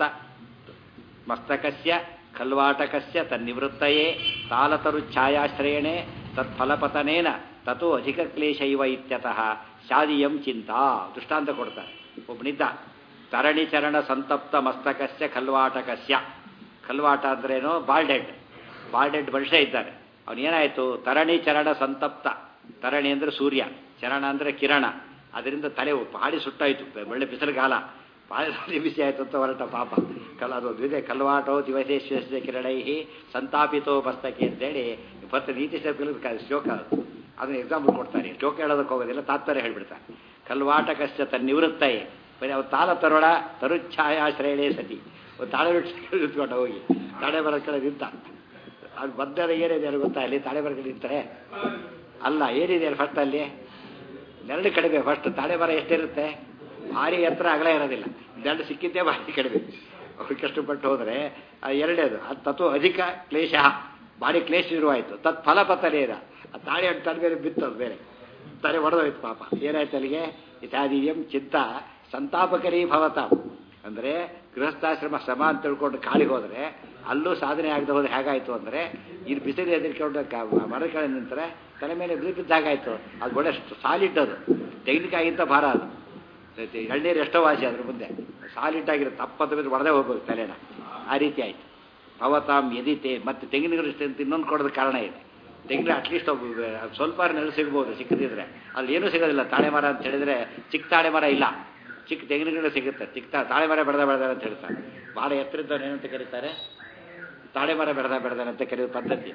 ಮಸ್ತಕಸ್ಯ ಖಲ್ವಾಟಕಸ್ಯ ತನ್ನಿವೃತ್ತಯೇ ತಾಲತರು ಛಾಯಾಶ್ರಯಣೆ ತತ್ಫಲಪತನೇನ ತಥೋ ಅಧಿಕ ಕ್ಲೇಶ ಇವ ಇತ್ಯತಃ ಶಾದಿಯಂ ಚಿಂತಾ ದೃಷ್ಟಾಂತ ಕೊಡ್ತಾರೆ ಒಬ್ಬನಿದ್ದ ತರಣಿ ಚರಣ ಸಂತಪ್ತ ಮಸ್ತಕಸ್ಯ ಖಲ್ವಾಟಕಸ್ಯ ಖಲ್ವಾಟ ಅಂದ್ರೇನು ಬಾಲ್ಡೆಡ್ ಬಾಲ್ಡೆಡ್ ಮನುಷ್ಯ ಇದ್ದಾನೆ ಅವನೇನಾಯಿತು ತರಣಿ ಚರಣ ಸಂತಪ್ತ ತರಣಿ ಅಂದರೆ ಸೂರ್ಯ ಚರಣ ಅಂದರೆ ಕಿರಣ ಅದರಿಂದ ತಲೆ ಭಾರಿ ಸುಟ್ಟಾಯಿತು ಒಳ್ಳೆ ಬಿಸಿಲುಗಾಲ ಭಾರಿ ಬಿಸಿ ಆಯಿತು ಅಂತ ಹೊರಟ ಪಾಪ ಕಲ್ ಅದು ಇದೆ ಕಲ್ವಾಟೋ ದಿವಸೇಶ್ವರ ಕಿರಣೈ ಸಂತಾಪಿತೋ ಮಸ್ತಕೆ ಅಂತೇಳಿ ಫಸ್ಟ್ ನೀತಿ ಶ್ಲೋಕ ಅದು ಅದನ್ನ ಎಕ್ಸಾಂಪಲ್ ಕೊಡ್ತಾರೆ ಶ್ಲೋಕ ಹೇಳೋದಕ್ಕೆ ಹೋಗೋದಿಲ್ಲ ತಾತ್ಪರ್ಯ ಹೇಳ್ಬಿಡ್ತಾರೆ ಕಲ್ವಾಟಕಶ್ಚ ತನ್ನಿವೃತ್ತಯೇ ಬರೀ ಅವ್ರು ತಾಳ ತರೋಳ ತರುಚ್ಛಾಯಾಶ್ರಯಣೆ ಸತಿ ಒಂದು ತಾಳೆ ನಿಂತ್ಕೊಂಡ ಹೋಗಿ ತಾಳೆ ಬರೋ ಕಡೆ ನಿಂತ ಅದು ಬಂದರೆ ಏನಿದೆ ಅಲ್ಲಿ ಗೊತ್ತಾ ಅಲ್ಲಿ ತಾಳೆ ಬರ ಕಡೆ ನಿಂತಾರೆ ಅಲ್ಲ ಏನಿದೆ ಫಸ್ಟ್ ಅಲ್ಲಿ ನೆರಳು ಕಡಿಮೆ ಫಸ್ಟ್ ತಾಳೆ ಮರ ಎಷ್ಟಿರುತ್ತೆ ಭಾರಿ ಎತ್ತರ ಅಗಲ ಇರೋದಿಲ್ಲ ನೆರಳು ಸಿಕ್ಕಿದ್ದೇ ಭಾರಿ ಕಡಿಮೆ ಅವ್ರು ಕಷ್ಟಪಟ್ಟು ಹೋದರೆ ಎರಡೇದು ಅದು ತತ್ವ ಅಧಿಕ ಕ್ಲೇಶ ಭಾರಿ ಕ್ಲೇಶ ಶುರುವಾಯಿತು ತತ್ ಫಲಪತನೇನ ಆ ತಾಳೆ ಹಣ್ಣು ತಲೆ ಮೇಲೆ ಬಿತ್ತದು ಬೇರೆ ತಲೆ ಹೊಡೆದೋಯ್ತು ಪಾಪ ಏನಾಯ್ತು ಅಲ್ಲಿಗೆ ಇತ್ಯಾದಿಯಂ ಚಿತ್ತ ಸಂತಾಪಕರೀ ಭವತಾಂ ಅಂದರೆ ಗೃಹಸ್ಥಾಶ್ರಮ ಶ್ರಮ ಅಂತ ತಿಳ್ಕೊಂಡು ಕಾಲಿಗೆ ಹೋದರೆ ಅಲ್ಲೂ ಸಾಧನೆ ಆಗದೆ ಹೋದ್ರೆ ಹೇಗಾಯಿತು ಅಂದರೆ ಇಲ್ಲಿ ಬಿಸಿಲು ಎದುರ್ಕೊಂಡು ಮರ ಕೆಳಗೆ ನಿಂತರೆ ತಲೆ ಮೇಲೆ ಬಿಸಿ ಬಿದ್ದಾಗಾಯ್ತು ಅದು ಒಳ್ಳೆ ಸಾಲಿಡ್ ಅದು ತೆಂಗಿನಕಾಯಿಗಿಂತ ಭಾರ ಅದು ಎಳ್ನೀರು ಎಷ್ಟೋ ವಾಸಿ ಅದ್ರ ಮುಂದೆ ಸಾಲಿಡ್ ಆಗಿರುತ್ತೆ ತಪ್ಪದ ಬಿದ್ದು ಹೊಡೆದೇ ಹೋಗ್ಬೋದು ತಲೆನ ಆ ರೀತಿ ಆಯಿತು ಭವತಾಂ ಎದಿತೆ ಮತ್ತು ತೆಂಗಿನಗಳು ಇಷ್ಟ ಅಂತ ಇನ್ನೊಂದು ಕೊಡೋದು ಕಾರಣ ಇದೆ ತೆಂಗಿನ ಅಟ್ಲೀಸ್ಟ್ ಸ್ವಲ್ಪ ನೆರಳು ಸಿಗ್ಬೋದು ಸಿಕ್ಕದಿದ್ರೆ ಅಲ್ಲಿ ಏನೂ ಸಿಗೋದಿಲ್ಲ ತಾಳೆ ಮರ ಅಂತ ಹೇಳಿದ್ರೆ ಚಿಕ್ಕ ತಾಳೆ ಮರ ಇಲ್ಲ ಚಿಕ್ಕ ತೆಂಗಿನ ಗಿಡ ಸಿಗುತ್ತೆ ಚಿಕ್ಕ ತಾ- ತಾಳೆ ಮರ ಬೆಳೆದ ಬೆಳೆದಾರೆ ಅಂತ ಹೇಳ್ತಾರೆ ಭಾಳ ಎತ್ತರದವ್ರು ಏನಂತ ಕರೀತಾರೆ ತಾಳೆ ಮರ ಬೆಳೆದ ಬೆಳೆದಾರೆ ಅಂತ ಕರೆಯೋ ಪದ್ಧತಿ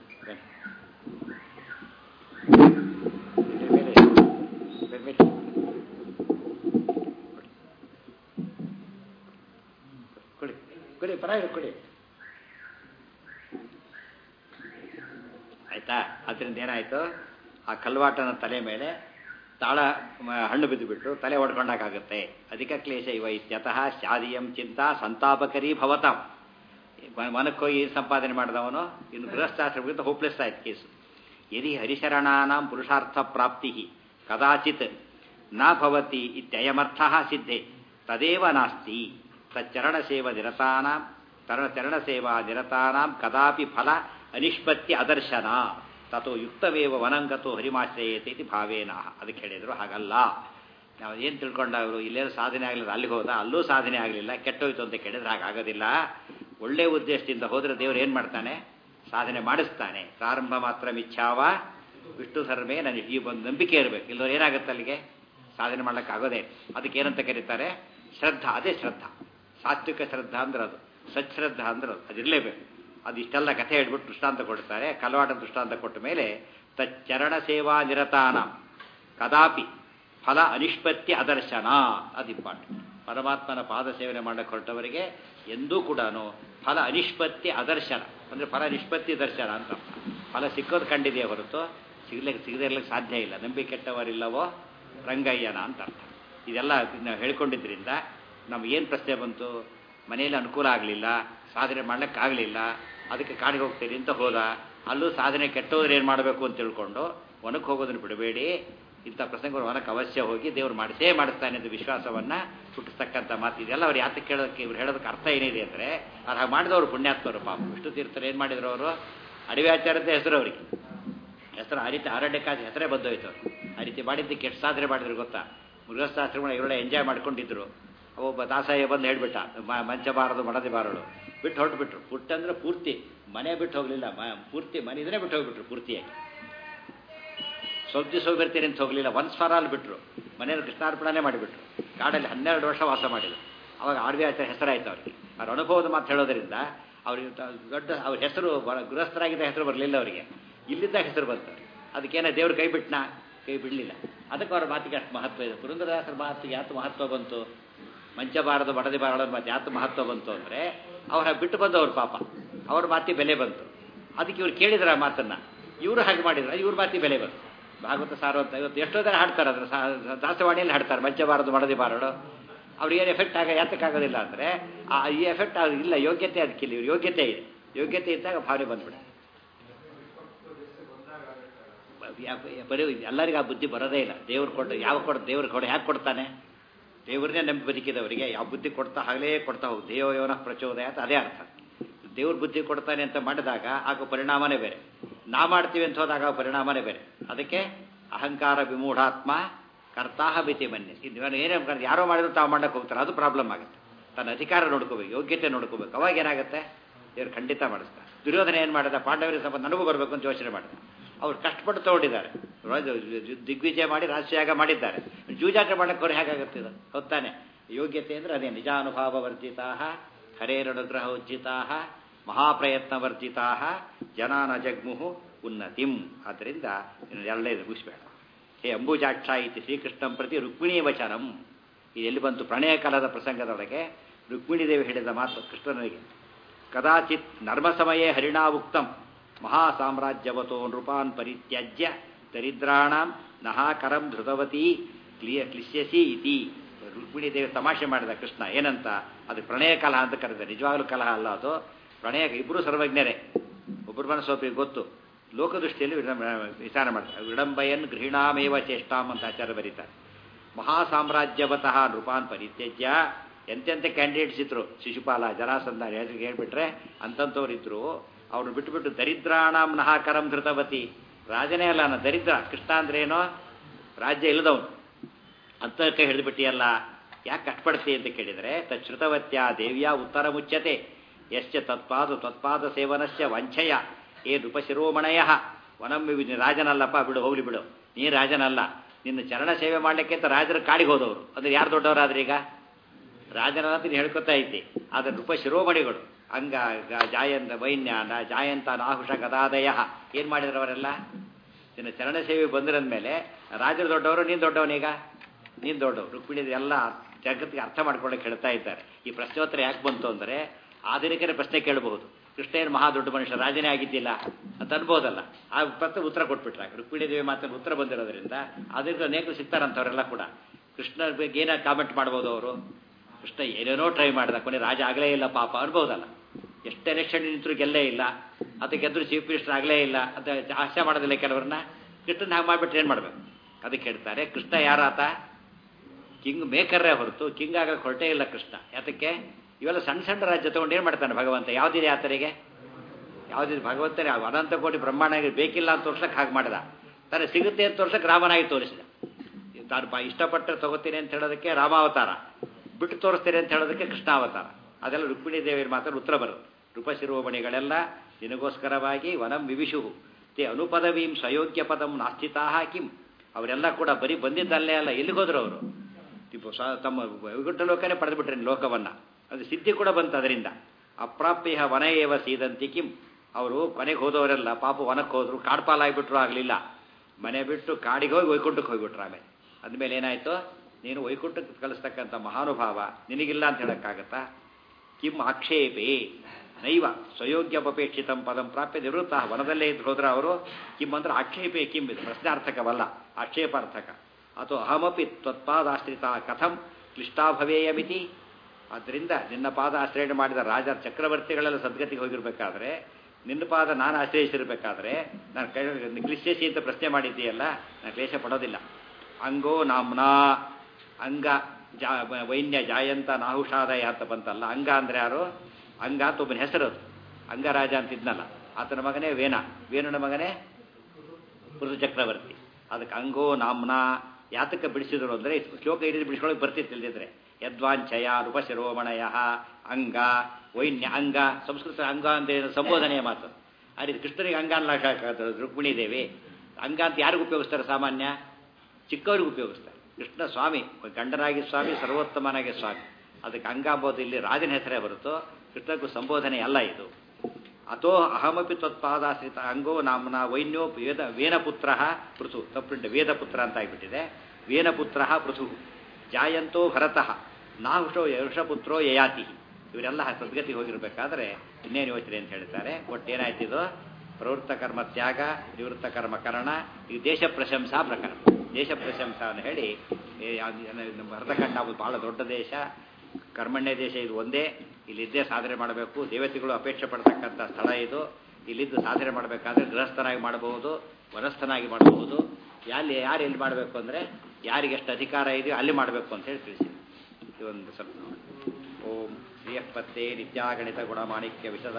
ಇಲ್ಲಿ ಮೇಲೆ ಮೇಲೆ ಮೇಲೆ. ಕೊಡಿ ಕೊಡಿ ಪರವಾಗಿಲ್ಲ ಕೊಡಿ ಆಯ್ತಾ ಅದರಿಂದ ಏನಾಯ್ತು ಆ ಕಲ್ವಾಟನ ತಲೆ ಮೇಲೆ ತಾಳ ಮ- ಹಣ್ಣು ಬಿದ್ದುಬಿಟ್ಟು ತಲೆ ಹೊಡ್ಕೊಂಡಾಗುತ್ತೆ ಅಧಿಕ ಕ್ಲೇಶ ಇವ ಇತ್ಯತಃ ಶಾದಿಯಂ ಚಿಂತಾ ಸಂತಾಪಕರಿ ಭವತಾಂ ಮ- ಮನಕ್ಕೆ ಹೋಗಿ ಸಂಪಾದನೆ ಮಾಡಿದವನು ಇನ್ನು ಗೃಹಸ್ಥಾಶ್ರಮಕ್ಕಿಂತ ಹೋಪ್ಲೆಸ್ ಆಯ್ತು ಕೇಸು ಯದಿ ಹರಿಶರಣಾನಾಂ ಪುರುಷಾರ್ಥ ಪ್ರಾಪ್ತಿ ಕದಾಚಿತ್ ನ ಭವತಿ ಇತ್ಯಯಮರ್ಥ ಸಿದ್ಧೆ ತದೇವ ನಾಸ್ತಿ ತಚ್ಚರಣಸೇವ ನಿರತಾನಾಂ ತರಣ ಚರಣಸೇವಾ ನಿರತಾನಾಂ ಕದಾಪಿ ಫಲ ಅನಿಷ್ಪತ್ತಿ ಅದರ್ಶನ ತಥೋ ಯುಕ್ತವೇವ ವನಂಗತೋ ಹರಿಮಾಶ್ರಯತೆ ಇತಿ ಭಾವೇನ ಅದಕ್ಕೆ ಹೇಳಿದ್ರು ಹಾಗಲ್ಲ ನಾವು ಏನು ತಿಳ್ಕೊಂಡವರು ಇಲ್ಲೇನು ಸಾಧನೆ ಆಗಲಿಲ್ಲ ಅಲ್ಲಿಗೆ ಹೋದ ಅಲ್ಲೂ ಸಾಧನೆ ಆಗಲಿಲ್ಲ ಕೆಟ್ಟೋಯ್ತು ಅಂತ ಕೇಳಿದ್ರೆ ಹಾಗಾಗೋದಿಲ್ಲ ಒಳ್ಳೆ ಉದ್ದೇಶದಿಂದ ಹೋದರೆ ದೇವರು ಏನು ಮಾಡ್ತಾನೆ ಸಾಧನೆ ಮಾಡಿಸ್ತಾನೆ ಪ್ರಾರಂಭ ಮಾತ್ರ ಮಿಚ್ಛಾವ ವಿಷ್ಣು ಧರ್ಮೇ ನನಗೆ ಈ ಒಂದು ನಂಬಿಕೆ ಇರಬೇಕು ಇಲ್ಲವ್ರು ಏನಾಗುತ್ತೆ ಅಲ್ಲಿಗೆ ಸಾಧನೆ ಮಾಡೋಕ್ಕಾಗೋದೇ ಅದಕ್ಕೆ ಏನಂತ ಕರೀತಾರೆ ಶ್ರದ್ಧಾ ಅದೇ ಶ್ರದ್ಧಾ ಸಾತ್ವಿಕ ಶ್ರದ್ಧಾ ಅಂದ್ರೆ ಅದು ಸಚ್ಶ್ರದ್ಧಾ ಅಂದ್ರೆ ಅದು ಅದಿರಲೇಬೇಕು ಅದು ಇಷ್ಟೆಲ್ಲ ಕಥೆ ಹೇಳ್ಬಿಟ್ಟು ದೃಷ್ಟಾಂತ ಕೊಡ್ತಾರೆ ಕಲವಾಟ ದೃಷ್ಟಾಂತ ಕೊಟ್ಟ ಮೇಲೆ ತಚ್ಚರಣ ಸೇವಾ ನಿರತಾನ ಕದಾಪಿ ಫಲ ಅನಿಷ್ಪತ್ತಿ ಅದರ್ಶನ ಅದು ಇಂಪಾರ್ಟೆಂಟ್ ಪರಮಾತ್ಮನ ಪಾದ ಸೇವನೆ ಮಾಡಕ್ಕೆ ಹೊರಟವರಿಗೆ ಎಂದೂ ಕೂಡ ಫಲ ಅನಿಷ್ಪತ್ತಿ ಅದರ್ಶನ ಅಂದರೆ ಫಲ ನಿಷ್ಪತ್ತಿ ದರ್ಶನ ಅಂತ ಫಲ ಸಿಕ್ಕೋದು ಕಂಡಿದೆಯೇ ಹೊರತು ಸಿಗ್ಲಿಕ್ಕೆ ಸಿಗದೇ ಇರ್ಲಿಕ್ಕೆ ಸಾಧ್ಯ ಇಲ್ಲ ನಂಬಿಕೆ ಕೆಟ್ಟವರಿಲ್ಲವೋ ರಂಗಯ್ಯನ ಅಂತ ಅರ್ಥ ಇದೆಲ್ಲ ನಾವು ಹೇಳ್ಕೊಂಡಿದ್ರಿಂದ ನಮಗೇನು ಪ್ರಶ್ನೆ ಬಂತು ಮನೆಯಲ್ಲಿ ಅನುಕೂಲ ಆಗಲಿಲ್ಲ ಸಾಧನೆ ಮಾಡ್ಲಿಕ್ಕಾಗಲಿಲ್ಲ ಅದಕ್ಕೆ ಕಾಡಿಗೆ ಹೋಗ್ತೀರಿ ಅಂತ ಹೋದ ಅಲ್ಲೂ ಸಾಧನೆ ಕೆಟ್ಟೋದ್ರೆ ಏನು ಮಾಡಬೇಕು ಅಂತ ತಿಳ್ಕೊಂಡು ಒನಕ್ಕೆ ಹೋಗೋದನ್ನು ಬಿಡಬೇಡಿ ಇಂಥ ಪ್ರಸಂಗಗಳು ವನಕ್ಕೆ ಅವಶ್ಯ ಹೋಗಿ ದೇವ್ರು ಮಾಡಿಸೇ ಮಾಡಿಸ್ತಾನೆ ಅಂತ ವಿಶ್ವಾಸವನ್ನು ಹುಟ್ಟಿಸ್ತಕ್ಕಂಥ ಮಾತು ಇದೆಲ್ಲ ಅವ್ರು ಯಾತಕ್ಕೆ ಕೇಳೋದಕ್ಕೆ ಇವ್ರು ಹೇಳೋದಕ್ಕೆ ಅರ್ಥ ಏನಿದೆ ಅಂದರೆ ಅವ್ರು ಹಾಗೆ ಮಾಡಿದವರು ಪುಣ್ಯಾತ್ಮರು ಪಾಪ ವಿಷ್ಣು ತೀರ್ಥರು ಏನು ಮಾಡಿದ್ರು ಅವರು ಅಡವಿ ಆಚಾರದ ಹೆಸರು ಅವರಿಗೆ ಹೆಸರು ಆ ರೀತಿ ಅರಣ್ಯಕ್ಕಾದ ಹೆಸರೇ ಬಂದೋಯ್ತು ಅವ್ರು ಆ ರೀತಿ ಮಾಡಿದ್ದಕ್ಕೆ ಎಷ್ಟು ಸಾಧನೆ ಮಾಡಿದ್ರು ಗೊತ್ತಾ ಮೃಗಸ್ಥಾಶ್ರಮ ಇವರೆಲ್ಲ ಎಂಜಾಯ್ ಮಾಡ್ಕೊಂಡಿದ್ರು ಒಬ್ಬ ದಾಸಾಯ ಬಂದು ಹೇಳ್ಬಿಟ್ಟ ಮ- ಮಂಚ ಬಾರದು ಮಡದಿ ಬಾರಳು ಬಿಟ್ಟು ಹೊರಟ್ಬಿಟ್ರು ಪುಟ್ಟಂದ್ರೆ ಪೂರ್ತಿ ಮನೆ ಬಿಟ್ಟು ಹೋಗಲಿಲ್ಲ ಪೂರ್ತಿ ಮನೆ ಇದನ್ನೇ ಬಿಟ್ಟು ಹೋಗ್ಬಿಟ್ರು ಪೂರ್ತಿಯಾಗಿ ಸ್ವಲ್ಪ ದಿವಸ ಹೋಗಿರ್ತೀರಿ ಅಂತ ಹೋಗಲಿಲ್ಲ ಒನ್ಸ್ ಫಾರ್ ಆಲ್ ಬಿಟ್ಟರು ಮನೆಯಲ್ಲಿ ಕೃಷ್ಣಾರ್ಪಣೆ ಮಾಡಿಬಿಟ್ರು ಕಾಡಲ್ಲಿ ಹನ್ನೆರಡು ವರ್ಷ ವಾಸ ಮಾಡಿದ್ರು ಅವಾಗ ಆರ್ ಬಿ ಆಚಾರ ಹೆಸರಾಯ್ತು ಅವರಿಗೆ ಅವ್ರ ಅನುಭವದ ಮಾತು ಹೇಳೋದ್ರಿಂದ ಅವ್ರಿಗೆ ತ- ದೊಡ್ಡ ಅವ್ರ ಹೆಸರು ಬ- ಗೃಹಸ್ಥರಾಗಿದ್ದ ಹೆಸರು ಬರಲಿಲ್ಲ ಅವರಿಗೆ ಇಲ್ಲಿದ್ದ ಹೆಸರು ಬಂತು ಅದಕ್ಕೇನೋ ದೇವ್ರು ಕೈ ಬಿಟ್ನ ಕೈ ಬಿಡಲಿಲ್ಲ ಅದಕ್ಕೆ ಅವ್ರ ಮಾತಿಗೆ ಅಷ್ಟು ಮಹತ್ವ ಇದೆ ಪುರಂದರದಾಸರ ಮಾತಿಗೆ ಯಾತು ಮಹತ್ವ ಬಂತು ಮಂಚ ಬಾರದು ಬಡದಿ ಬಾರದು ಮಾತು ಯಾತು ಮಹತ್ವ ಬಂತು ಅಂದರೆ ಅವ್ರ ಬಿಟ್ಟು ಬಂದವ್ರು ಪಾಪ ಅವ್ರ ಮಾತಿ ಬೆಲೆ ಬಂತು ಅದಕ್ಕೆ ಇವ್ರು ಕೇಳಿದ್ರ ಆ ಮಾತನ್ನ ಇವರು ಹಾಗೆ ಮಾಡಿದ್ರು ಇವ್ರ ಮಾತಿ ಬೆಲೆ ಬಂತು ಭಾಗವತ ಸಾರು ಅಂತ ಇವತ್ತು ಎಷ್ಟೋ ಜನ ಹಾಡ್ತಾರೆ ಅದ್ರ ಸಾ- ದಾಸವಾಣಿಯಲ್ಲಿ ಹಾಡ್ತಾರೆ ಮಂಚ ಬಾರದು ಮಡದಿ ಬಾರಡು ಅವ್ರಿಗೆ ಏನು ಎಫೆಕ್ಟ್ ಆಗ ಯಾತಕ್ಕಾಗೋದಿಲ್ಲ ಅಂದರೆ ಆ ಈ ಎಫೆಕ್ಟ್ ಅದು ಇಲ್ಲ ಯೋಗ್ಯತೆ ಅದಕ್ಕಿಲ್ಲ ಇವ್ರ ಯೋಗ್ಯತೆ ಇದೆ ಯೋಗ್ಯತೆ ಇದ್ದಾಗ ಭಾವನೆ ಬಂದ್ಬಿಡ ಬರೀ ಎಲ್ಲರಿಗೂ ಆ ಬುದ್ಧಿ ಬರೋದೇ ಇಲ್ಲ ದೇವ್ರು ಕೊಟ್ಟು ಯಾವ ಕೊಡ ದೇವ್ರು ಕೊಡ ಯಾಕೆ ಕೊಡ್ತಾನೆ ದೇವ್ರನ್ನೇ ನಂಬಿ ಬದುಕಿದವರಿಗೆ ಯಾವ ಬುದ್ಧಿ ಕೊಡ್ತಾ ಆಗಲೇ ಕೊಡ್ತಾ ಹೋಗಿ ದೇವಯೋನ ಪ್ರಚೋದಯ ಅಂತ ಅದೇ ಅರ್ಥ ದೇವ್ರ ಬುದ್ಧಿ ಕೊಡ್ತಾನೆ ಅಂತ ಮಾಡಿದಾಗ ಆಗೋ ಪರಿಣಾಮನೇ ಬೇರೆ ನಾ ಮಾಡ್ತೀವಿ ಅಂತ ಹೋದಾಗ ಆಗೋ ಪರಿಣಾಮನೇ ಬೇರೆ ಅದಕ್ಕೆ ಅಹಂಕಾರ ವಿಮೂಢಾತ್ಮ ಕರ್ತಾಹ ಬಿತಿ ಮನ್ನೆ ಇದು ಏನೇ ಯಾರೋ ಮಾಡಿದ್ರು ತಾವು ಮಾಡಕ್ಕೆ ಹೋಗ್ತಾರೆ ಅದು ಪ್ರಾಬ್ಲಮ್ ಆಗುತ್ತೆ ತನ್ನ ಅಧಿಕಾರ ನೋಡ್ಕೋಬೇಕು ಯೋಗ್ಯತೆ ನೋಡ್ಕೋಬೇಕು ಅವಾಗ ಏನಾಗುತ್ತೆ ದೇವ್ರು ಖಂಡಿತ ಮಾಡಿಸ್ತಾರೆ ದುರ್ಯೋಧನ ಏನು ಮಾಡಿದ ಪಾಂಡವರಿಗೆ ಸ್ವಲ್ಪ ನನಗೂ ಬರಬೇಕು ಅಂತ ಯೋಚನೆ ಮಾಡಿದ ಅವ್ರು ಕಷ್ಟಪಟ್ಟು ತಗೊಂಡಿದ್ದಾರೆ ದಿಗ್ವಿಜಯ ಮಾಡಿ ರಾಷ್ಟ್ರೀಯಾಗ ಮಾಡಿದ್ದಾರೆ ಜೂಜಾಟ ಮಾಡಕ್ಕೆ ಅವ್ರು ಹೇಗಾಗುತ್ತೆ ಇದು ಹೊತ್ತಾನೆ ಯೋಗ್ಯತೆ ಅಂದರೆ ಅದೇ ನಿಜಾನುಭಾವ ವರ್ಜಿತಾ ಹರೇರನುಗ್ರಹ ಉಜ್ಜಿತಾ ಮಹಾಪ್ರಯತ್ನ ವರ್ಜಿತಾ ಜನಾನ ಜಗ್ಮುಹು ಉನ್ನತಿಂ ಆದ್ದರಿಂದ ಎರಡೇ ಮುಗಿಸ್ಬೇಡ ಹೇ ಅಂಬುಜಾಕ್ಷ ಇತಿ ಶ್ರೀಕೃಷ್ಣಂ ಪ್ರತಿ ರುಕ್ಮಿಣೀ ವಚನಂ ಇದು ಎಲ್ಲಿ ಬಂತು ಪ್ರಣಯ ಕಾಲದ ಪ್ರಸಂಗದೊಳಗೆ ರುಕ್ಮಿಣಿ ದೇವಿ ಹೇಳಿದ ಮಾತು ಕೃಷ್ಣನಿಗೆ ಕದಾಚಿತ್ ನರ್ಮ ಸಮಯೇ ಹರಿಣಾ ಉಕ್ತಂ ಮಹಾಸಾಮ್ರಾಜ್ಯವತೋ ನೃಪಾನ್ ಪರಿತ್ಯಜ್ಯ ದರಿದ್ರಾಣಂ ನಹಾಕರಂ ಧೃತವತಿ ಕ್ಲಿಯ ಕ್ಲಿಶ್ಯಸಿ ಇತಿ ರುಕ್ಮಿಣಿ ದೇವಿ ತಮಾಷೆ ಮಾಡಿದ ಕೃಷ್ಣ ಏನಂತ ಅದು ಪ್ರಣಯ ಕಲಹ ಅಂತ ಕರೆದ ನಿಜವಾಗ್ಲೂ ಕಲಹ ಅಲ್ಲ ಅದು ಪ್ರಣಯ ಇಬ್ಬರು ಸರ್ವಜ್ಞರೇ ಒಬ್ಬರು ಮನಸ್ಸೊಬ್ಬಿಗೆ ಗೊತ್ತು ಲೋಕದೃಷ್ಟಿಯಲ್ಲಿ ವಿಡ- ವಿಚಾರ ಮಾಡ್ತಾರೆ ವಿಡಂಬಯನ್ ಗೃಹಿಣಾಮೇವ ಚೇಷ್ಟಾಂ ಅಂತ ಆಚಾರ ಬರೀತಾರೆ ಮಹಾಸಾಮ್ರಾಜ್ಯವತಃ ನೃಪಾನ್ ಪರಿತ್ಯಜ್ಯ ಎಂತೆಂಥ ಕ್ಯಾಂಡಿಡೇಟ್ಸ್ ಇದ್ರು ಶಿಶುಪಾಲ ಜರಾಸಂಧ ಹೆಸರಿಗೆ ಹೇಳ್ಬಿಟ್ರೆ ಅಂತಂಥವ್ರು ಇದ್ರು ಅವ್ರನ್ನ ಬಿಟ್ಟುಬಿಟ್ಟು ದರಿದ್ರಾಣಾಂ ನಹಾಕರಂ ಧೃತವತಿ ರಾಜನೇ ಅಲ್ಲ ನಾ ದರಿದ್ರ ಕೃಷ್ಣ ಅಂದ್ರೆ ಏನೋ ರಾಜ್ಯ ಇಲ್ಲದವನು ಅಂತಕ್ಕೆ ಹಿಡಿದುಬಿಟ್ಟಿಯಲ್ಲ ಯಾಕೆ ಕಷ್ಟಪಡ್ತಿ ಅಂತ ಕೇಳಿದರೆ ತಚ್ಛೃತವತ್ಯ ದೇವಿಯ ಉತ್ತರ ಮುಚ್ಚತೆ ಯಶ್ಚ ತತ್ಪಾದ ತತ್ಪಾದ ಸೇವನಸ್ಯ ವಂಚಯ ಏ ನೃಪಶಿರೋಮಣಯ ವನಮ್ಮಿ ನೀ ರಾಜನಲ್ಲಪ್ಪ ಬಿಡು ಹೋಗ್ಲಿ ಬಿಡು ನೀ ರಾಜನಲ್ಲ ನಿನ್ನ ಚರಣ ಸೇವೆ ಮಾಡ್ಲಿಕ್ಕೆ ಅಂತ ರಾಜರ ಕಾಡಿಗೆ ಹೋದವರು ಅಂದ್ರೆ ಯಾರು ದೊಡ್ಡವರಾದ್ರೆ ಈಗ ರಾಜನಲ್ಲ ಅಂತ ನೀನು ಹೇಳ್ಕೊತಾ ಇದ್ದಿ ಆದರೆ ನೃಪ ಶಿರೋಮಣಿಗಳು ಅಂಗ ಗ- ಜಾಯಂತ ವೈನ್ಯ ನ- ಜಾಯಂತ ನಾಹುಷ ಗದಾದಯ ಏನು ಮಾಡಿದ್ರು ಅವರೆಲ್ಲ ನಿನ್ನ ಚರಣ ಸೇವೆ ಬಂದಿರಂದ ಮೇಲೆ ರಾಜರು ದೊಡ್ಡವರು ನೀನು ದೊಡ್ಡವನೀಗ ನೀನು ದೊಡ್ಡವರು ರುಕ್ಮಿಣಿ ಎಲ್ಲ ಜಗತ್ತಿಗೆ ಅರ್ಥ ಮಾಡ್ಕೊಳ್ಳೋಕೆ ಹೇಳ್ತಾ ಇದ್ದಾರೆ ಈ ಪ್ರಶ್ನೋತ್ತರ ಯಾಕೆ ಬಂತು ಅಂದರೆ ಆಧುನಿಕರ ಪ್ರಶ್ನೆ ಕೇಳಬಹುದು ಕೃಷ್ಣ ಏನು ಮಹಾ ದೊಡ್ಡ ಮನುಷ್ಯ ರಾಜನೇ ಆಗಿದ್ದಿಲ್ಲ ಅಂತ ಅನ್ಬೋದಲ್ಲ ಆ ಪ್ರಶ್ನೆ ಉತ್ತರ ಕೊಟ್ಬಿಟ್ರ ರುಕ್ಮಿಣಿ ದೇವಿ ಮಾತನ್ನು ಉತ್ತರ ಬಂದಿರೋದ್ರಿಂದ ಅದರಿಂದ ಅನೇಕರು ಸಿಗ್ತಾರಂಥವರೆಲ್ಲ ಕೂಡ ಕೃಷ್ಣ ಬಗ್ಗೆ ಏನಾದ್ರು ಕಾಮೆಂಟ್ ಮಾಡ್ಬೋದು ಅವರು ಕೃಷ್ಣ ಏನೇನೋ ಟ್ರೈ ಮಾಡಿದ ಕೊನೆ ರಾಜ ಆಗಲೇ ಇಲ್ಲ ಪಾಪ ಅನ್ಬೋದಲ್ಲ ಎಷ್ಟು ಎಲೆಕ್ಷನ್ ನಿಂತರೂ ಗೆಲ್ಲೇ ಇಲ್ಲ ಅದಕ್ಕೆ ಗೆದ್ರು ಚೀಫ್ ಮಿನಿಸ್ಟರ್ ಆಗಲೇ ಇಲ್ಲ ಅಂತ ಆಶೆ ಮಾಡೋದಿಲ್ಲ ಕೆಲವ್ರನ್ನ ಕೃಷ್ಣನ ಹಾಗೆ ಮಾಡಿಬಿಟ್ರೆ ಏನು ಮಾಡಬೇಕು ಅದಕ್ಕೆ ಹೇಳ್ತಾರೆ ಕೃಷ್ಣ ಯಾರಾತ ಕಿಂಗ್ ಮೇಕರೇ ಹೊರತು ಕಿಂಗ್ ಆಗಕ್ಕೆ ಹೊರಟೇ ಇಲ್ಲ ಕೃಷ್ಣ ಯಾತಕ್ಕೆ ಇವೆಲ್ಲ ಸಣ್ಣ ಸಣ್ಣ ರಾಜ್ಯ ತಗೊಂಡು ಏನು ಮಾಡ್ತಾನೆ ಭಗವಂತ ಯಾವುದಿದೆ ಆತನಿಗೆ ಯಾವುದಿದೆ ಭಗವಂತನೇ ಅನಂತ ಕೋಟಿ ಬ್ರಹ್ಮಾಂಡ ಬೇಕಿಲ್ಲ ಅಂತ ತೋರ್ಸಕ್ಕೆ ಹಾಗೆ ಮಾಡಿದ ತಾನು ಸಿಗುತ್ತೆ ಅಂತ ತೋರ್ಸಕ್ಕೆ ರಾಮನಾಗಿ ತೋರಿಸಿದ ತಾನು ಬಾ ಇಷ್ಟಪಟ್ಟರೆ ತಗೋತೀನಿ ಅಂತ ಹೇಳೋದಕ್ಕೆ ರಾಮಾವತಾರ ಬಿಟ್ಟು ತೋರಿಸ್ತೀನಿ ಅಂತ ಹೇಳೋದಕ್ಕೆ ಕೃಷ್ಣಾವತಾರ ಅದೆಲ್ಲ ರುಕ್ಮಿಣಿ ದೇವಿಯರ ಮಾತ್ರ ಉತ್ತರ ಬರುತ್ತೆ ರೂಪಶಿರೋಮಣಿಗಳೆಲ್ಲ ನಿನಗೋಸ್ಕರವಾಗಿ ವನಂ ವಿವಿಶು ತೇ ಅನುಪದವೀಂ ಸ್ವಯೋಗ್ಯ ಪದಂ ನಾಸ್ತಿತಾ ಕಿಂ ಅವರೆಲ್ಲ ಕೂಡ ಬರೀ ಬಂದಿದ್ದಲ್ಲೇ ಅಲ್ಲ ಎಲ್ಲಿಗೋದ್ರು ಅವರು ಟಿಪ್ಪು ಸ್ವ ತಮ್ಮ ವೈಗುಂಠ ಲೋಕನೇ ಪಡೆದುಬಿಟ್ರೆ ಲೋಕವನ್ನು ಅದು ಸಿದ್ಧಿ ಕೂಡ ಬಂತು ಅದರಿಂದ ಅಪ್ರಾಪ್ಯ ವನ ಏವ ಸೀದಂತಿ ಕಿಂ ಅವರು ಕೊನೆಗೆ ಹೋದವರೆಲ್ಲ ಪಾಪ ವನಕ್ಕೆ ಹೋದ್ರು ಕಾಡ್ಪಾಲಾಗ್ಬಿಟ್ರು ಆಗಲಿಲ್ಲ ಮನೆ ಬಿಟ್ಟು ಕಾಡಿಗೆ ಹೋಗಿ ವೈಕುಂಠಕ್ಕೆ ಹೋಗ್ಬಿಟ್ರು ಆಮೇಲೆ ಅಂದಮೇಲೆ ಏನಾಯಿತು ನೀನು ವೈಕುಂಠಕ್ಕೆ ಕಳಿಸ್ತಕ್ಕಂಥ ಮಹಾನುಭಾವ ನಿನಗಿಲ್ಲ ಅಂತ ಹೇಳೋಕ್ಕಾಗತ್ತಾ ಕಿಂ ಆಕ್ಷೇಪೇ ನೈವ ಸ್ವಯೋಗ್ಯಪೇಕ್ಷಿತಂ ಪದಂ ಪ್ರಾಪ್ಯ ನಿವೃತ್ತ ವನದಲ್ಲೇ ಇದ್ದು ಹೋದ್ರೆ ಅವರು ಕಿಂ ಅಂದ್ರೆ ಆಕ್ಷೇಪೇ ಕಿಂ ಇದು ಪ್ರಶ್ನಾರ್ಥಕವಲ್ಲ ಆಕ್ಷೇಪಾರ್ಥಕ ಅಥವಾ ಅಹಮಪಿ ತ್ವತ್ಪಾದಾಶ್ರಿತ ಕಥಂ ಕ್ಲಿಷ್ಟಾ ಭವೇಯಮಿತಿ ಆದ್ದರಿಂದ ನಿನ್ನ ಪಾದ ಆಶ್ರಯಣೆ ಮಾಡಿದ ರಾಜ ಚಕ್ರವರ್ತಿಗಳೆಲ್ಲ ಸದ್ಗತಿಗೆ ಹೋಗಿರ್ಬೇಕಾದ್ರೆ ನಿನ್ನ ಪಾದ ನಾನು ಆಶ್ರಯಿಸಿರ್ಬೇಕಾದ್ರೆ ನಾನು ಕೈ ಕ್ಲಿಶ್ಯಸಿ ಅಂತ ಪ್ರಶ್ನೆ ಮಾಡಿದ್ದೀಯಲ್ಲ ನಾನು ಕ್ಲೇಶ ಪಡೋದಿಲ್ಲ ಅಂಗೋ ನಾಮ್ನಾ ಅಂಗ ಜಾ ವೈನ್ಯ ಜಾಯಂತ ನಾಹುಷಾದಯ ಅಂತ ಬಂತಲ್ಲ ಅಂಗ ಅಂದ್ರೆ ಯಾರು ಅಂಗ ಅಂತ ಒಬ್ಬನ ಹೆಸರು ಅದು ಅಂಗರಾಜ ಅಂತ ಇದ್ನಲ್ಲ ಆತನ ಮಗನೇ ವೇನ ವೇಣನ ಮಗನೇ ಮೃದು ಚಕ್ರವರ್ತಿ ಅದಕ್ಕೆ ಅಂಗೋ ನಾಮ್ನ ಯಾತಕ್ಕೆ ಬಿಡಿಸಿದ್ರು ಅಂದರೆ ಶ್ಲೋಕ ಹಿಡಿದು ಬಿಡಿಸ್ಕೊಳಕ್ಕೆ ಬರ್ತಿತ್ತು ಇಲ್ದಿದ್ರೆ ಯದ್ವಾಂಚಯ ರೂಪಶಿರೋಮಣಯ ಅಂಗ ವೈನ್ಯ ಅಂಗ ಸಂಸ್ಕೃತ ಅಂಗ ಅಂತ ಏನು ಸಂಬೋಧನೆಯ ಮಾತು ಆ ರೀತಿ ಕೃಷ್ಣನಿಗೆ ಅಂಗ ಅನ್ಲಾಕ ರುಕ್ಮಿಣಿ ದೇವಿ ಅಂಗ ಅಂತ ಯಾರಿಗೂ ಉಪಯೋಗಿಸ್ತಾರೆ ಸಾಮಾನ್ಯ ಚಿಕ್ಕವರಿಗೂ ಉಪಯೋಗಿಸ್ತಾರೆ ಕೃಷ್ಣ ಸ್ವಾಮಿ ಗಂಡನಾಗಿ ಸ್ವಾಮಿ ಸರ್ವೋತ್ತಮನಾಗಿ ಸ್ವಾಮಿ ಅದಕ್ಕೆ ಅಂಗ ಅಂಬೋದು ಇಲ್ಲಿ ರಾಜನ ಹೆಸರೇ ಬರುತ್ತೋ ಕೃಷ್ಣಕ್ಕೂ ಸಂಬೋಧನೆ ಅಲ್ಲ ಇದು ಅಥೋ ಅಹಮಪಿ ತ್ವತ್ಪಾದಾಶ್ರಿತ ಅಂಗೋ ನಾಮ್ನ ವೈನ್ಯೋ ವೇದ ವೇನಪುತ್ರ ಪೃಥು ತಪ್ಪುಂಟು ವೇದಪುತ್ರ ಅಂತ ಆಗಿಬಿಟ್ಟಿದೆ ವೇನಪುತ್ರ ಪೃಥು ಜಾಯಂತೋ ಭರತಃ ನಾಹುಷೋ ಯರುಷಪುತ್ರೋ ಯಯಾತಿ ಇವರೆಲ್ಲ ಸದ್ಗತಿಗೆ ಹೋಗಿರ್ಬೇಕಾದ್ರೆ ಇನ್ನೇನು ಯೋಚನೆ ಅಂತ ಹೇಳ್ತಾರೆ ಒಟ್ಟೇನಾಯ್ತು ಇದು ಪ್ರವೃತ್ತ ಕರ್ಮ ತ್ಯಾಗ ನಿವೃತ್ತ ಕರ್ಮ ಕರಣ ಇದು ದೇಶ ಪ್ರಶಂಸಾ ಪ್ರಕರಣ ದೇಶ ಪ್ರಶಂಸಾ ಅಂತ ಹೇಳಿ ಭರತಖಂಡ ಬಹಳ ದೊಡ್ಡ ದೇಶ ಕರ್ಮಣ್ಯ ದೇಶ ಇದು ಒಂದೇ ಇಲ್ಲಿದ್ದೇ ಸಾಧನೆ ಮಾಡಬೇಕು ದೇವತೆಗಳು ಅಪೇಕ್ಷೆ ಪಡ್ತಕ್ಕಂಥ ಸ್ಥಳ ಇದು ಇಲ್ಲಿದ್ದು ಸಾಧನೆ ಮಾಡಬೇಕಾದ್ರೆ ಗೃಹಸ್ಥನಾಗಿ ಮಾಡಬಹುದು ವನಸ್ಥನಾಗಿ ಮಾಡಬಹುದು ಎಲ್ಲಿ ಯಾರು ಎಲ್ಲಿ ಮಾಡಬೇಕು ಅಂದರೆ ಯಾರಿಗೆ ಎಷ್ಟು ಅಧಿಕಾರ ಇದೆಯೋ ಅಲ್ಲಿ ಮಾಡಬೇಕು ಅಂತ ಹೇಳಿ ತಿಳಿಸಿ ಇದೊಂದು ಸ್ವಲ್ಪ ಓಂ ಶ್ರೀಯಪ್ಪತ್ತೆ ನಿತ್ಯಾಗಣಿತ ಗುಣಮಾಣಿಕ್ಯ ವಿಷದ